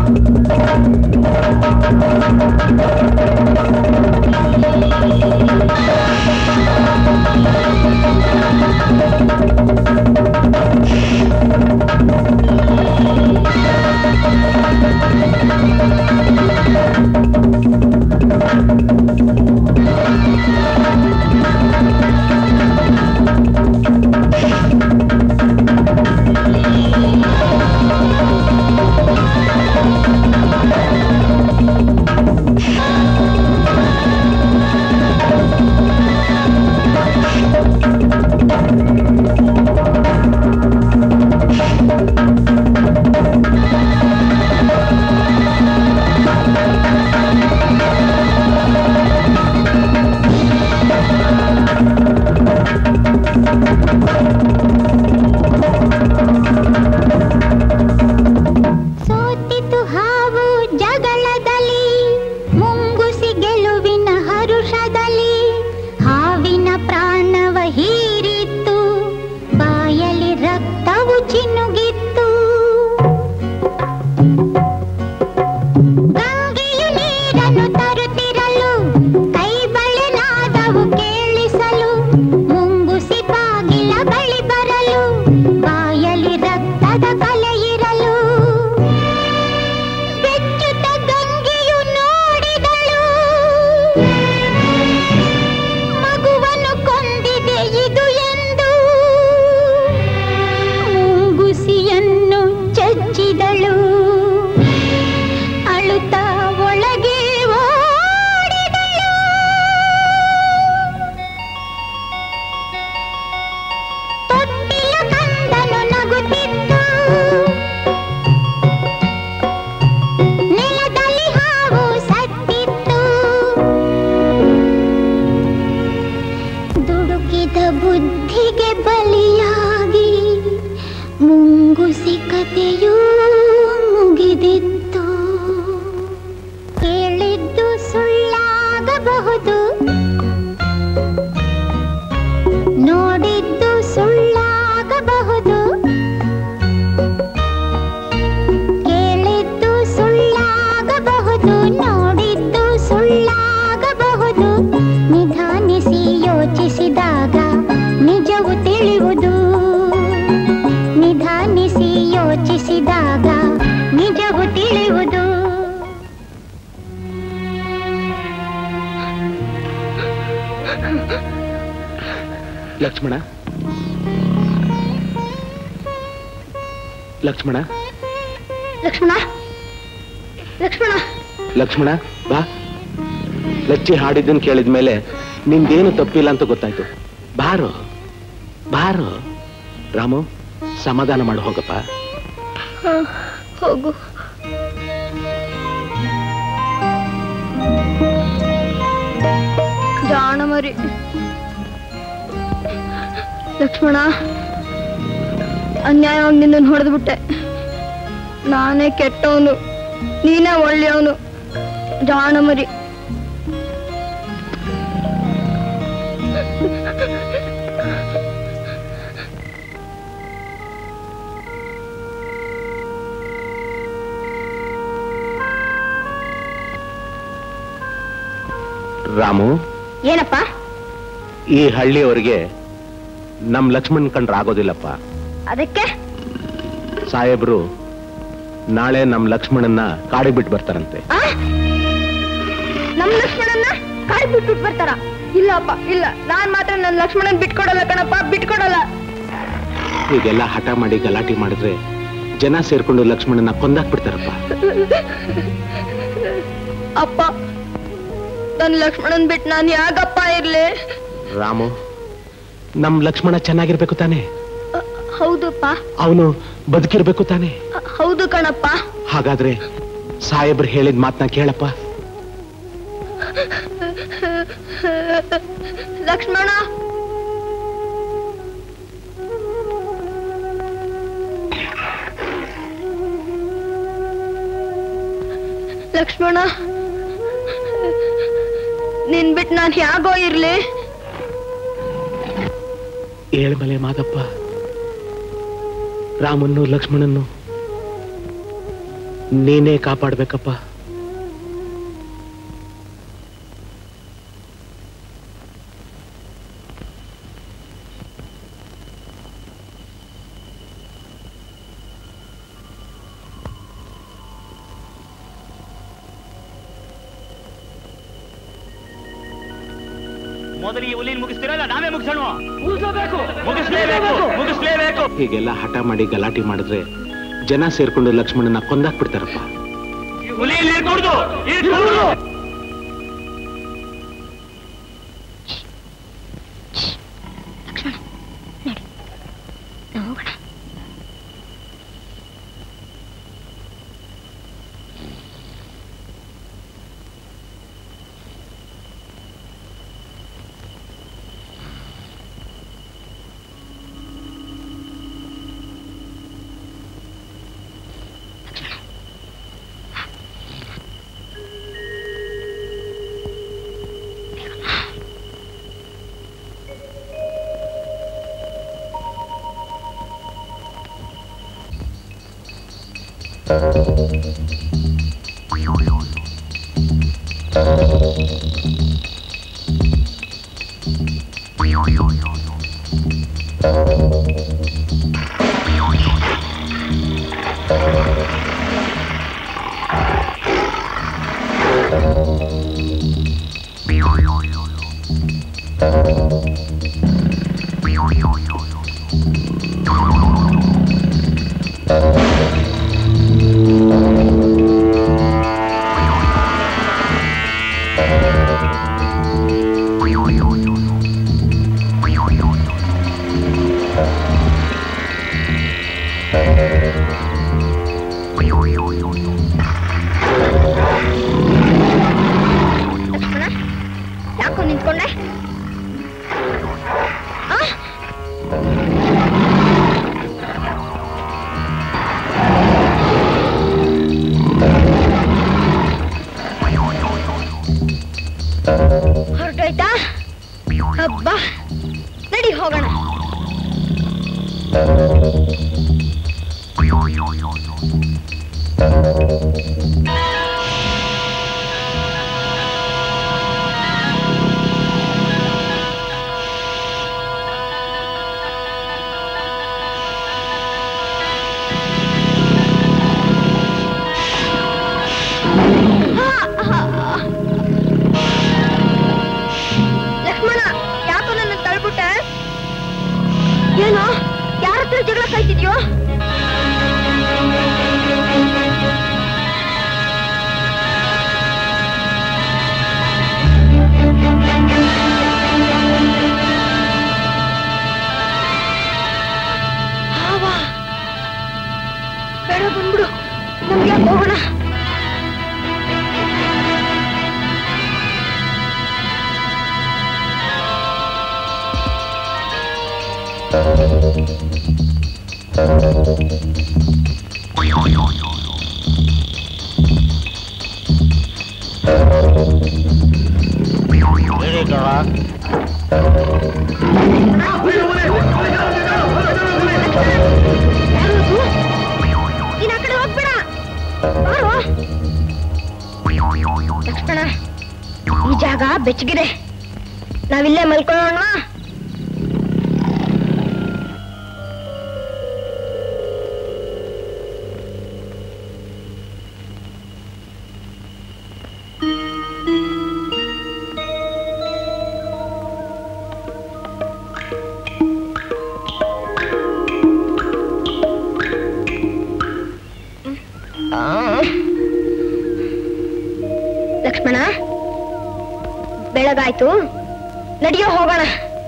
ಸೋತಿತು ಹಾವು ಜಗಳದಲ್ಲಿ ಮುಂಗುಸಿ ಗೆಲುವಿನ ಹರುಷದಲ್ಲಿ ಹಾವಿನ ಪ್ರಾಣವ ಹೀರಿತ್ತು ಬಾಯಲ್ಲಿ ರಕ್ತವು ಚಿನ್ನುಗಿತ್ತು ಗಂಗೆಯು ನೀರನ್ನು ತರುತ್ತಿರಲು ಕೈ ಬಳೆನಾದವು ಕೇಳಿಸಲು ಮುಂಗುಸಿ ಬಾಗಿಲ ಬಳಿ ಬರಲು ಬಾಯಲ್ಲಿ ರಕ್ತದ ಕಲೆ ಇರಲು ಬೆಚ್ಚುತ ಗಂಗೆಯು ನೋಡಿದಳು ಮಗುವನ್ನು ಕೊಂದಿದೆ ಇದು ಎಂದು ಮುಂಗುಸಿಯನ್ನು ಚಚ್ಚಿದಳು ಅಳುತ್ತಾ ಒಳಗೆ ಓಡಿದಳು ತೊಟ್ಟಿಲ ಕಂದನು ನಗುತ್ತಿತ್ತು ನೆಲದಲ್ಲಿ ಹಾವು ಸತ್ತಿತ್ತು ದುಡುಕಿದ ಬುದ್ಧಿಗೆ ಬಲಿಯಾಗಿ ಮುಂಗುಸಿ ಕಥೆಯೂ ಮುಗಿದಿತ್ತು ಕೇಳಿದ್ದು ಸುಳ್ಳಾಗಬಹುದು ನೋಡಿದ್ದು ಸುಳ್ಳಾಗಬಹುದು ಕೇಳಿದ್ದು ಸುಳ್ಳಾಗಬಹುದು ನೋಡಿದ್ದು ಸುಳ್ಳಾಗಬಹುದು ನಿಧಾನಿಸಿ ಯೋಚಿಸಿದಾಗ ನಿಜವು ತಿಳಿಯುವುದು ನಿಧಾನಿಸಿ ಯೋಚಿಸಿದಾಗ ನಿಜವು ತಿಳಿಯುವುದು ಲಕ್ಷ್ಮಣ ಲಕ್ಷ್ಮಣ ಲಕ್ಷ್ಮಣ ಲಕ್ಷ್ಮಣ ಲಕ್ಷ್ಮಣ ಬಾ ಲಚ್ಚಿ ಹಾಡಿದ್ದನ್ ಕೇಳಿದ್ಮೇಲೆ ನಿಂದೇನು ತಪ್ಪಿಲ್ಲ ಅಂತ ಗೊತ್ತಾಯ್ತು ಬಾರೋ ಬಾರೋ ರಾಮು ಸಮಾಧಾನ ಮಾಡಿ ಹೋಗಪ್ಪ ಹ, ಹೋಗು ಜಾಣ ಮರಿ ಲಕ್ಷ್ಮಣ ಅನ್ಯಾಯವಾಗಿ ನಿನ್ನನ್ನು ಹೊಡೆದ್ಬಿಟ್ಟೆ ನಾನೇ ಕೆಟ್ಟವನು ನೀನೇ ಒಳ್ಳೆಯವನು ಜಾಣ ಮರಿ ರಾಮು ಏನಪ್ಪ ಈ ಹಳ್ಳಿಯವರಿಗೆ ನಮ್ ಲಕ್ಷ್ಮಣ್ ಕಂಡ್ರೆ ಆಗೋದಿಲ್ಲಪ್ಪ ಅದಕ್ಕೆ ಸಾಹೇಬ್ರು ನಾಳೆ ನಮ್ ಲಕ್ಷ್ಮಣನ್ನ ಕಾಡಿ ಬಿಟ್ಟು ಬರ್ತಾರಂತೆ ಆ? ನಮ್ ಲಕ್ಷ್ಮಣನ್ನ ಕಾಡಿ ಬಿಟ್ಬಿಟ್ಟು ಬರ್ತಾರ ಇಲ್ಲಪ್ಪ ಇಲ್ಲ ನಾನ್ ಮಾತ್ರ ನನ್ನ ಲಕ್ಷ್ಮಣನ್ ಬಿಟ್ಕೊಡಲ್ಲ ಕಣಪ್ಪ ಬಿಟ್ಕೊಡಲ್ಲ ಹೀಗೆಲ್ಲ ಹಠ ಮಾಡಿ ಗಲಾಟೆ ಮಾಡಿದ್ರೆ ಜನ ಸೇರ್ಕೊಂಡು ಲಕ್ಷ್ಮಣನ ಕೊಂದಾಕ್ ಬಿಡ್ತಾರಪ್ಪ ಅಪ್ಪ ನನ್ ಲಕ್ಷ್ಮಣನ್ ಬಿಟ್ಟು ನಾನು ಯಾಕಪ್ಪ ಇರ್ಲಿ ರಾಮು ನಮ್ ಲಕ್ಷ್ಮಣ ಚೆನ್ನಾಗಿರ್ಬೇಕು ತಾನೆ ಹೌದಪ್ಪ ಅವನು ಬದುಕಿರ್ಬೇಕು ತಾನೆ ಹೌದು ಕಣಪ್ಪ ಹಾಗಾದ್ರೆ ಸಾಹೇಬ್ರು ಹೇಳಿದ ಮಾತನ್ನ ಕೇಳಪ್ಪ ಲಕ್ಷ್ಮಣ ಲಕ್ಷ್ಮಣ ನಿನ್ ಬಿಟ್ಟು ನಾನು ಹೇಗೋ ಇರ್ಲಿ ಏಳ್ಮಲೆ ಮಾದಪ್ಪ ರಾಮನ್ನು ಲಕ್ಷ್ಮಣನ್ನು ನೀನೇ ಕಾಪಾಡ್ಬೇಕಪ್ಪ ಮೊದಲು ಈ ಹುಲಿನ ಮುಗಿಸ್ತಿರಲ್ಲ ನಾವೇ ಮುಗಿಸೋಣ ಮುಗಿಸಲೇಬೇಕು ಮುಗಿಸ್ಲೇಬೇಕು ಮುಗಿಸ್ಲೇಬೇಕು ಹೀಗೆಲ್ಲ ಹಠ ಮಾಡಿ ಗಲಾಟೆ ಮಾಡಿದ್ರೆ ಜನ ಸೇರ್ಕೊಂಡು ಲಕ್ಷ್ಮಣನ ಕೊಂದಾಕ್ಬಿಡ್ತಾರಪ್ಪ ಹುಲಿ ಇರ್ಕೊಡ್ದು ಇರ್ಕೊಡ್ದು ಲಕ್ಷ್ಮಣ ಯಾಕೋ ನಿಂತ್ಕೊಂಡೆ ಆ? ಹೊರಟೋಯ್ತಾ ಹಬ್ಬ ನಡಿ ಹೋಗೋಣ ಲಕ್ಷ್ಮಣ ಯಾಕೋ ನನ್ನ ತಳ್ಬಿಟ್ಟೆ ಏನೋ ಯಾರ ಹತ್ರ ಜಗಳ ಕಾಯ್ತಿದ್ಯೋ ಹಾವ. ಬೇಡ ಬಂದ್ಬಿಡು ನಮ್ಗೆ ಯಾಕೆ ಹೋಗೋಣ ನೀನ್ ಆ ಕಡೆ ಹೋಗ್ಬೇಡ ಬಾರೋ. ಲಕ್ಷ್ಮಣ ಈ ಜಾಗ ಬೆಚ್ಚಗಿದೆ ನಾವಿಲ್ಲೇ ಮಲ್ಕೊಳ್ಳೋಣ ಆ. ಲಕ್ಷ್ಮಣ ಬೆಳಗಾಯ್ತು ನಡಿಯೋ ಹೋಗೋಣ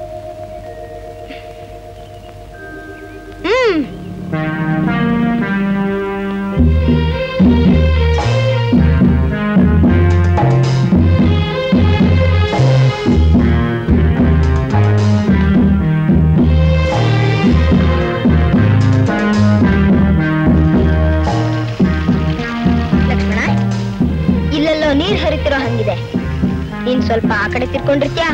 ಹ್ಮ್ ಲಕ್ಷ್ಮಣ ಇಲ್ಲೆಲ್ಲೋ ನೀರ್ ಹರಿತಿರೋ ಹಂಗಿದೆ ನೀನ್ ಸ್ವಲ್ಪ ಆ ಕಡೆ ತಿರ್ಕೊಂಡಿರ್ತ್ಯಾ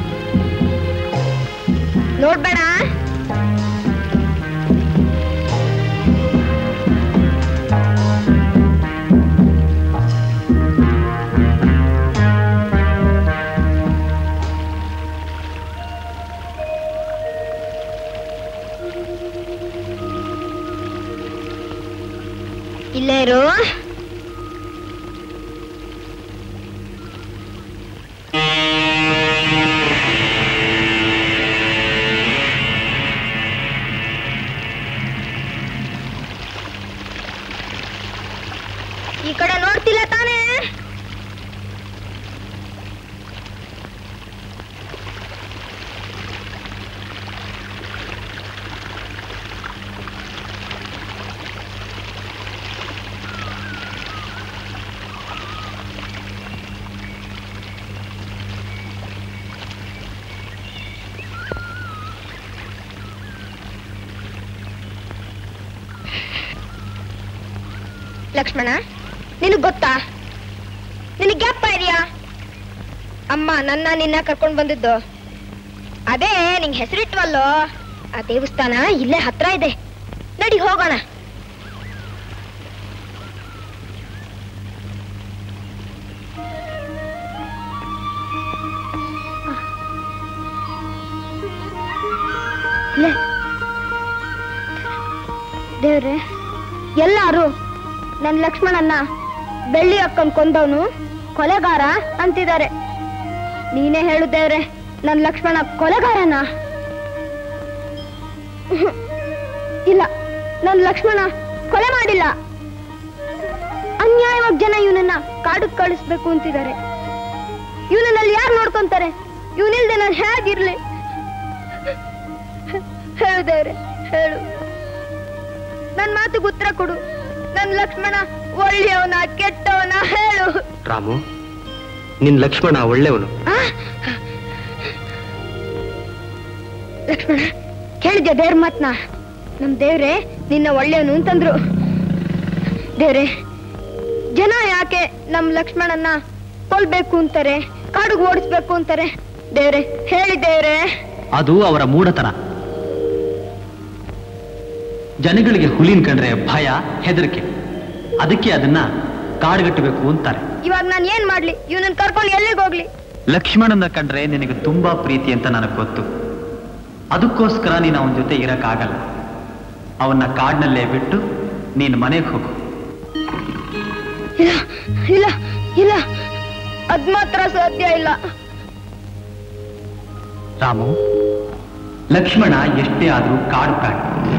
ನೋಡ್ಬೇಡ ಈ ಕಡೆ ನೋಡ್ತಿಲ್ಲ ತಾನೇ ಲಕ್ಷ್ಮಣ ನಿನಗ್ ಗೊತ್ತಾ ನಿನಗ್ ಗ್ಯಾಪ್ ಇದೆಯಾ ಅಮ್ಮ ನನ್ನ ನಿನ್ನ ಕರ್ಕೊಂಡ್ ಬಂದಿದ್ದು ಅದೇ ನಿಂಗ್ ಹೆಸರಿಟ್ವಲ್ಲೋ ಆ ದೇವಸ್ಥಾನ ಇಲ್ಲೇ ಹತ್ರ ಇದೆ ನಡಿ ಹೋಗೋಣ ಲೇ. ದೇವ್ರೆ ಎಲ್ಲಾರು ನನ್ ಲಕ್ಷ್ಮಣನ್ನ ಬೆಳ್ಳಿ ಅಕ್ಕನ್ ಕೊಂದವನು ಕೊಲೆಗಾರ ಅಂತಿದ್ದಾರೆ ನೀನೇ ಹೇಳು ದೇವ್ರೆ ನನ್ ಲಕ್ಷ್ಮಣ ಕೊಲೆಗಾರನ ಉಹ್ಮ್. ಇಲ್ಲ ನನ್ ಲಕ್ಷ್ಮಣ ಕೊಲೆ ಮಾಡಿಲ್ಲ ಅನ್ಯಾಯವಾಗಿ ಜನ ಇವನನ್ನ ಕಾಡಕ್ ಕಳಿಸ್ಬೇಕು ಅಂತಿದ್ದಾರೆ ಇವನಲ್ಲಿ ಯಾರು ನೋಡ್ಕೊಂತಾರೆ ಇವನಿಲ್ದೆ ನಾನು ಹೇಗಿರ್ಲಿ ಹೇಳು ದೇವ್ರೆ ಹೇಳು ನನ್ ಮಾತಿಗೆ ಉತ್ತರ ಕೊಡು ನನ್ ಲಕ್ಷ್ಮಣ ಒಳ್ಳೆಯವನ ಕೆಟ್ಟವನ ಹೇಳು ರಾಮು ನಿನ್ ಲಕ್ಷ್ಮಣ ಒಳ್ಳೆಯವನು ಆ? ಲಕ್ಷ್ಮಣ ಕೇಳಿದ್ಯಾ ದೇವ್ರ ಮಾತ್ನ ನಮ್ ದೇವ್ರೆ ನಿನ್ನ ಒಳ್ಳೆಯವನು ಅಂತಂದ್ರು ದೇವ್ರೆ ಜನ ಯಾಕೆ ನಮ್ ಲಕ್ಷ್ಮಣನ್ನ ಕೊಲ್ಬೇಕು ಅಂತಾರೆ ಕಾಡಿಗೆ ಓಡಿಸ್ಬೇಕು ಅಂತಾರೆ ದೇವ್ರೆ ಹೇಳಿ ದೇವ್ರೆ ಅದು ಅವರ ಮೂಢತನ ಜನಗಳಿಗೆ ಹುಲಿನ ಕಂಡ್ರೆ ಭಯ ಹೆದರಿಕೆ ಅದಕ್ಕೆ ಅದನ್ನ ಕಾಡ್ಗಟ್ಟಬೇಕು ಅಂತಾರೆ ಇವಾಗ ನಾನ್ ಏನ್ ಮಾಡ್ಲಿ ಇವನನ್ನ ಕರ್ಕೊಂಡು ಎಲ್ಲಿಗೆ ಹೋಗ್ಲಿ ಲಕ್ಷ್ಮಣನ ಕಂಡ್ರೆ ನಿನಗೆ ತುಂಬಾ ಪ್ರೀತಿ ಅಂತ ನನಗೆ ಗೊತ್ತು ಅದಕ್ಕೋಸ್ಕರ ನೀನು ಅವನ ಜೊತೆ ಇರಕ್ಕಾಗಲ್ಲ ಅವನ್ನ ಕಾಡ್ನಲ್ಲೇ ಬಿಟ್ಟು ನೀನು ಮನೆಗೆ ಹೋಗು ಇಲ್ಲ ಇಲ್ಲ ಇಲ್ಲ ಅದ್ ಮಾತ್ರ ಸಾಧ್ಯ ಇಲ್ಲ ರಾಮು ಲಕ್ಷ್ಮಣ ಎಷ್ಟೇ ಆದ್ರೂ ಕಾಡು ಪ್ರಾಣಿ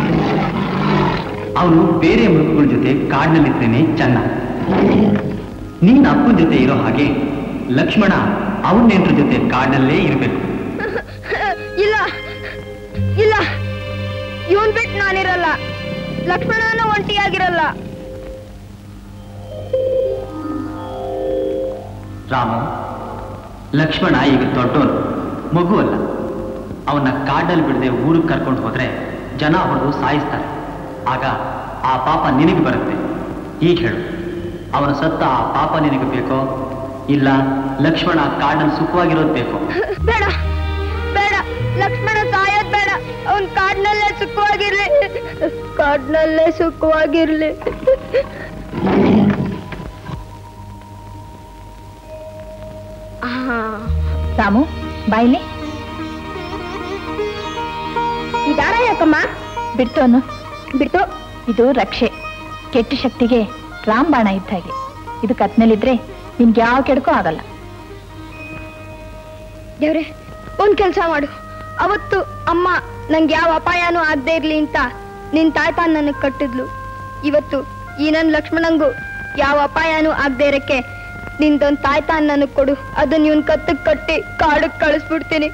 ಅವನು ಬೇರೆ ಮೃಗಗಳ ಜೊತೆ ಕಾಡಿನಲ್ಲಿದ್ದೇನೆ ಚೆನ್ನ ನೀನ್ ಅಪ್ಪನ ಜೊತೆ ಇರೋ ಹಾಗೆ ಲಕ್ಷ್ಮಣ ಅವನ ನೆಂಟ್ರ ಜೊತೆ ಕಾಡಿನಲ್ಲೇ ಇರಬೇಕು ಇಲ್ಲ ಇಲ್ಲ ಇವನ್ ಬಿಟ್ಟು ನಾನಿರಲ್ಲ ಲಕ್ಷ್ಮಣನ ಒಂಟಿಯಾಗಿರಲ್ಲ ರಾಮು ಲಕ್ಷ್ಮಣ ಈಗ ದೊಡ್ಡವನು ಮಗು ಅಲ್ಲ ಅವನ್ನ ಕಾಡಲ್ಲಿ ಬಿಡದೆ ಊರಿಗೆ ಕರ್ಕೊಂಡು ಹೋದ್ರೆ ಜನ ಹೊಡೆದು ಸಾಯಿಸ್ತಾರೆ ಆಗ ಆ ಪಾಪ ನಿನಗೆ ಬರುತ್ತೆ ಈಗ ಹೇಳು ಅವನ ಸತ್ತ ಆ ಪಾಪ ನಿನಗೆ ಬೇಕೋ ಇಲ್ಲ ಲಕ್ಷ್ಮಣ ಕಾಡಲ್ಲಿ ಸುಖವಾಗಿರೋದು ಬೇಕೋ ಬೇಡ ಬೇಡ ಲಕ್ಷ್ಮಣ ಸಾಯೋದ್ ಬೇಡ ಅವನ್ ಕಾಡ್ನಲ್ಲೇ ಸುಖವಾಗಿರ್ಲಿ ಕಾಡ್ನಲ್ಲೇ ಸುಖವಾಗಿರ್ಲಿ ರಾಮು ಬಾಯ್ಲಿ ಈ ದಾರ ಯಾಕಮ್ಮ ಬಿಡ್ತು ಅನ್ನು ಬಿಡ್ತು ಇದು ರಕ್ಷೆ ಕೆಟ್ಟ ಶಕ್ತಿಗೆ ರಾಂಬಾಣ ಇದ್ದ ಹಾಗೆ ಇದು ಕತ್ನಲ್ಲಿದ್ರೆ ನಿಮ್ಗೆ ಯಾವ ಕೆಡಕೂ ಆಗಲ್ಲ ದೇವ್ರೆ ಒಂದ್ ಕೆಲ್ಸ ಮಾಡು ಅವತ್ತು ಅಮ್ಮ ನಂಗೆ ಯಾವ ಅಪಾಯನೂ ಆಗದೆ ಇರ್ಲಿ ಅಂತ ನಿನ್ ತಾಯ್ತ ನನಗ್ ಕಟ್ಟಿದ್ಲು ಇವತ್ತು ಈ ನನ್ ಲಕ್ಷ್ಮಣಂಗೂ ಯಾವ ಅಪಾಯನೂ ಆಗದೆ ಇರಕ್ಕೆ ನಿಂದೊಂದ್ ತಾಯ್ತ ನನಗ್ ಕೊಡು ಅದನ್ನ ಇವನ್ ಕತ್ತಕ್ ಕಟ್ಟಿ ಕಾಡಕ್ ಕಳಿಸ್ಬಿಡ್ತೀನಿ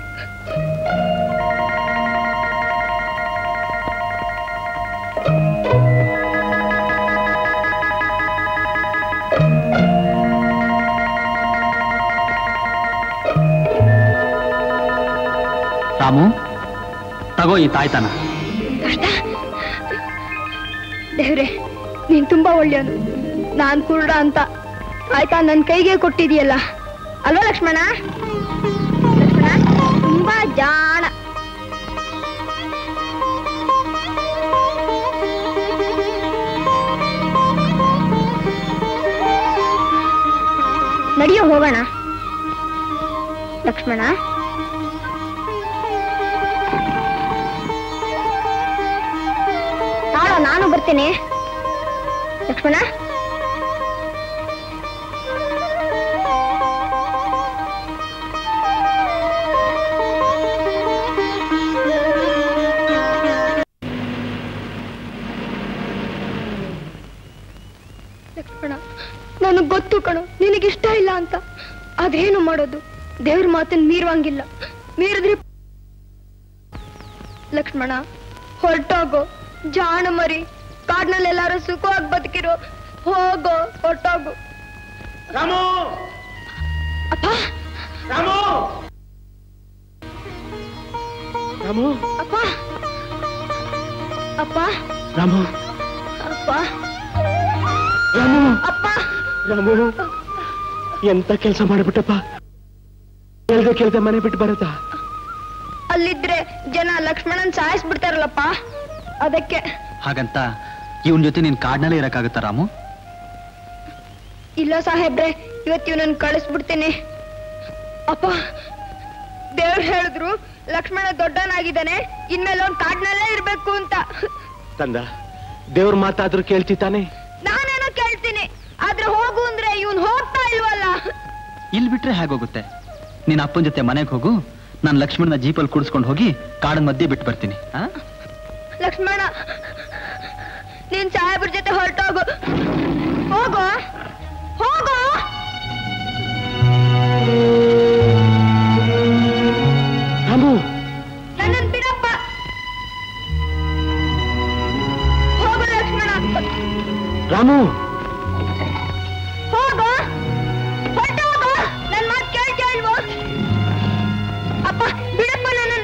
ರಾಮು ತಗೋ ಈ ತಾಯ್ತನ ದೇವ್ರೆ ನೀನ್ ತುಂಬಾ ಒಳ್ಳೆಯವನು ನಾನ್ ಕುರುಡ ಅಂತ ಆಯ್ತಾ ನನ್ ಕೈಗೆ ಕೊಟ್ಟಿದೀಯಲ್ಲ ಅಲ್ವಾ ಲಕ್ಷ್ಮಣ ಲಕ್ಷ್ಮಣ ತುಂಬಾ ಜಾಣ ನಡಿಯೋ ಹೋಗೋಣ ಲಕ್ಷ್ಮಣ ತಾಳ ನಾನು ಬರ್ತೀನಿ ಲಕ್ಷ್ಮಣ ಲಕ್ಷ್ಮಣ ನನಗ್ ಗೊತ್ತು ಕಣೋ ನಿನಗಿಷ್ಟ ಇಲ್ಲ ಅಂತ ಅದೇನು ಮಾಡೋದು ದೇವ್ರ ಮಾತನ್ ಮೀರುವಂಗಿಲ್ಲ ಮೀರಿದ್ರೆ ಲಕ್ಷ್ಮಣ ಹೊರಟೋಗು ಜಾಣ ಮರಿ ಕಾಡ್ನಲ್ಲಿ ಎಲ್ಲಾರು ಸುಖವಾಗಿ ಬದುಕಿರೋ ಹೋಗೋ ಹೊರಟೋಗು ರಾಮು ಅಪ್ಪ ರಾಮು ರಾಮು ಅಪ್ಪ ಅಪ್ಪ ರಾಮು ಅಪ್ಪ ರಾಮು ಅಪ್ಪ ರಾಮು ಎಂತ ಕೆಲಸ ಮಾಡಿಬಿಟ್ಟಪ್ಪ ಕೇಳ್ದೆ ಕೇಳ್ದೆ ಮನೆ ಬಿಟ್ಟು ಬರತ್ತಾ ಅಲ್ಲಿದ್ರೆ ಜನ ಲಕ್ಷ್ಮಣನ್ ಸಾಯಿಸ್ಬಿಡ್ತಾರಲ್ಲಪ್ಪ ಅದಕ್ಕೆ ಹಾಗಂತ ಇವನ್ ಜೊತೆ ನೀನ್ ಕಾಡ್ನಲ್ಲೇ ಇರಕ್ಕಾಗತ್ತಾ ರಾಮು ಇಲ್ಲ ಸಾಹೇಬ್ರೆ ಇವತ್ತು ಇವನನ್ನ ಕಳಿಸ್ಬಿಡ್ತೀನಿ ಅಪ್ಪ ದೇವ್ರು ಹೇಳಿದ್ರು ಲಕ್ಷ್ಮಣ ದೊಡ್ಡನಾಗಿದ್ದಾನೆ ಇನ್ಮೇಲೆ ಅವ್ನ್ ಕಾಡ್ನಲ್ಲೇ ಇರ್ಬೇಕು ಅಂತ ತಂದ ದೇವ್ರ ಮಾತಾದ್ರೂ ಕೇಳ್ತಿ ತಾನೆ ನಾನೇನೋ ಕೇಳ್ತೀನಿ ಆದ್ರೆ ಹೋಗು ಅಂದ್ರೆ ಇವನ್ ಹೋಗ್ತಾ ಇಲ್ವಲ್ಲ ಇಲ್ಲಿ ಬಿಟ್ರೆ ಹೇಗೋಗುತ್ತೆ ನಿನ್ನ ಅಪ್ಪನ ಜೊತೆ ಮನೆಗೆ ಹೋಗು ನಾನು ಲಕ್ಷ್ಮಣನ ಜೀಪಲ್ಲಿ ಕೂಡಿಸ್ಕೊಂಡು ಹೋಗಿ ಕಾಡಿನ ಮಧ್ಯೆ ಬಿಟ್ಟು ಬರ್ತೀನಿ ಆ? ಲಕ್ಷ್ಮಣ ನೀನ್ ಸಾಹೇಬ್ರ ಜೊತೆ ಹೊರಟೋಗು ಹೋಗು ಹೋಗು ರಾಮು ನನ್ನನ್ ಬಿಡಪ್ಪ ಹೋಗು ಲಕ್ಷ್ಮಣ ರಾಮು ಹೋಗು ಹೊರಟೋಗು ನನ್ ಮಾತ್ ಕೇಳ್ತಾ ಇಲ್ವೋ ಅಪ್ಪ ಬಿಡಪ್ಪ ನನ್ನನ್ನ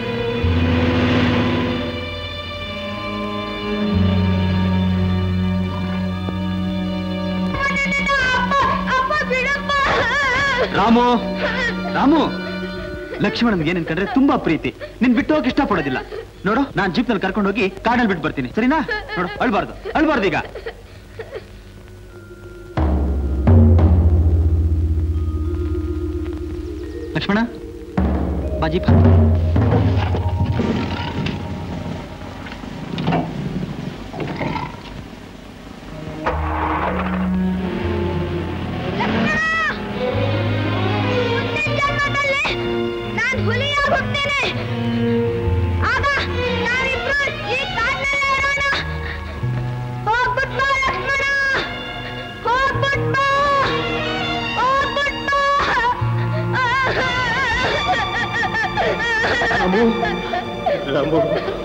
ಅಪ್ಪ ಬಿಡಪ್ಪ ರಾಮು ರಾಮು ಲಕ್ಷ್ಮಣನ್ಗೆ ಏನೇನ್ ಕಂಡ್ರೆ ತುಂಬಾ ಪ್ರೀತಿ ನಿನ್ ಬಿಟ್ಟು ಹೋಗಕ್ ಇಷ್ಟಪಡೋದಿಲ್ಲ ನೋಡು ನಾನ್ ಜೀಪ್ ನಲ್ಲಿ ಕರ್ಕೊಂಡು ಹೋಗಿ ಕಾಡಲ್ಲಿ ಬಿಟ್ಟು ಬರ್ತೀನಿ ಸರಿನಾ ನೋಡು ಅಳ್ಬಾರ್ದು ಅಳ್ಬಾರ್ದು ಈಗ ಲಕ್ಷ್ಮಣ ಬಾ ಜೀಪ್ ಹತ್ತು. ನಾನ್ ಹುಲಿಯಾಗಿ ಹುಟ್ಟೇನೆ ಆಗ ನಾವಿಬ್ರು ಈ ಕಾಡ್ನಲ್ಲೇ ಇರೋಣ ಹೋಗ್ಬಿಟ್ ಬಾ ಲಕ್ಷ್ಮಣ ಹೋಗ್ಬಿಟ್ ಬಾ ಹೋಗ್ಬಿಟ್ ಬಾ ರಾಮು ರಾಮು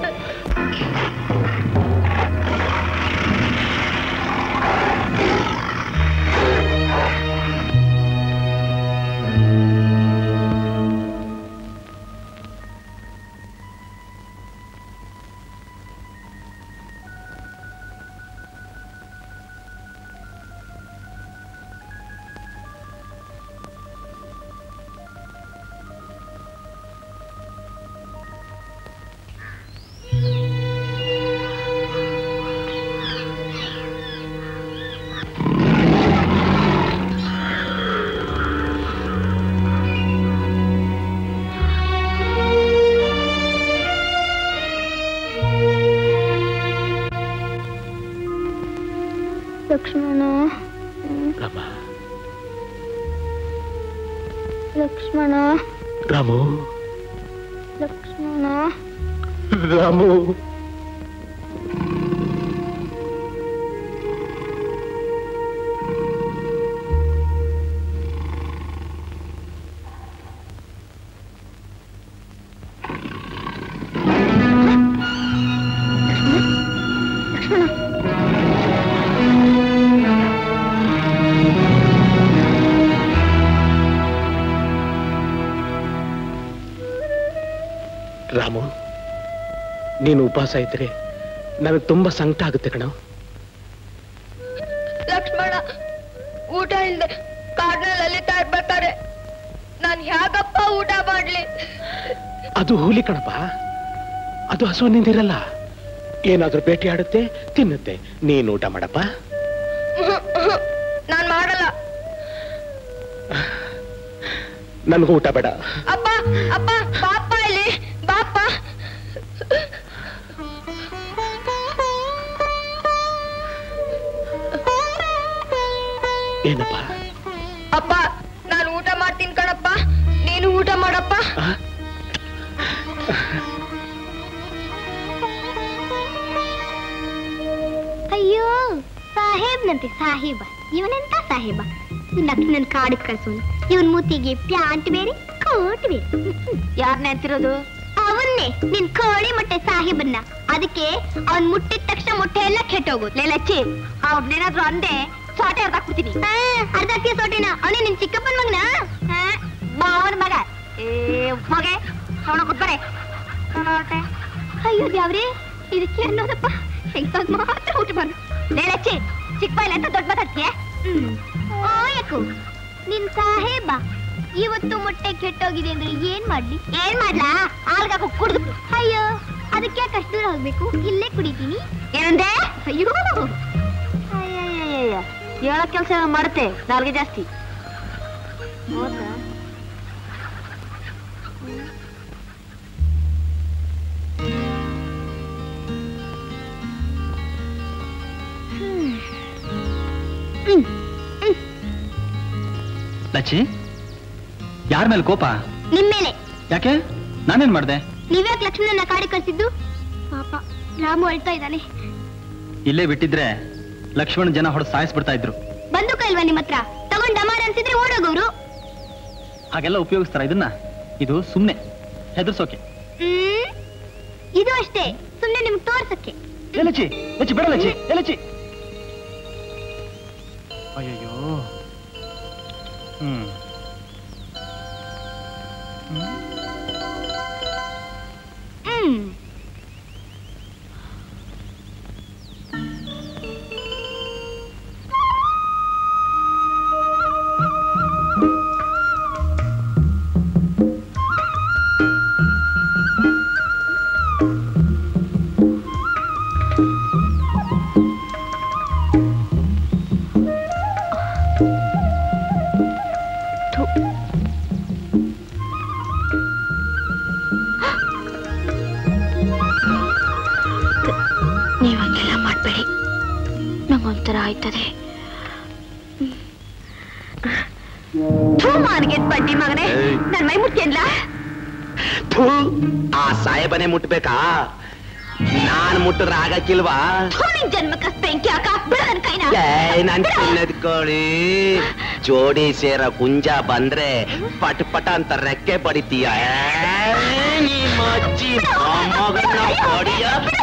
ಲಕ್ಷ್ಮಣ ರಾಮ ಲಕ್ಷ್ಮಣ ರಾಮು ಲಕ್ಷ್ಮಣ ರಾಮು ರಾಮು ನೀನು ಉಪವಾಸ ಇದ್ರೆ ನನಗೆ ತುಂಬಾ ಸಂಕಟ ಆಗುತ್ತೆ ಕಣ ಲಕ್ಷ್ಮಣ ಊಟ ಇಲ್ದೆ ಕಾಡ್ನಲ್ಲಿ ಅಲಿತಾ ಇರ್ಬೇಕಾರೆ ನಾನ್ ಹೇಗಪ್ಪ ಊಟ ಮಾಡ್ಲಿ ಅದು ಹುಲಿ ಕಣಪ್ಪ ಅದು ಹಸುವಿನಿಂದಿರಲ್ಲ ಏನಾದ್ರೂ ಭೇಟಿ ಆಡುತ್ತೆ ತಿನ್ನುತ್ತೆ ನೀನು ಊಟ ಮಾಡಪ್ಪ ನಾನ್ ಮಾಡಲ್ಲ ನನ್ಗೂ ಊಟ ಬೇಡ ಅಪ್ಪ ಅಪ್ಪ ಬಾಪ್ಪ ಇಲ್ಲಿ ಬಾಪ್ಪ ಏನಪ್ಪ ಅಪ್ಪ ನಾನು ಊಟ ಮಾಡ್ತೀನಿ ಕಣಪ್ಪ ನೀನು ಊಟ ಮಾಡಪ್ಪ ಅಯ್ಯೋ ಸಾಹೇಬ್ನಂತೆ ಸಾಹೇಬ ಇವನೆಂತ ಸಾಹೇಬ ಲಕ್ಷ್ಮಣನ್ ಕಾಡಿಗೆ ಕಳ್ಸೋನು ಇವನ್ ಮೂತಿಗೆ ಪ್ಯಾಂಟ್ ಬೇರೆ ಕೋಟ್ ಬೇರೆ ಯಾರ್ ನೆನ್ತಿರೋದು ಅವನ್ನೇ ನಿನ್ ಕೋಳಿ ಮೊಟ್ಟೆ ಸಾಹೇಬನ್ನ ಅದಕ್ಕೆ ಅವನ್ ಮುಟ್ಟಿದ ತಕ್ಷಣ ಮೊಟ್ಟೆ ಎಲ್ಲ ಕೆಟ್ಟೋಗೋದು ಲೇಲಚ್ಚಿ ಅವ್ನೇನಾದ್ರೂ ಅಂದೆ ಸೋಟೆ ಅರ್ಧ ಕೊಡ್ತೀನಿ ಅರ್ಧ ಅಕ್ಕಿ ಸೋಟೆನ ಅವನೇ ನಿನ್ ಚಿಕ್ಕಪ್ಪನ ಮಗನ ಮಾವನ ಮಗ ಏ ಮಗೆ ಅವನ ಕೊಟ್ಬರೆ ಅಯ್ಯೋ ಯಾವ್ರಿ ಇದಕ್ಕೆ ಅನ್ನೋದಪ್ಪ ಹೆಂಗಾಗ್ ಮಾತ್ರ ಊಟ ಮಾಡು ಲೇಲಚ್ಚಿ ಚಿಕ್ಕ ಬಾಯಿಲೆ ಅಂತ ದೊಡ್ಡ ಮಾತಾಡ್ತೀಯ ಹ್ಮ್ ಓ ಯಾಕು ನಿನ್ ಸಾಹೇಬ ಇವತ್ತು ಮೊಟ್ಟೆ ಕೆಟ್ಟೋಗಿದೆ ಅಂದ್ರೆ ಏನ್ ಮಾಡ್ಲಿ ಏನ್ ಮಾಡ್ಲಾ ಆಲ್ಗಾಕ ಕುಡ್ದು ಅಯ್ಯೋ ಅದಕ್ಕೆ ಯಾಕೆ ಅಷ್ಟು ದೂರ ಹೋಗ್ಬೇಕು ಇಲ್ಲೇ ಕುಡಿತೀನಿ ಏನಂದೆ ಅಯ್ಯೋ ಅಯ್ಯಯ್ಯಯ್ಯಯ್ಯ ಹೇಳೋ ಕೆಲಸ ಮಾಡುತ್ತೆ ನಾಲ್ಗೆ ಜಾಸ್ತಿ ಹೌದಾ ಲಚ್ಚಿ ಯಾರ ಮೇಲೆ ಕೋಪ ನಿಮ್ಮೇಲೆ ಯಾಕೆ ನಾನೇನ್ ಮಾಡ್ದೆ ನೀವ್ಯಾಕೆ ಲಕ್ಷ್ಮಣನ ಕಾಡಿ ಕಳ್ಸಿದ್ದು ಪಾಪ ರಾಮು ಅಳ್ತಾ ಇದ್ದಾನೆ ಇಲ್ಲೇ ಬಿಟ್ಟಿದ್ರೆ ಲಕ್ಷ್ಮಣ ಜನ ಹೊಡೆದು ಸಾಯಿಸ್ಬಿಡ್ತಾ ಇದ್ರು ಬಂದೂಕ ಇಲ್ವಾ ನಿಮ್ಮ ಹತ್ರ ತಗೊಂಡ್ ಡಮಾರ್ ಅನ್ಸಿದ್ರೆ ಓಡೋಗವ್ರು ಹಾಗೆಲ್ಲ ಉಪಯೋಗಿಸ್ತಾರ ಇದನ್ನ ಇದು ಸುಮ್ನೆ ಹೆದರ್ಸೋಕೆ ಹ್ಮ್ ಇದು ಅಷ್ಟೇ ಸುಮ್ನೆ ನಿಮ್ಗೆ ತೋರ್ಸಕ್ಕೆ ಏ ಲಚ್ಚಿ ಲಚ್ಚಿ ಬೇಡ ಲಚ್ಚಿ ಏ ಲಚ್ಚಿ ಅಯ್ಯಯ್ಯೋ ಹ್ಮ್ ಹ್ಮ್ ನೀವು ಹಂಗೆಲ್ಲ ಮಾಡ್ಬೇಡಿ ನಂಗೊಂಥರ ಆಯ್ತದೆ ಮಾರ್ಗೆಟ್ ಬಡ್ಡಿ ಮಗನೇ ನನ್ ಮೈ ಮುಟ್ಕೆನ್ಲಾ ಥೂ, ಆ ಸಾಹೇಬನೇ ಮುಟ್ಬೇಕಾ ನಾನ್ ಮುಟ್ಟಿದ್ರೆ ಆಗಕ್ಕಿಲ್ವಾ ನಿನ್ ಜನ್ಮಕ್ಕ ಬೆಂಕಿ ಹಾಕ ಬಿಡ ನನ್ ಕೈನ ಏ ನನ್ ಚಿನ್ನದ ಕೋಳಿ ಜೋಡಿ ಸೇರ ಕುಂಜ ಬಂದ್ರೆ ಪಟ್ ಪಟ ಅಂತ ರೆಕ್ಕೆ ಬಡಿತೀಯ ಏ, ನಿಮ್ಮ ಅಜ್ಜಿ ಮೊಮ್ಮಗನ್ನ ಹೊಡಿಯ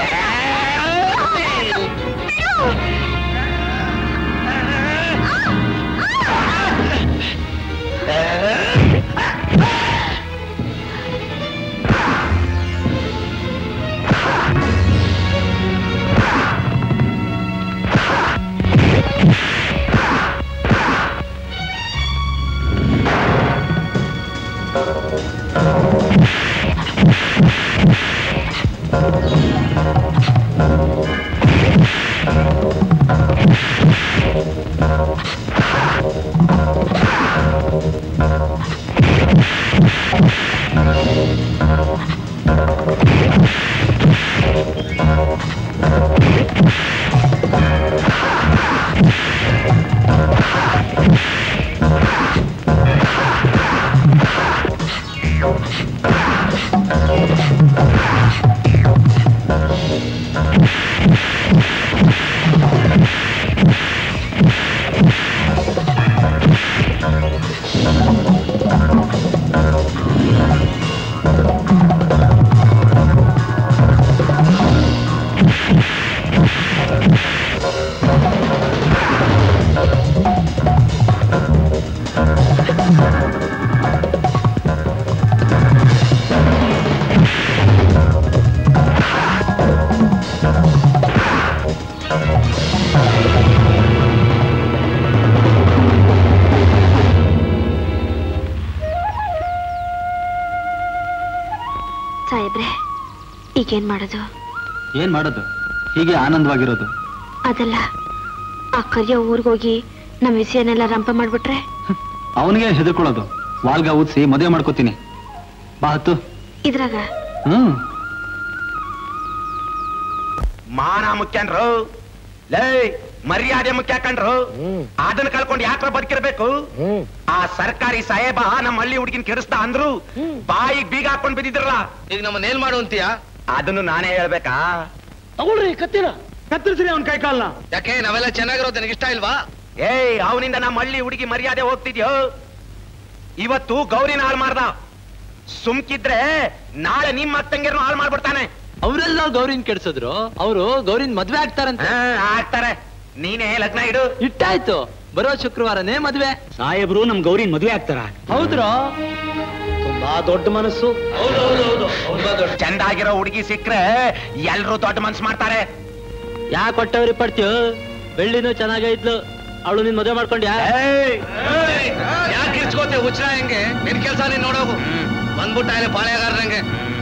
ಸಾಹೇಬ್ರೆ ಈಗೇನ್ ಮಾಡೋದು ಏನ್ ಮಾಡೋದು ಹೀಗೆ ಆನಂದವಾಗಿರೋದು ಅದಲ್ಲ ಆ ಕರಿಯ ಊರ್ಗೋಗಿ ನಮ್ ವಿಷಯನೆಲ್ಲ ರಂಪ ಮಾಡ್ಬಿಟ್ರೆ ಅವನಿಗೆ ಹೆದರ್ಕೊಳ್ಳೋದು ವಾಲ್ಗ ಊದ್ಸಿ ಮದುವೆ ಮಾಡ್ಕೋತೀನಿ ಬಾ ಹತ್ತು ಇದ್ರಾಗ ಹ್ಮ್ ಮಾನ ಮುಖ್ಯನ್ರು ಲೇ ಮರ್ಯಾದೆ ಮುಖ್ಯ ಕಣ್ರು ಅದನ್ನ ಕಳ್ಕೊಂಡು ಯಾಕ್ರ ಬದುಕಿರ್ಬೇಕು ಆ ಸರ್ಕಾರಿ ಸಾಹೇಬ ನಮ್ಮ ಹಳ್ಳಿ ಹುಡುಗಿನ ಕೆಡಿಸ್ದ ಅಂದ್ರು ಬಾಯಿಗೆ ಬೀಗ ಹಾಕೊಂಡ್ ಬಿದ್ದಿದ್ರಲ್ಲ ಈಗ ನಮ್ಮನ್ನ ಏನ್ ಮಾಡು ಅಂತೀಯ ಅದನ್ನು ನಾನೇ ಹೇಳ್ಬೇಕಾ ತಗೊಳ್ರಿ ಕತ್ತಿನ ಕತ್ತರಿಸ್ರಿ ಅವನ್ ಕೈ ಕಾಲ್ನ ಯಾಕೆ ನಾವೆಲ್ಲ ಚೆನ್ನಾಗಿರೋದು ನನಗೆ ಇಷ್ಟ ಇಲ್ವಾ ಏಯ್ ಅವನಿಂದ ನಮ್ಮ ಹಳ್ಳಿ ಹುಡುಗಿ ಮರ್ಯಾದೆ ಹೋಗ್ತಿದ್ಯೋ ಇವತ್ತು ಗೌರಿನ ಹಾಳು ಮಾಡ್ದ ಸುಮ್ಕಿದ್ರೆ ನಾಳೆ ನಿಮ್ಮ ಅತ್ತಂಗಿರ್ನು ಹಾಳು ಮಾಡ್ಬಿಡ್ತಾನೆ ಅವರೆಲ್ಲ ಗೌರಿನ್ ಕೆಡ್ಸಿದ್ರು ಅವರು ಗೌರಿನ್ ಮದ್ವೆ ಆಗ್ತಾರಂತೆ ಆಗ್ತಾರೆ ನೀನೇ ಲಗ್ನ ಇಡು ಇಟ್ಟಾಯ್ತು ಬರೋ ಶುಕ್ರವಾರನೇ ಮದ್ವೆ ಸಾಹೇಬ್ರು ನಮ್ ಗೌರಿನ್ ಮದ್ವೆ ಆಗ್ತಾರ ಹೌದ್ರೋ ತುಂಬಾ ದೊಡ್ಡ ಮನಸ್ಸು ಚಂದ ಆಗಿರೋ ಹುಡುಗಿ ಸಿಕ್ಕ್ರೆ ಎಲ್ರು ದೊಡ್ಡ ಮನ್ಸ್ ಮಾಡ್ತಾರೆ ಯಾಕೆ ಕೊಟ್ಟವ್ರಿ ಪಡ್ತೀಯೋ ಬೆಳ್ಳಿನೂ ಚೆನ್ನಾಗೈತ್ಲು ಅವಳು ನಿನ್ ಮದ್ವೆ ಮಾಡ್ಕೊಂಡ್ಯಾ ಯಾಕೆ ಇರ್ಸ್ಕೋತೆ ಹುಚ್ಚ ಹೆಂಗೆ ನಿನ್ ಕೆಲ್ಸ ನೀನ್ ನೋಡೋಗು ಬಂದ್ಬಿಟ್ಟ ಅಲ್ಲಿ ಪಾಳೆಗಾರರಂಗೆ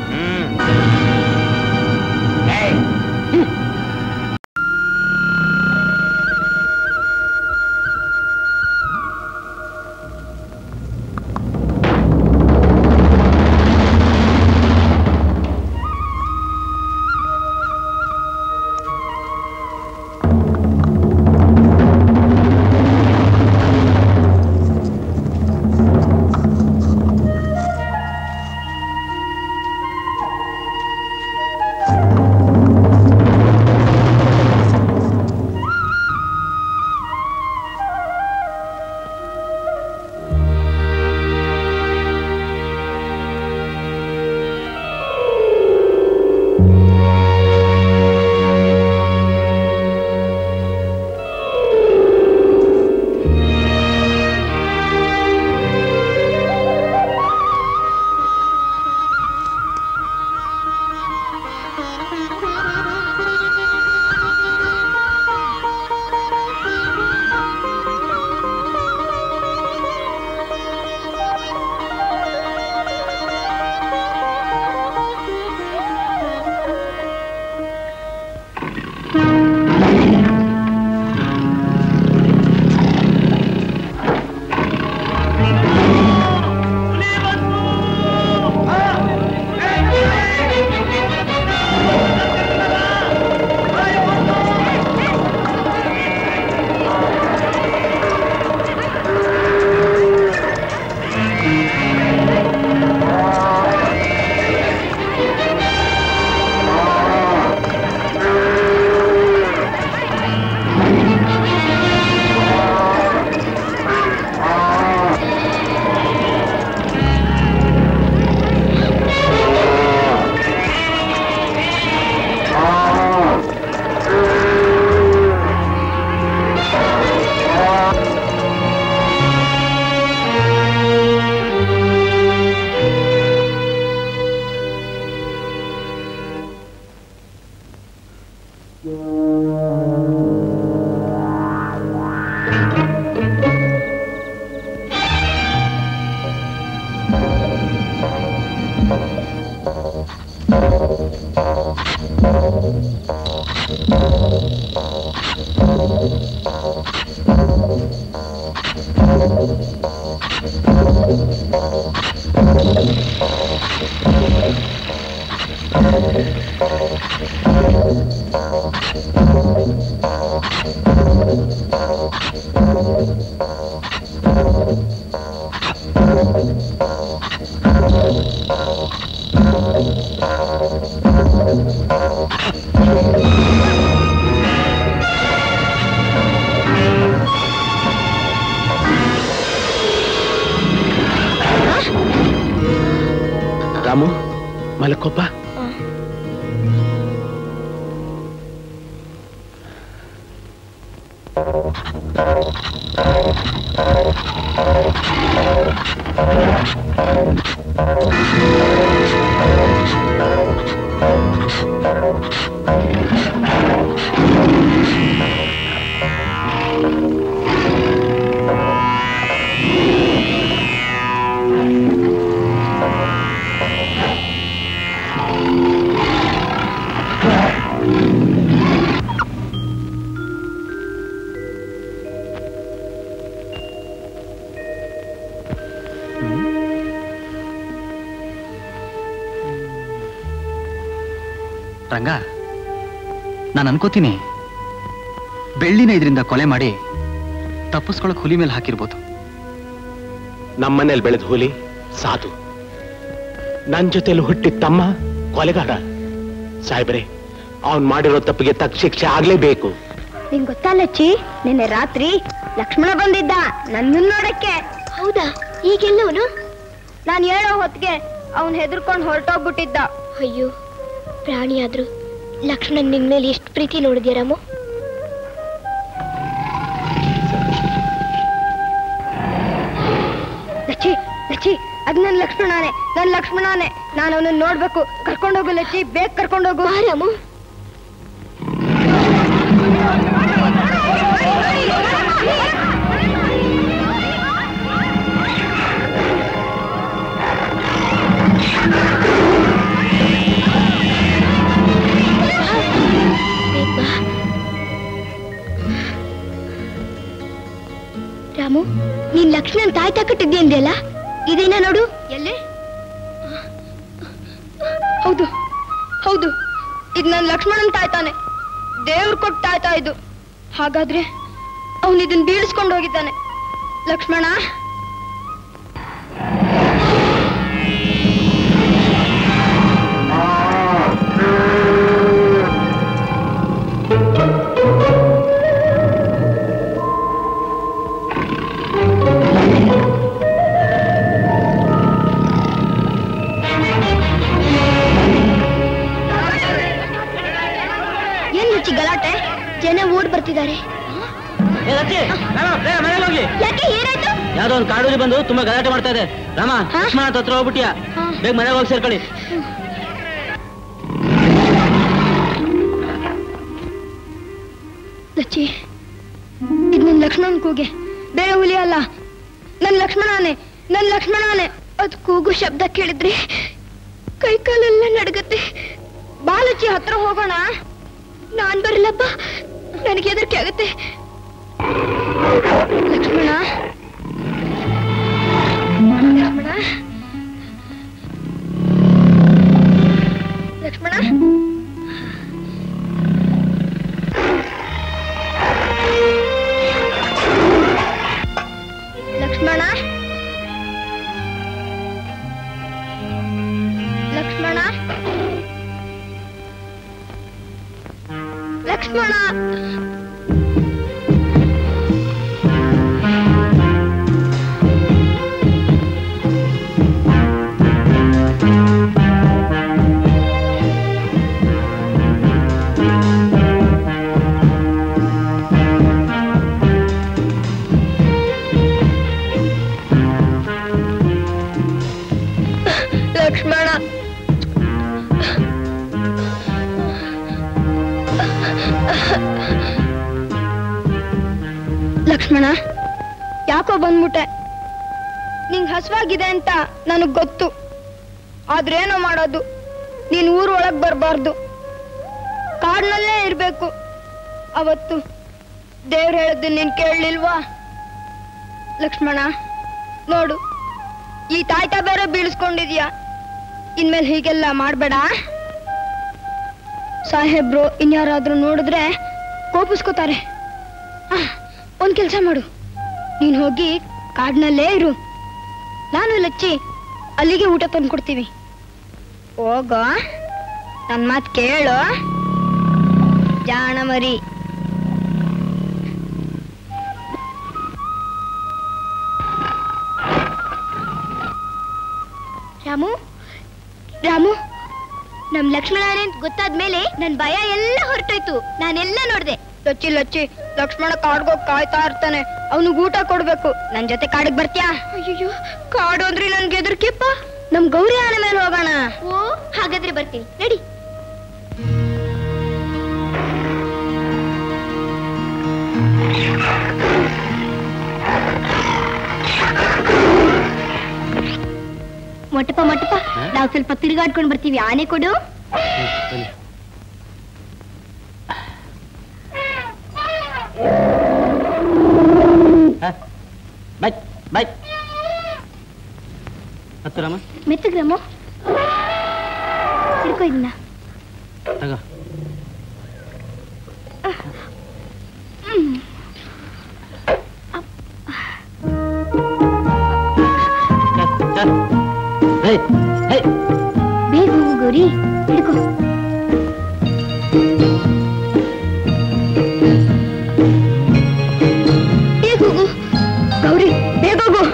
ರಾಮು ಮಲಕೊಬ್ಬ ರಂಗ ನಾನು ಅನ್ಕೋತೀನಿ ಬೆಳ್ಳಿನ ಇದರಿಂದ ಕೊಲೆ ಮಾಡಿ ತಪ್ಪಿಸ್ಕೊಳಕ್ ಹುಲಿ ಮೇಲೆ ಹಾಕಿರ್ಬೋದು ನಮ್ಮನೇಲಿ ಬೆಳೆದ ಹುಲಿ ಸಾಧು ನನ್ ಜೊತೆಲಿ ಹುಟ್ಟಿದ ತಮ್ಮ ಕೊಲೆಗಾರ ಸಾಹೇಬ್ರೆ ಅವನ್ ಮಾಡಿರೋ ತಪ್ಪಿಗೆ ತಕ್ಕ ಶಿಕ್ಷೆ ಆಗ್ಲೇಬೇಕು ನಿಂಗ್ ಗೊತ್ತಲ್ಲ ಚಿ ನಿನ್ನೆ ರಾತ್ರಿ ಲಕ್ಷ್ಮಣ ಬಂದಿದ್ದ ನನ್ನನ್ ನೋಡಕ್ಕೆ ಹೌದಾ ಈಗೆಲ್ಲವನು ನಾನು ಹೇಳೋ ಹೊತ್ತಿಗೆ ಅವನ್ ಹೆದರ್ಕೊಂಡು ಹೊರಟೋಗ್ಬಿಟ್ಟಿದ್ದ ಅಯ್ಯೋ ಪ್ರಾಣಿ ಆದ್ರು ಲಕ್ಷ್ಮಣನ್ ನಿನ್ ಮೇಲೆ ಎಷ್ಟು ಪ್ರೀತಿ ನೋಡಿದ್ಯಾ ರಾಮು ಲಚ್ಚಿ ಲಚ್ಚಿ ಅದ್ ನನ್ ಲಕ್ಷ್ಮಣನೇ ನನ್ ಲಕ್ಷ್ಮಣನೇ ನಾನು ಅವನನ್ನ ನೋಡ್ಬೇಕು ಕರ್ಕೊಂಡೋಗು ಲಚ್ಚಿ ಬೇಗ ಕರ್ಕೊಂಡೋಗು ರಾಮು ರಾಮು ನೀನ್ ಲಕ್ಷ್ಮಣನ್ ತಾಯಿ ತಕ್ಕಟ್ಟಿದ್ದೆ ಅಂದ್ಯಲ್ಲ ಇದೇನ ನೋಡು ಎಲ್ಲಿ ಹೌದು ಹೌದು ಇದು ನನ್ನ ಲಕ್ಷ್ಮಣನ್ ತಾಯ್ತಾನೆ ದೇವ್ರು ಕೊಟ್ಟು ತಾಯ್ತಾ ಇದು ಹಾಗಾದ್ರೆ ಅವನು ಇದನ್ನ ಬೀಳಿಸ್ಕೊಂಡು ಹೋಗಿದ್ದಾನೆ ಲಕ್ಷ್ಮಣ ಏನ್ ಮುಚ್ಚಿ ಗಲಾಟೆ ಜನ ಓಡ್ ಬರ್ತಿದ್ದಾರೆ ಹೋಗಿ ಯಾಕೆ ಏನಾಯ್ತು ಯಾವ್ದೋ ಒಂದು ಕಾಡೂರಿ ಬಂದು ತುಂಬಾ ಗಲಾಟೆ ಮಾಡ್ತಾ ಇದೆ ರಾಮ ಲಕ್ಷ್ಮಣ ಅಂತ ಹತ್ರ ಹೋಗ್ಬಿಟ್ಟಿಯಾ ಬೇಗ ಮನೆಗೆ ಹೋಗಿ ಸೇರ್ಕೊಳ್ಳಿ ಲಚ್ಚಿ ಇದು ನನ್ನ ಲಕ್ಷ್ಮಣನ್ ಕೂಗೆ ಬೇರೆ ಹುಲಿ ಅಲ್ಲ ನನ್ ಲಕ್ಷ್ಮಣನೇ ನನ್ ಲಕ್ಷ್ಮಣನೇ ಅದ್ ಕೂಗು ಶಬ್ದ ಕೇಳಿದ್ರೆ ಕೈ ಕಾಲೆಲ್ಲ ನಡಗತ್ತೆ ಬಾಲಚ್ಚಿ ಹತ್ರ ಹೋಗೋಣ ನಾನ್ ಬರಲ್ಲಪ್ಪ ನನಗೆ ಹೆದರಿಕೆ ಆಗುತ್ತೆ ಲಕ್ಷ್ಮಣ ಲಕ್ಷ್ಮಣ ಲಕ್ಷ್ಮಣ ಲಕ್ಷ್ಮಣ ಲಕ್ಷ್ಮಣ ಲಕ್ಷ್ಮಣ ಲಕ್ಷ್ಮಣ ಲಕ್ಷ್ಮಣ ಯಾಕೋ ಬಂದ್ಬಿಟ್ಟೆ ನಿಂಗ್ ಹಸುವಾಗಿದೆ ಅಂತ ನನಗ್ ಗೊತ್ತು ಆದ್ರೇನೋ ಮಾಡೋದು ನೀನ್ ಊರ್ ಒಳಗ್ ಬರ್ಬಾರ್ದು ಕಾಡ್ನಲ್ಲೇ ಇರ್ಬೇಕು ಅವತ್ತು ದೇವ್ರು ಹೇಳದ್ದು ನೀನ್ ಕೇಳಲಿಲ್ವಾ ಲಕ್ಷ್ಮಣ ನೋಡು ಈ ತಾಯ್ತ ಬೇರೆ ಬೀಳಿಸ್ಕೊಂಡಿದ್ಯಾ ಇನ್ಮೇಲೆ ಹೀಗೆಲ್ಲ ಮಾಡ್ಬೇಡ ಸಾಹೇಬ್ರು ಇನ್ಯಾರಾದ್ರೂ ನೋಡಿದ್ರೆ ಕೋಪಿಸ್ಕೋತಾರೆ ಆ, ಒಂದ್ ಕೆಲ್ಸ ಮಾಡು ನೀನ್ ಹೋಗಿ ಕಾಡ್ನಲ್ಲೇ ಇರು ನಾನು ಲಚ್ಚಿ ಅಲ್ಲಿಗೆ ಊಟ ತಂದ್ಕೊಡ್ತೀವಿ ಹೋಗ ನನ್ ಮಾತ್ ಕೇಳು ಜಾಣ ಮರಿ ರಾಮು ರಾಮು ನಮ್ ಲಕ್ಷ್ಮಣನೇ ಅಂತ ಗೊತ್ತಾದ್ಮೇಲೆ ನನ್ ಭಯ ಎಲ್ಲ ಹೊರಟೋಯ್ತು ನಾನೆಲ್ಲ ನೋಡ್ದೆ ಲಚ್ಚಿ ಲಚ್ಚಿ ಲಕ್ಷ್ಮಣ ಕಾಡ್ಗೋಗ್ ಕಾಯ್ತಾ ಇರ್ತಾನೆ ಅವನಿಗೆ ಊಟ ಕೊಡ್ಬೇಕು ನನ್ ಜೊತೆ ಕಾಡಿಗೆ ಬರ್ತ್ಯಾ ಅಯ್ಯೋ ಕಾಡು ಅಂದ್ರೆ ನನ್ಗೆ ಎದುರ್ಕಿಪ್ಪ ನಮ್ ಗೌರಿ ಆನೆ ಮೇಲೆ ಹೋಗೋಣ ಓ ಹಾಗಾದ್ರೆ ಬರ್ತೀನಿ ನಡಿ ಮೊಟ್ಟಪ್ಪ ಮೊಟ್ಟಪ್ಪ ನಾವು ಸ್ವಲ್ಪ ತಿರುಗಾಡ್ಕೊಂಡು ಬರ್ತೀವಿ ಆನೆ ಕೊಡು ಬೈ ಬೈ ಹತ್ತು ರಾಮ ಮೆತ್ತಗ್ರಮ್ಮ ಹಿಡ್ಕೋ ಇದನ್ನ ತಗೋ ಹ್ಮ್. ಹೇ ಹೇ ಬೇಗ ಹೋಗು ಗೌರಿ ಹಿಡ್ಕೋ ಬೇಗ ಹೋಗು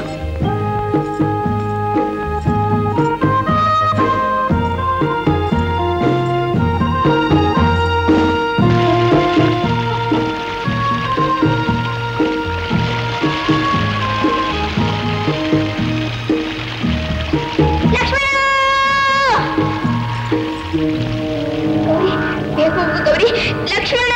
ಗೌರಿ ಬೇಗ ಹೋಗು ಗೌರಿ ಲಕ್ಷ್ಮಣ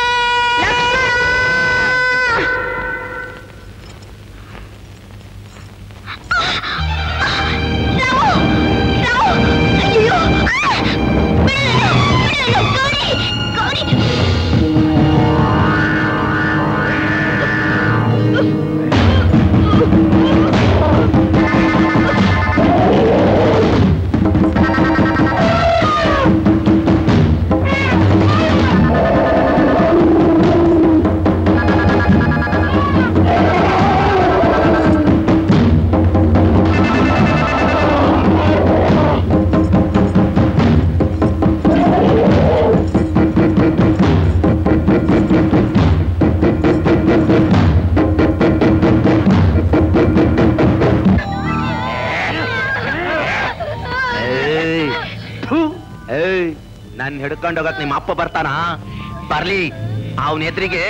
ಏಯ್, ಥು, ಏಯ್ ನನ್ ಹಿಡ್ಕೊಂಡು ಹೋಗಕ್ ನಿಮ್ಮ ಅಪ್ಪ ಬರ್ತಾನ ಬರ್ಲಿ ಅವನ ಎದುರಿಗೆ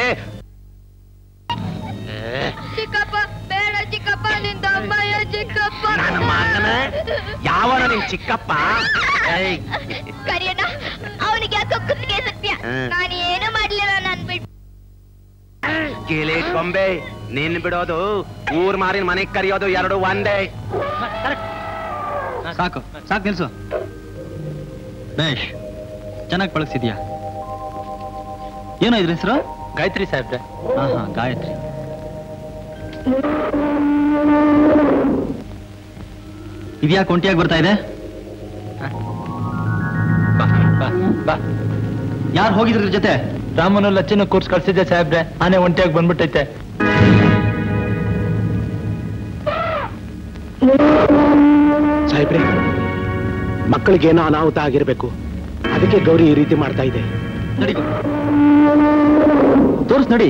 ಚಿಕ್ಕಪ್ಪ ಬೇಡ ಚಿಕ್ಕಪ್ಪ ನಿಂದ ಅಮ್ಮಯ್ಯ ಚಿಕ್ಕಪ್ಪ ನನ್ನ ಮಗನ ಯಾವನ ನಿನ್ ಚಿಕ್ಕಪ್ಪ ಏಯ್, ಕರಿಯಣ್ಣ ಅವನಿಗೆ ಯಾಕೋ ಕುತ್ತಿಗೆ ಸತ್ಯ ಹ್ಮ್. ನಾನು ಏನು ಮಾಡ್ಲಿಲ್ಲ ನನ್ ಬಿಟ್ಟು ಗಿಲಿ ಕೊಂಬೆ ನಿನ್ ಬಿಡೋದು ಊರ್ ಮಾರಿನ ಮನೆಗ್ ಕರಿಯೋದು ಎರಡು ಒಂದೇ ಸಾಕು ಸಾಕು ನಿಲ್ಸು ಬೇಷ್ ಚೆನ್ನಾಗಿ ಪಳಗ್ಸಿದ್ಯಾ ಏನೋ ಇದ್ರ ಹೆಸರು ಗಾಯತ್ರಿ ಸಾಹೇಬ್ರೆ ಹಾ ಹಾ ಗಾಯತ್ರಿ ಇದ್ಯಾಕೆ ಒಂಟಿಯಾಗಿ ಬರ್ತಾ ಇದೆ ಯಾರು ಹೋಗಿದ್ರ ಇದ್ರ ಜೊತೆ ರಾಮನು ಲಚ್ಚನ ಕೂರ್ಸ್ ಕಳ್ಸಿದ್ದೆ ಸಾಹೇಬ್ರೆ ಆನೆ ಒಂಟಿಯಾಗಿ ಬಂದ್ಬಿಟ್ಟೈತೆ ಸಾಹೇಬ್ರೆ ಮಕ್ಕಳಿಗೇನೋ ಅನಾಹುತ ಆಗಿರ್ಬೇಕು ಅದಕ್ಕೆ ಗೌರಿ ಈ ರೀತಿ ಮಾಡ್ತಾ ಇದೆ ನಡಿ ತೋರ್ಸ್ ನಡಿ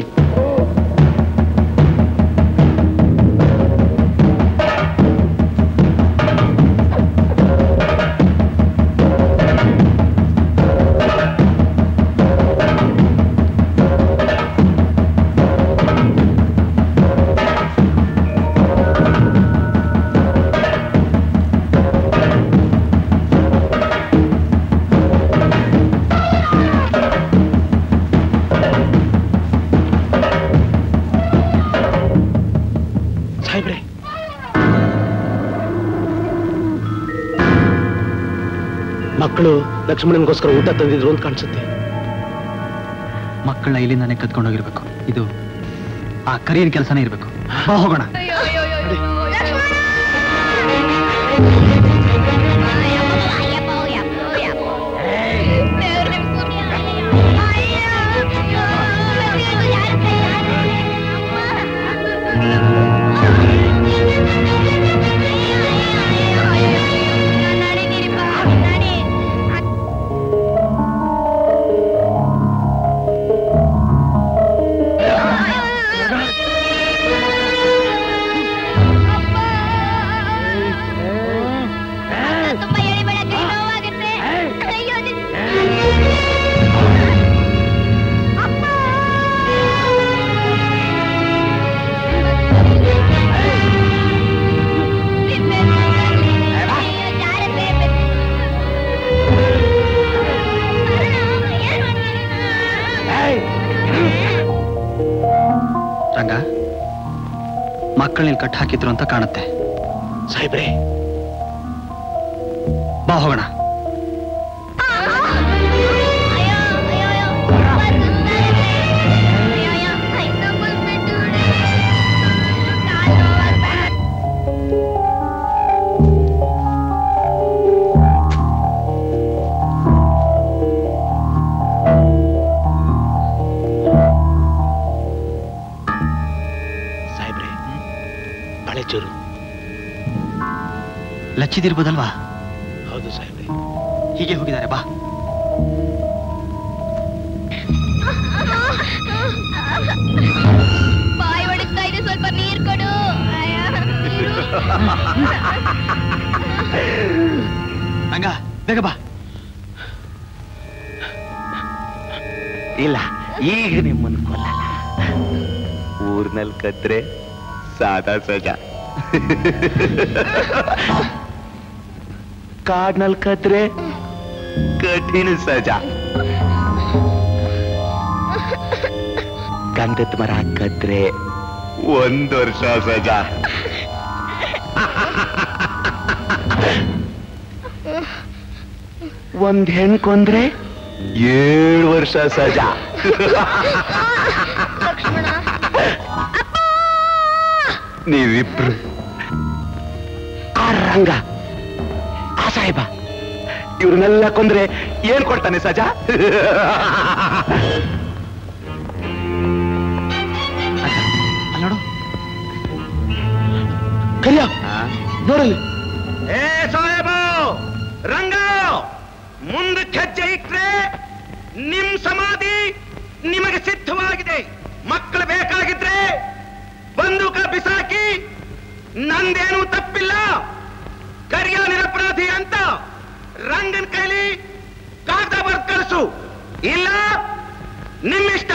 ಸಾಹೇಬ್ರೆ ಮಕ್ಕಳು ಲಕ್ಷ್ಮಣನ್ಗೋಸ್ಕರ ಊಟ ತಂದಿದ್ರು ಅಂತ ಕಾಣಿಸುತ್ತೆ ಮಕ್ಕಳನ್ನ ಇಲ್ಲಿಂದಾನೆ ಕತ್ಕೊಂಡೋಗಿರ್ಬೇಕು ಇದು ಆ ಕರಿಯನ್ ಕೆಲಸನೇ ಇರ್ಬೇಕು ಬಾ ಹೋಗೋಣ ತುಂಬಾ ಎಳಿಬೇಡ ಕೈ ನೋವಾಗುತ್ತೆ ಅಯ್ಯೋ ನಿನ್- ಅಪ್ಪ! ರಂಗ ಮಕ್ಕಳನ್ನ ಕಟ್ ಹಾಕಿದ್ರು ಅಂತ ಕಾಣುತ್ತೆ ಸಾಹೇಬ್ರೆ ಬಾ ಹೋಗೋಣ ಸಾಹೇಬ್ರೆ ಬಳೆ ಚೂರು ಲಚ್ಚಿದಿರ್ಬೋದಲ್ವಾ ಹೌದು ಸಾಹೇಬ್ರೆ ಹೀಗೆ ಹೋಗಿದ್ದಾರೆ ಬಾ ಬಾಯಿ ಒಡಗ್ತಾ ಇದೆ ಸ್ವಲ್ಪ ನೀರ್ ಕೊಡು ರಂಗ ಬೇಗ ಬಾ ಇಲ್ಲ ಈಗ ನಿಮ್ಮನ್ನು ಕೊಲ್ಲಲ್ಲ ಊರ್ನಲ್ಲಿ ಕದ್ರೆ ಸಾದಾ ಸಜಾ ಕಾಡ್ನಲ್ಲಿ ಕದ್ರೆ ಕಠಿಣ ಸಜಾ ಗಂಧದ ಮರ ಕದ್ರೆ ಒಂದ್ ವರ್ಷ ಸಜಾ ಒಂದ್ ಹೆಣ್ ಕೊಂದ್ರೆ ಏಳು ವರ್ಷ ಸಜಾ ನೀವಿಬ್ರು ಆ ರಂಗ ಆ ಸಾಹೇಬ ಇವ್ರನ್ನೆಲ್ಲ ಕೊಂದ್ರೆ ಏನ್ ಕೊಡ್ತಾನೆ ಸಜಾ ನೋಡು ಕರಿಯ ನೋಡಲ್ಲಿ ಏ ಸಾಹೇಬ ರಂಗ ಮುಂದಕ್ಕೆ ಹೆಜ್ಜೆ ಇಟ್ರೆ ನಿಮ್ ಸಮಾಧಿ ನಿಮಗೆ ಸಿದ್ಧವಾಗಿದೆ ಮಕ್ಕಳು ಬೇಕಾಗಿದ್ರೆ ಬಂದೂಕ ಬಿಸಾಕಿ ನಂದೇನು ತಪ್ಪಿಲ್ಲ ಕರಿಯ ನಿರಪರಾಧಿ ಅಂತ ರಂಗನ್ ಕೈಲಿ ಕಾಗದ ಬರ್ದ್ ಕಳಿಸು ಇಲ್ಲ ನಿಮ್ಮಿಷ್ಟ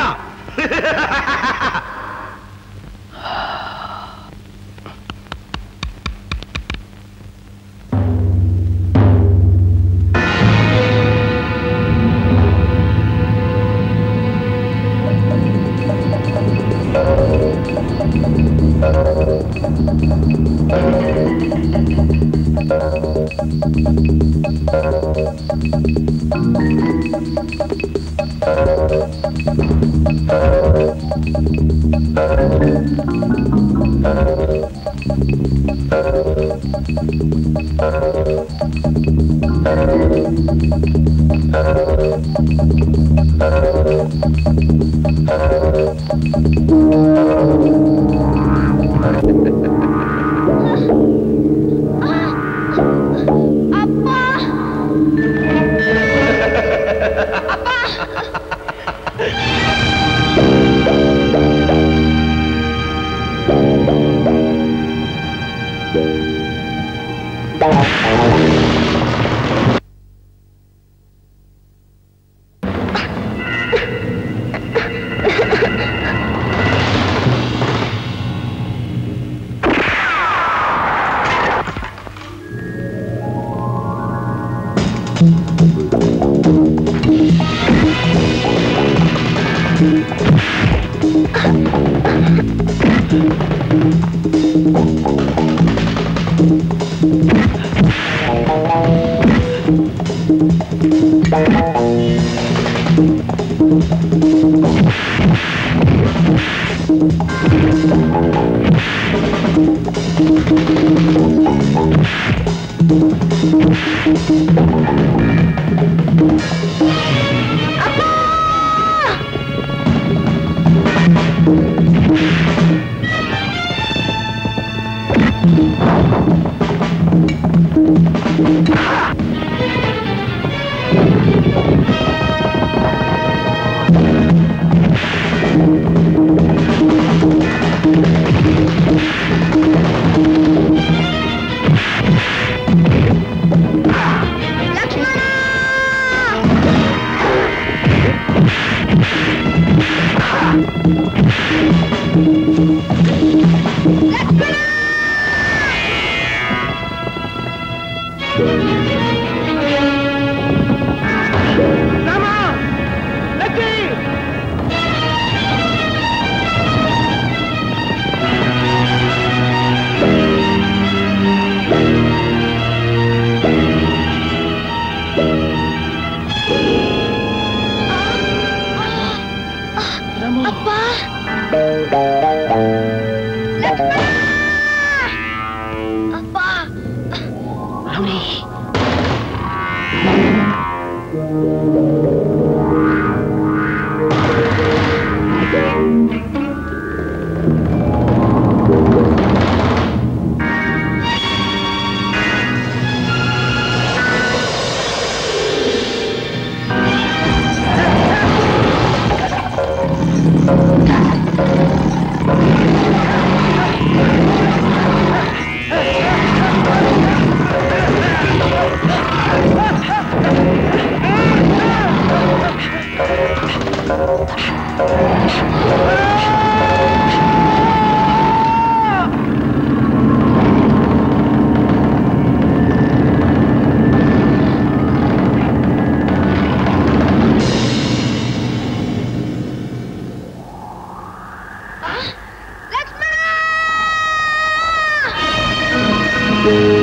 ಆ